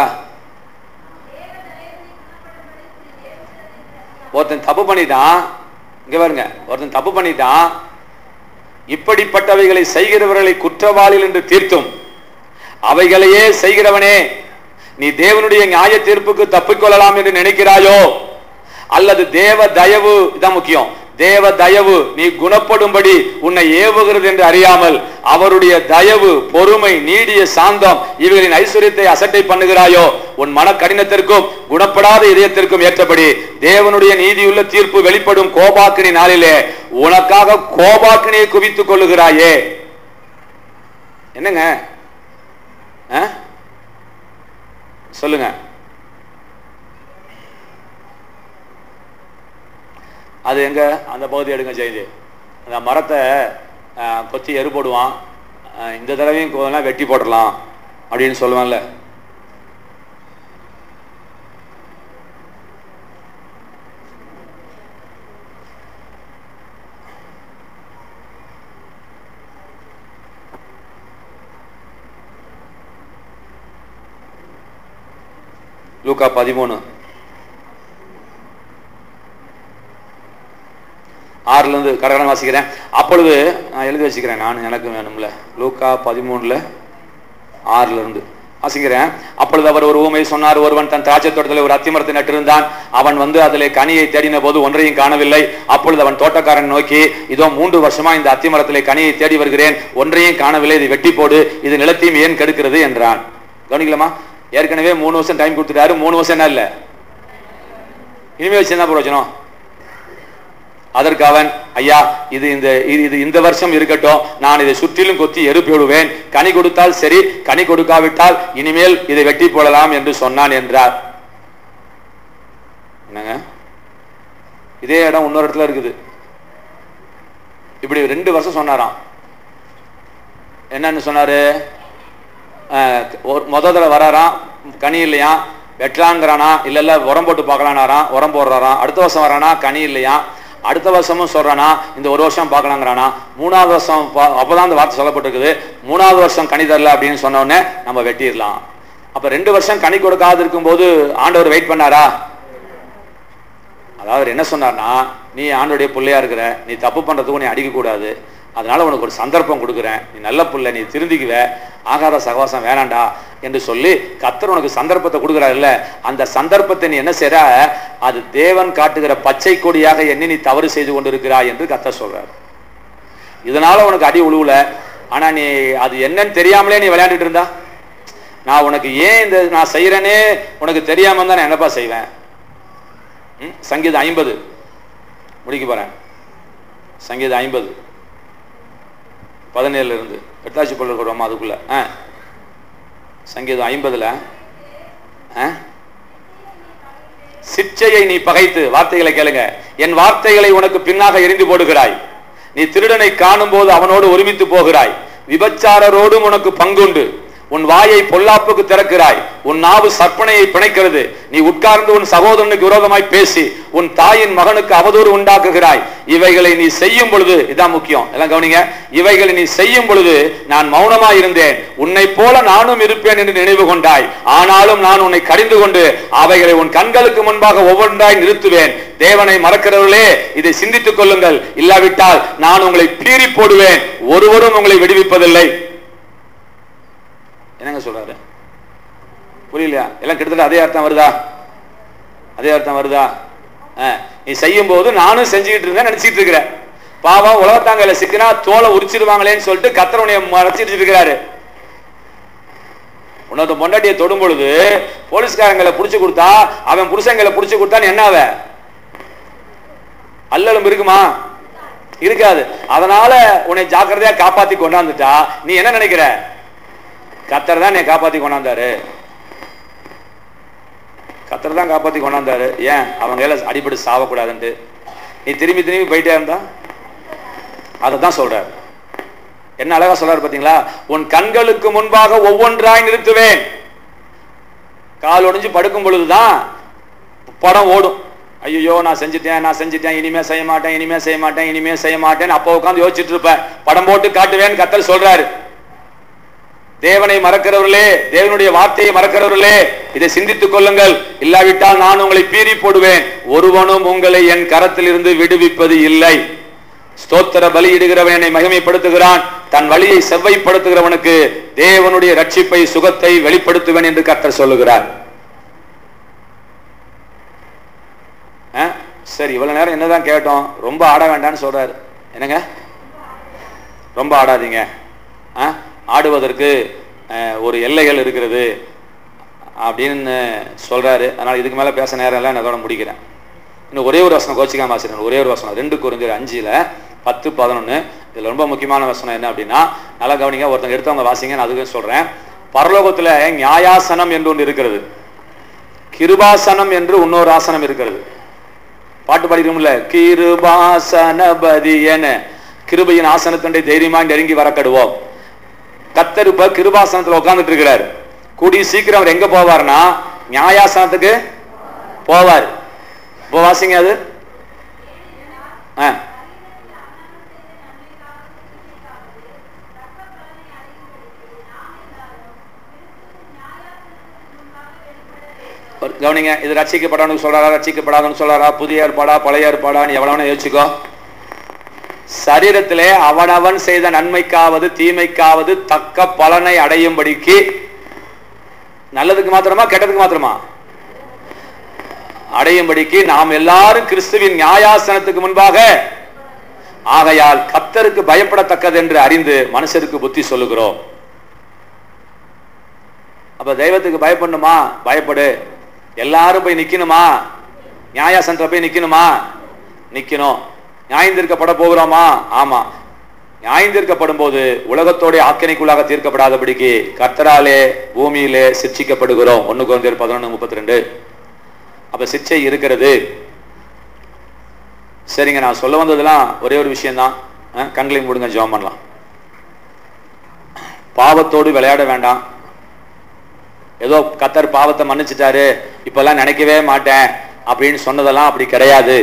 ஒருத்தன் தப்பு பண்ணிட்டான் இங்க பாருங்க ஒருத்தன் தப்பு பண்ணிட்டான் இப்படிப்பட்டவைகளை செய்கிறவர்களை குற்றவாளிகள் என்று தீர்த்தும் அவைகளையே செய்கிறவனே நீ தேவனுடைய நியாய தீர்ப்புக்கு தப்பிக்கொள்ளலாம் என்று நினைக்கிறாயோ அல்லது தேவ தயவு இதான் முக்கியம் தேவ தயவு நீ குணப்படும்படி உன்னை ஏவுகிறது என்று அறியாமல் அவருடைய தயவு பொறுமை நீடிய சாந்தம் இவைகளின் ஐஸ்வர்யத்தை அசட்டை பண்ணுகிறாயோ உன் மன கடினத்திற்கும் குணப்படாத இதயத்திற்கும் ஏற்றபடி தேவனுடைய நீதியுள்ள தீர்ப்பு வெளிப்படும் கோபாக்கினி நாளிலே உனக்காக கோபாக்கினியை குவித்துக் கொள்ளுகிறாயே என்னங்க ஆ? சொல்லுங்க அது எங்க அந்த பகுதி எடுங்க ஜெயந்தி அந்த மரத்தை ஆஹ், கொத்தி எரு போடுவான் ஆஹ், இந்த தடவையும் கொஞ்சம் வெட்டி போடலாம் அப்படின்னு சொல்லுவான்ல லூக்கா பதிமூணு ஆறுல இருந்து கடகடன் வாசிக்கிறேன் அப்பொழுது நான் எழுதி வச்சுக்கிறேன் நான் எனக்கு வேணும்ல லூக்கா பதிமூணுல ஆறுல இருந்து வாசிக்கிறேன் அப்பொழுது அவர் ஒரு ஊமை சொன்னார் ஒருவன் தன் திராட்சை தோட்டத்தில் ஒரு அத்திமரத்தை நட்டிருந்தான் அவன் வந்து அதிலே கனியை தேடின போது ஒன்றையும் காணவில்லை அப்பொழுது அவன் தோட்டக்காரன் நோக்கி இதோ மூன்று வருஷமா இந்த அத்திமரத்திலே கனியை தேடி வருகிறேன் ஒன்றையும் காணவில்லை இதை வெட்டி போடு இது நிலத்தையும் ஏன் கெடுக்கிறது என்றான் கவனிக்கலாமா ஏற்கனவே மூணு வருஷம் டைம் கொடுத்துட்டாரு மூணு வருஷம் என்ன இல்லை இனிமே வச்சு என்ன பிரயோஜனம் அதற்கு அவன் ஐயா இது இந்த இது இது இந்த வருஷம் இருக்கட்டும் நான் இதை சுற்றிலும் கொத்தி எருப்பி விடுவேன் கனி கொடுத்தால் சரி கனி கொடுக்காவிட்டால் இனிமேல் இதை வெட்டி போடலாம் என்று சொன்னான் என்றார் என்னங்க இதே இடம் இன்னொரு இடத்துல இருக்குது இப்படி ரெண்டு வருஷம் சொன்னாராம் என்னன்னு சொன்னாரு அஹ், ஒரு முத தடவை வராராம் கனி இல்லையா வெட்டலாங்கிறானா இல்ல இல்ல உரம் போட்டு பார்க்கலானாராம் உரம் போடுறாராம் அடுத்த வருஷம் வரானா கனி இல்லையா அடுத்த வருஷமும் சொல்றானா இந்த ஒரு வருஷம் பார்க்கலாங்கிறானா மூணாவது வருஷம் பா- அப்பதான் அந்த வார்த்தை சொல்லப்பட்டிருக்குது மூணாவது வருஷம் கனி தரல அப்படின்னு சொன்ன உடனே நம்ம வெட்டிடலாம் அப்ப ரெண்டு வருஷம் கனி கொடுக்காது இருக்கும்போது ஆண்டவர் வெயிட் பண்ணாரா அதாவது அவர் என்ன சொன்னார்னா நீ ஆண்டோடைய பிள்ளையா இருக்கிற நீ தப்பு பண்றதுக்கு நீ அடிக்க கூடாது அதனால உனக்கு ஒரு சந்தர்ப்பம் கொடுக்குறேன் நீ நல்ல புள்ள நீ திருந்திக்குவ ஆகாத சகவாசம் வேணாண்டா என்று சொல்லி கத்தர் உனக்கு சந்தர்ப்பத்தை கொடுக்குறாருல்ல அந்த சந்தர்ப்பத்தை நீ என்ன செய்ற அது தேவன் காட்டுகிற பச்சை கொடியாக எண்ணி நீ தவறு செய்து கொண்டிருக்கிறாய் என்று கத்தர் சொல்றார் இதனால உனக்கு அடி உழுவுல ஆனா நீ அது என்னன்னு தெரியாமலே நீ விளையாண்டுட்டு இருந்தா நான் உனக்கு ஏன் இந்த நான் செய்யறேனே உனக்கு தெரியாம தான் நான் என்னப்பா செய்வேன் ம்? சங்கீதம் ஐம்பது முடிக்க போறேன் சங்கீதம் ஐம்பது பதினேழுல இருந்து எட்டாச்சு பல்லு இருக்கிறோமா அதுக்குள்ள ஆ சங்கீதம் ஐம்பதுல ஆ சிற்சையை நீ பகைத்து வார்த்தைகளை கேளுங்க என் வார்த்தைகளை உனக்கு பின்னாக எரிந்து போடுகிறாய் நீ திருடனை காணும் போது அவனோடு ஒருமித்து போகிறாய் விபச்சாரரோடும் உனக்கு பங்குண்டு உன் வாயை பொல்லாப்புக்கு திறக்கிறாய் உன் நாவு சற்பனையை பிணைக்கிறது நீ உட்கார்ந்து உன் சகோதரனுக்கு விரோதமாய் பேசி உன் தாயின் மகனுக்கு அவதூறு உண்டாக்குகிறாய் இவைகளை நீ செய்யும் பொழுது இதான் முக்கியம் எல்லாம் கவனிங்க இவைகளை நீ செய்யும் பொழுது நான் மௌனமா இருந்தேன் உன்னை போல நானும் இருப்பேன் என்று நினைவு கொண்டாய் ஆனாலும் நான் உன்னை கடிந்து கொண்டு அவைகளை உன் கண்களுக்கு முன்பாக ஒவ்வொன்றாய் நிறுத்துவேன் தேவனை மறக்கிறவர்களே இதை சிந்தித்துக் கொள்ளுங்கள் இல்லாவிட்டால் நான் உங்களை பீறி போடுவேன் ஒருவரும் உங்களை விடுவிப்பதில்லை என்னங்க சொல்றாரு புரியலையா எல்லாம் கிட்டத்தட்ட அதே அர்த்தம் வருதா அதே அர்த்தம் வருதா ஆ, நீ செய்யும் போது நானும் செஞ்சுக்கிட்டு இருந்தேன் நினைச்சிட்டு இருக்கிறேன் பாவம் உலகத்தாங்கல சிக்கினா தோலை உரிச்சிருவாங்களேன்னு சொல்லிட்டு கத்திரவனைய மறைச்சிட்டு இருக்கிறாரு உன்னோட பொண்டாட்டியை தொடும் பொழுது போலீஸ்காரங்களை புடிச்சு கொடுத்தா அவன் புருஷங்களை புடிச்சு கொடுத்தான்னு என்ன அவ அல்லலும் இருக்குமா இருக்காது அதனால உன்னை ஜாக்கிரதையா காப்பாத்தி கொண்டாந்துட்டா நீ என்ன நினைக்கிற கத்தர் தான் என்னை காப்பாத்தி கொண்டாந்தாரு கத்தர் தான் காப்பாத்தி கொண்டாந்தாரு ஏன் அவங்க எல்லாம் அடிபட்டு சாவக்கூடாதுன்ட்டு நீ திரும்பி திரும்பி போயிட்டே இருந்தா அதை தான் சொல்றாரு என்ன அழகா சொல்றாரு பாத்தீங்களா உன் கண்களுக்கு முன்பாக ஒவ்வொன்றாய் நிறுத்துவேன் கால் ஒடிஞ்சு படுக்கும் பொழுதுதான் படம் ஓடும் ஐயோ நான் செஞ்சுட்டேன் நான் செஞ்சுட்டேன் இனிமே செய்ய மாட்டேன் இனிமே செய்ய மாட்டேன் இனிமே செய்ய மாட்டேன் அப்போ உட்காந்து யோசிச்சுட்டு இருப்பேன் படம் போட்டு காட்டுவேன் கத்தர் சொல்றாரு தேவனை மறக்கிறவர்களே தேவனுடைய வார்த்தையை மறக்கிறவர்களே இதை சிந்தித்துக் கொள்ளுங்கள் இல்லாவிட்டால் நான் உங்களை பீறி போடுவேன் ஒருவனும் உங்களை என் கரத்தில் இருந்து விடுவிப்பது இல்லை ஸ்தோத்திர பலியிடுகிறவன் என்னை மகிமைப்படுத்துகிறான் தன் வழியை செவ்வைப்படுத்துகிறவனுக்கு தேவனுடைய ரட்சிப்பை சுகத்தை வெளிப்படுத்துவேன் என்று கர்த்தர் சொல்லுகிறார் ஆ? சரி இவ்வளவு நேரம் என்னதான் கேட்டோம் ரொம்ப ஆட வேண்டாம்னு சொல்றாரு என்னங்க ரொம்ப ஆடாதீங்க ஆ? ஆடுவதற்கு அஹ், ஒரு எல்லைகள் இருக்கிறது அப்படின்னு சொல்றாரு அதனால இதுக்கு மேல பேச நேரம் இல்லை நான் அதோட முடிக்கிறேன் இன்னும் ஒரே ஒரு வசனம் கோச்சிக்காம வாசிக்கிறேன் ஒரே ஒரு வசனம் ரெண்டு குறைஞ்சர் அஞ்சுல பத்து பதினொன்னு இதுல ரொம்ப முக்கியமான வசனம் என்ன அப்படின்னா நல்லா கவனிங்க ஒருத்தங்க எடுத்தவங்க வாசிங்க நான் அதுக்கு சொல்றேன் பரலோகத்துல நியாயாசனம் என்று ஒன்று இருக்கிறது கிருபாசனம் என்று இன்னொரு ஆசனம் இருக்கிறது பாட்டு பாடிக்கிறோம்ல கிருபாசனபதியன கிருபையின் ஆசனத்தண்டை தைரியமா நெருங்கி வரக்கடுவோம் கத்தர் இப்ப கிருபாசனத்துல உட்கார்ந்துட்டு இருக்கிறார் கூடி சீக்கிரம் அவர் எங்க போவார்னா நியாயாசனத்துக்கு போவார் இப்போ வாசிங்க அது ஆ ஒரு கவனிங்க இது ரட்சிக்கப்படணும்னு சொல்றாரா ரட்சிக்கப்படாதுன்னு சொல்றாரா புதிய ஏற்பாடா பழைய ஏற்பாடா நீ எவ்வளவு யோசிச்சுக்கோ சரீரத்திலே அவனவன் செய்த நன்மைக்காவது தீமைக்காவது தக்க பலனை அடையும்படிக்கு நல்லதுக்கு மாத்திரமா கெட்டதுக்கு மாத்திரமா அடையும்படிக்கு நாம் எல்லாரும் கிறிஸ்துவின் நியாயாசனத்துக்கு முன்பாக ஆகையால் கத்தருக்கு பயப்படத்தக்கது என்று அறிந்து மனுஷருக்கு புத்தி சொல்லுகிறோம் அப்ப தெய்வத்துக்கு பயப்படணுமா பயப்படு எல்லாரும் போய் நிக்கணுமா நியாயாசனத்துல போய் நிக்கணுமா நிக்கணும் நியாயந்திருக்கப்பட போகிறோமா ஆமா நியாயந்திருக்கப்படும் போது உலகத்தோட ஆக்கினைக்குள்ளாக தீர்க்கப்படாதபடிக்கு கர்த்தராலே பூமியிலே சிக்ஷிக்கப்படுகிறோம் ஒண்ணு குழந்தையர் பதினொன்று முப்பத்தி ரெண்டு அப்ப சிக்ஷை இருக்கிறது சரிங்க நான் சொல்ல வந்ததெல்லாம் ஒரே ஒரு விஷயம்தான் அஹ், கண்களை மூடுங்க ஜெபம் பண்ணலாம் பாவத்தோடு விளையாட வேண்டாம் ஏதோ கத்தர் பாவத்தை மன்னிச்சிட்டாரு இப்பெல்லாம் நினைக்கவே மாட்டேன் அப்படின்னு சொன்னதெல்லாம் அப்படி கிடையாது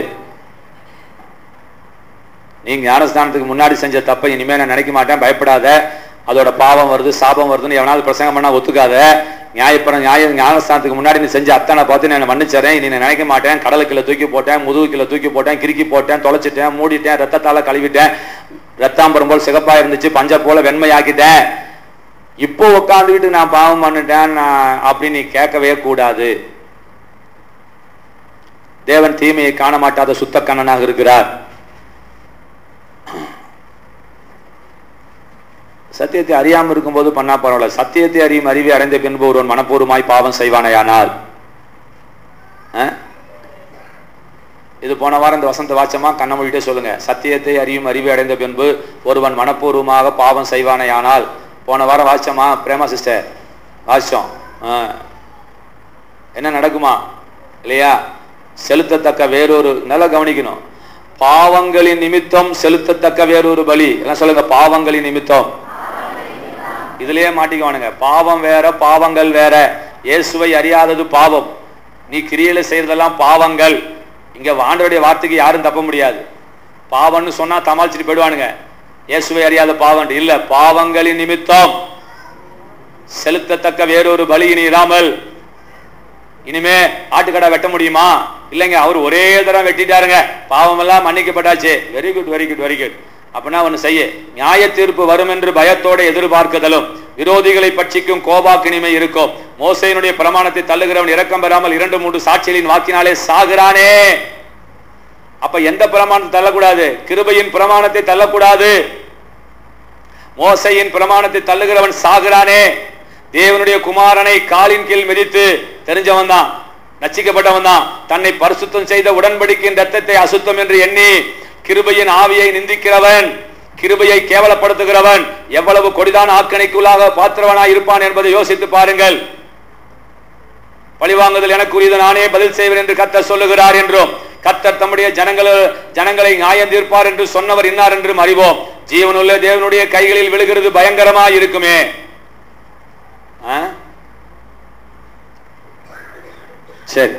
நீங்க ஞானஸ்தானத்துக்கு முன்னாடி செஞ்ச தப்பை இனிமே நான் நினைக்க மாட்டேன் பயப்படாத அதோட பாவம் வருது சாபம் வருதுன்னு எவனாவது பிரசங்கம் பண்ணா ஒத்துக்காத நியாயப்பறம் நியாய ஞானஸ்தானத்துக்கு முன்னாடி நீ செஞ்ச அத்தனை பார்த்து நான் மன்னிச்சறேன் இனி நான் நினைக்க மாட்டேன் கடலுக்குள்ள தூக்கி போட்டேன் முதுகுக்குள்ள தூக்கி போட்டேன் கிறுக்கி போட்டேன் தொலைச்சிட்டேன் மூடிட்டேன் ரத்தத்தால கழுவிட்டேன் ரத்தாம்பரம் போல் சிகப்பா இருந்துச்சு பஞ்ச போல வெண்மையாக்கிட்டேன் இப்போ உட்காந்துக்கிட்டு நான் பாவம் பண்ணிட்டேன் நான் அப்படின்னு நீ கேட்கவே கூடாது தேவன் தீமையை காண மாட்டாத சுத்த கண்ணனாக இருக்கிறார் சத்தியத்தை அறியாம இருக்கும்போது பண்ணா பரவாயில்ல சத்தியத்தை அறியும் அறிவை அடைந்த பின்பு ஒருவன் மனப்பூர்வமாய் பாவம் செய்வானையானால் ஆ? இது போன வாரம் இந்த வசந்த வாச்சமா கண்ண மொழிட்டே சொல்லுங்க சத்தியத்தை அறியும் அறிவை அடைந்த பின்பு ஒருவன் மனப்பூர்வமாக பாவம் செய்வானையானால் போன வாரம் வாச்சமா பிரேமா சிஸ்டர் வாச்சோம் ஆ. என்ன நடக்குமா இல்லையா செலுத்தத்தக்க வேறொரு நல்லா கவனிக்கணும் பாவங்களின் நிமித்தம் செலுத்தத்தக்க வேறொரு பலி எல்லாம் சொல்லுங்க பாவங்களின் நிமித்தம் இதுலயே மாட்டிக்குவானுங்க பாவம் வேற பாவங்கள் வேற இயேசுவை அறியாதது பாவம் நீ கிரியையில செய்யறதெல்லாம் பாவங்கள் இங்க ஆண்டவருடைய வார்த்தைக்கு யாரும் தப்ப முடியாது பாவம்னு சொன்னா தமாளிச்சுட்டு போயிடுவானுங்க இயேசுவை அறியாத பாவம் இல்ல பாவங்களின் நிமித்தம் செலுத்தத்தக்க வேறொரு பலி இனி இராமல் இனிமே ஆட்டுக்கடை வெட்ட முடியுமா இல்லைங்க அவர் ஒரே தரம் வெட்டிட்டாருங்க பாவம் எல்லாம் மன்னிக்கப்பட்டாச்சு very good very good very good அப்படின்னா ஒண்ணு செய்ய நியாய தீர்ப்பு வரும் என்று பயத்தோட எதிர்பார்க்குதலும் விரோதிகளை பட்சிக்கும் கோபாக்கினிமை இருக்கும் மோசையினுடைய பிரமாணத்தை தள்ளுகிறவன் இரக்கம் பெறாமல் இரண்டு மூன்று சாட்சிகளின் வாக்கினாலே சாகுறானே அப்ப எந்த பிரமாணத்தை தள்ளக்கூடாது கிருபையின் பிரமாணத்தை தள்ளக்கூடாது மோசையின் பிரமாணத்தை தள்ளுகிறவன் சாகுறானே தேவனுடைய குமாரனை காலின் கீழ் மிதித்து தெரிஞ்சவன் தான் நச்சிக்கப்பட்டவன் தான் தன்னை பரிசுத்தம் செய்த உடன்படிக்கையின் ரத்தத்தை அசுத்தம் என்று எண்ணி கிருபையின் ஆவியை நிந்திக்கிறவன் கிருபையை கேவலப்படுத்துகிறவன் எவ்வளவு கொடிதான ஆக்கணைக்குள்ளாக பாத்திரவனாய் இருப்பான் என்பதை யோசித்து பாருங்கள் பழிவாங்குதல் எனக்குரியது நானே பதில் செய்வேன் என்று கத்தர் சொல்லுகிறார் என்றும் கத்தர் தம்முடைய ஜனங்கள் ஜனங்களை நியாயம் தீர்ப்பார் என்று சொன்னவர் இன்னார் என்றும் அறிவோம் ஜீவனுள்ள தேவனுடைய கைகளில் விழுகிறது பயங்கரமாய் இருக்குமே ஆ? சரி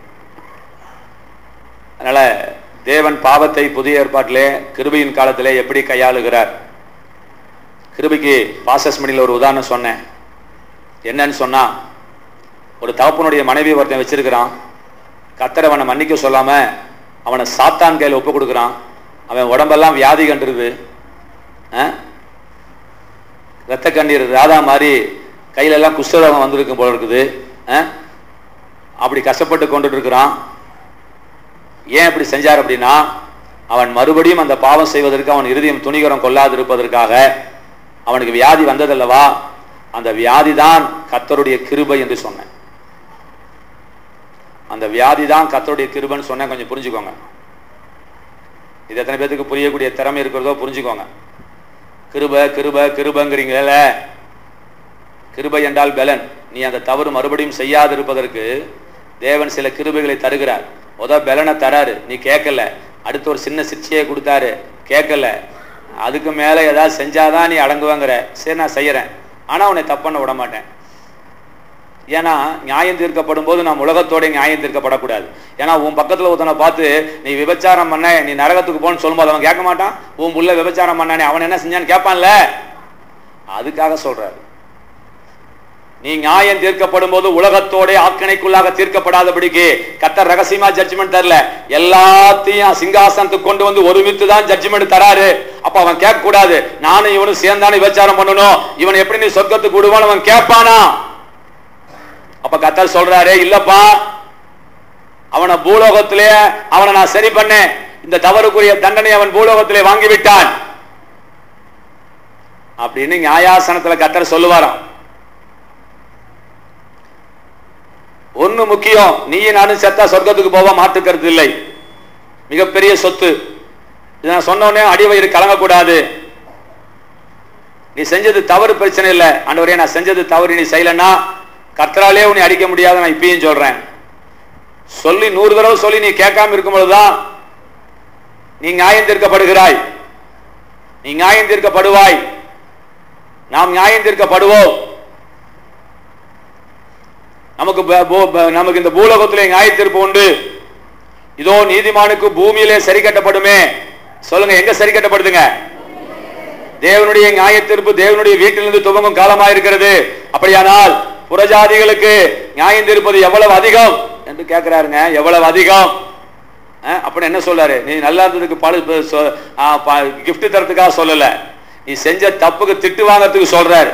அதனால தேவன் பாவத்தை புதிய ஏற்பாட்டிலே கிருபையின் காலத்திலே எப்படி கையாளுகிறார் கிருபைக்கு பாசஸ் மணியில் ஒரு உதாரணம் சொன்னேன் என்னன்னு சொன்னா ஒரு தகப்பனுடைய மனைவி ஒருத்தன் வச்சிருக்கிறான் கத்தர் அவனை மன்னிக்க சொல்லாம அவனை சாத்தான் கையில் ஒப்பு கொடுக்குறான் அவன் உடம்பெல்லாம் வியாதி கண்டுருது ரத்த கண்ணீர் ராதா மாதிரி கையில எல்லாம் குஷ்டரோகம் வந்திருக்கும் போல இருக்குது ஆ? அப்படி கஷ்டப்பட்டு கொண்டுட்டு இருக்கிறான் ஏன் இப்படி செஞ்சார் அப்படின்னா அவன் மறுபடியும் அந்த பாவம் செய்வதற்கு அவன் இருதயம் துணிகரம் கொள்ளாது இருப்பதற்காக அவனுக்கு வியாதி வந்ததல்லவா அந்த வியாதி தான் கத்தருடைய கிருபை என்று சொன்னேன் அந்த வியாதி தான் கத்தருடைய கிருபைன்னு சொன்னேன் கொஞ்சம் புரிஞ்சுக்கோங்க இது எத்தனை பேத்துக்கு புரியக்கூடிய திறமை இருக்கிறதோ புரிஞ்சுக்கோங்க கிருப கிருப கிருபங்கிறீங்கள கிருபை என்றால் பலன் நீ அந்த தவறு மறுபடியும் செய்யாது இருப்பதற்கு தேவன் சில கிருபைகளை தருகிறார் முத பலனை தராரு நீ கேட்கல அடுத்து ஒரு சின்ன சிக்ஷையை கொடுத்தாரு கேட்கல அதுக்கு மேல ஏதாவது செஞ்சாதான் நீ அடங்குவாங்கிற சரி நான் செய்யறேன் ஆனா உன்னை தப்பண்ண விட மாட்டேன் ஏன்னா நியாயம் தீர்க்கப்படும் போது நாம் உலகத்தோட நியாயம் தீர்க்கப்படக்கூடாது ஏன்னா உன் பக்கத்துல ஒருத்தனை பார்த்து நீ விபச்சாரம் பண்ண நீ நரகத்துக்கு போன்னு சொல்லும்போது அவன் கேட்க மாட்டான் உன் புள்ள விபச்சாரம் பண்ணானே அவன் என்ன செஞ்சான்னு கேட்பான்ல அதுக்காக சொல்றாரு நீ நியாயம் தீர்க்கப்படும் போது உலகத்தோட ஆக்கணைக்குள்ளாக தீர்க்கப்படாதபடிக்கு கத்தர் ரகசியமா ஜட்ஜ்மெண்ட் தரல எல்லாத்தையும் சிங்காசனத்துக்கு கொண்டு வந்து ஒருமித்து தான் ஜட்ஜ்மெண்ட் தராரு அப்ப அவன் கேட்க கூடாது நானும் இவனும் சேர்ந்தானு விபச்சாரம் பண்ணணும் இவன் எப்படி நீ சொர்க்கத்துக்கு விடுவான்னு அவன் கேட்பானா அப்ப கத்தர் சொல்றாரு இல்லப்பா அவனை பூலோகத்திலே அவனை நான் சரி பண்ணேன் இந்த தவறுக்குரிய தண்டனை அவன் பூலோகத்திலே வாங்கி விட்டான் அப்படின்னு நியாயாசனத்துல கத்தர் சொல்லுவாராம் ஒண்ணு முக்கியம் நீ நானும் செத்தா சொர்க்கத்துக்கு போவ மாற்றுக்கிறது இல்லை மிகப்பெரிய சொத்து இதை நான் சொன்ன உடனே அடிவயிறு கலங்கக்கூடாது நீ செஞ்சது தவறு பிரச்சனை இல்லை ஆண்டவரே நான் செஞ்சது தவறு நீ செய்யலன்னா கர்த்தராலே உன்னை அடிக்க முடியாது நான் இப்பயும் சொல்றேன் சொல்லி நூறு தடவை சொல்லி நீ கேட்காம இருக்கும் பொழுதுதான் நீ நியாயம் தீர்க்கப்படுகிறாய் நீ நியாயம் தீர்க்கப்படுவாய் நாம் நியாயம் தீர்க்கப்படுவோம் நமக்கு ப- போ- ப- நமக்கு இந்த பூலோகத்திலே நியாய தீர்ப்பு உண்டு இதோ நீதிமானுக்கு பூமியிலே சரி கட்டப்படுமே சொல்லுங்க எங்க சரி கட்டப்படுதுங்க தேவனுடைய நியாய தீர்ப்பு தேவனுடைய வீட்டிலிருந்து துவங்கும் காலமா இருக்கிறது அப்படியானால் புறஜாதிகளுக்கு நியாயம் தீர்ப்பது எவ்வளவு அதிகம் என்று கேட்கிறாருங்க எவ்வளவு அதிகம் அஹ், அப்படின்னு என்ன சொல்றாரு நீ நல்லா இருந்ததுக்கு பழு கிஃப்ட் தரத்துக்காக சொல்லல நீ செஞ்ச தப்புக்கு திட்டு வாங்கறதுக்கு சொல்றாரு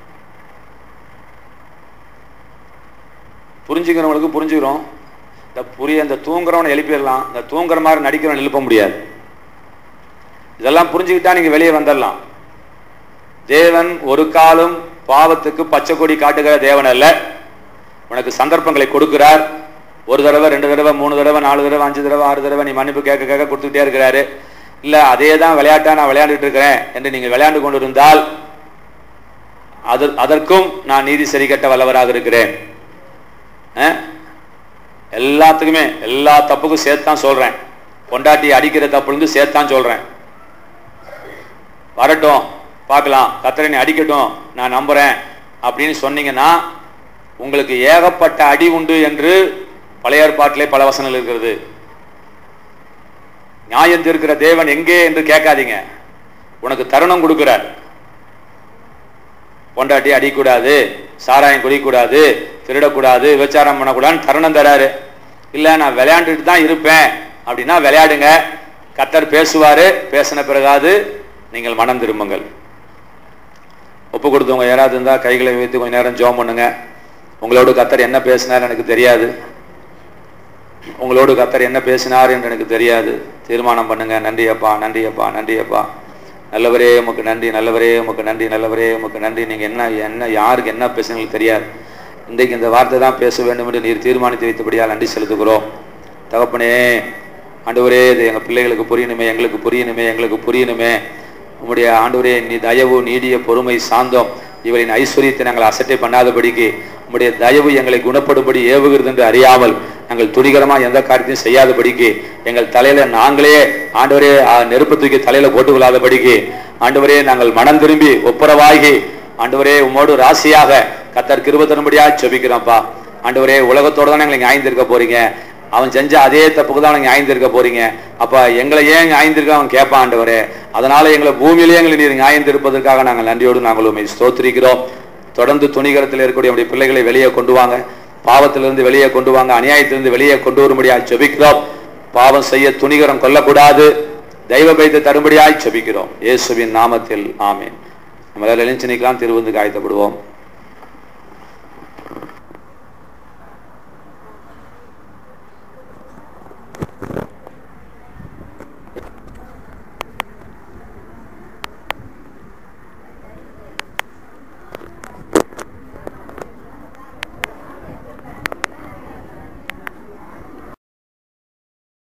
புரிஞ்சுக்கிறவங்களுக்கு புரிஞ்சுக்கிறோம் இந்த புரிய இந்த தூங்குறவனை எழுப்பிடலாம் இந்த தூங்குற மாதிரி நடிக்கிறவன் எழுப்ப முடியாது இதெல்லாம் புரிஞ்சுக்கிட்டா நீங்க வெளியே வந்துடலாம் தேவன் ஒரு காலம் பாவத்துக்கு பச்சை கொடி காட்டுகிற தேவன் அல்ல உனக்கு சந்தர்ப்பங்களை கொடுக்கிறார் ஒரு தடவை ரெண்டு தடவை மூணு தடவை நாலு தடவை அஞ்சு தடவை ஆறு தடவை நீ மன்னிப்பு கேட்க கேட்க கொடுத்துக்கிட்டே இருக்கிறாரு இல்ல அதே தான் விளையாட்டா நான் விளையாண்டுட்டு இருக்கிறேன் என்று நீங்கள் விளையாண்டு கொண்டு இருந்தால் அது அதற்கும் நான் நீதி சரி கட்ட வல்லவராக இருக்கிறேன் அஹ்? எல்லாத்துக்குமே எல்லா தப்புக்கும் சேர்த்தான் சொல்றேன் பொண்டாட்டி அடிக்கிற தப்புலேருந்து சேர்த்தான் சொல்றேன் வரட்டும் பார்க்கலாம் கத்தரனை அடிக்கட்டும் நான் நம்புறேன் அப்படின்னு சொன்னீங்கன்னா உங்களுக்கு ஏகப்பட்ட அடி உண்டு என்று பழைய ஏற்பாட்டிலே பல வசனங்கள் இருக்கிறது நியாயம் தீர்க்கிற தேவன் எங்கே என்று கேட்காதீங்க உனக்கு தருணம் கொடுக்கிறார் பொண்டாட்டி அடிக்கூடாது சாராயம் குடிக்கூடாது திருடக்கூடாது விபச்சாரம் பண்ணக்கூடாதுன்னு தருணம் தராரு இல்லை நான் விளையாண்டுட்டு தான் இருப்பேன் அப்படின்னா விளையாடுங்க கத்தர் பேசுவாரு பேசின பிறகாது நீங்கள் மனம் திரும்புங்கள் ஒப்பு கொடுத்தவங்க யாராவது இருந்தால் கைகளை வைத்து கொஞ்ச நேரம் ஜோம் பண்ணுங்க உங்களோடு கத்தர் என்ன பேசினார் எனக்கு தெரியாது உங்களோடு கத்தர் என்ன பேசினார் என்று எனக்கு தெரியாது தீர்மானம் பண்ணுங்க நன்றி அப்பா நன்றி அப்பா நன்றி அப்பா நல்லவரே உமக்கு நன்றி நல்லவரே உமக்கு நன்றி நல்லவரே உமக்கு நன்றி நீங்கள் என்ன என்ன யாருக்கு என்ன பேசுனீங்க தெரியாது இன்றைக்கு இந்த வார்த்தை தான் பேச வேண்டும் என்று நீர் தீர்மானித்து வைத்தபடியால் நன்றி செலுத்துகிறோம் தகப்பனே ஆண்டவரே இது எங்கள் பிள்ளைகளுக்கு புரியணுமே எங்களுக்கு புரியணுமே எங்களுக்கு புரியணுமே உம்முடைய ஆண்டவரே நீ தயவு நீடிய பொறுமை சாந்தம் இவரின் ஐஸ்வர்யத்தை நாங்கள் அசட்டை பண்ணாதபடிக்கு உம்முடைய தயவு எங்களை குணப்படும்படி ஏவுகிறது என்று அறியாமல் நாங்கள் துணிகரமா எந்த காரியத்தையும் செய்யாதபடிக்கு எங்கள் தலையில நாங்களே ஆண்டவரே ஆ, நெருப்பு தூக்கி தலையில போட்டுக் கொள்ளாதபடிக்கு ஆண்டவரே நாங்கள் மனம் திரும்பி ஒப்புரவாகி ஆண்டவரே உம்மோடு ராசியாக கத்தர் கிருப தரும்படியா செபிக்கிறோம்ப்பா ஆண்டவரே உலகத்தோட தான் எங்களை நியாயந்திருக்க போறீங்க அவன் செஞ்ச அதே தப்புக்கு தான் நீங்க நியாயந்திருக்க போறீங்க அப்ப எங்களை ஏன் நியாயந்திருக்க அவன் கேட்பான் ஆண்டவரே அதனால எங்களை பூமியிலேயே எங்களை நீர் நியாயந்திருப்பதற்காக நாங்கள் நன்றியோடு நாங்கள் உண்மை ஸ்தோத்திரிக்கிறோம் தொடர்ந்து துணிகரத்தில் இருக்கக்கூடிய நம்முடைய பிள்ளைகளை வெளியே கொண்டு வாங்க பாவத்திலிருந்து வெளியே கொண்டு வாங்க அநியாயத்திலிருந்து வெளியே கொண்டு வரும்படியாய் செபிக்கிறோம் பாவம் செய்ய துணிகரம் கொல்லக்கூடாது தெய்வ பயத்தை தரும்படியாய் செபிக்கிறோம் இயேசுவின் நாமத்தில் ஆமென் நம்ம எல்லாரும் எழுந்து நிற்கலாம் திருவந்து காயத்தப்படுவோம்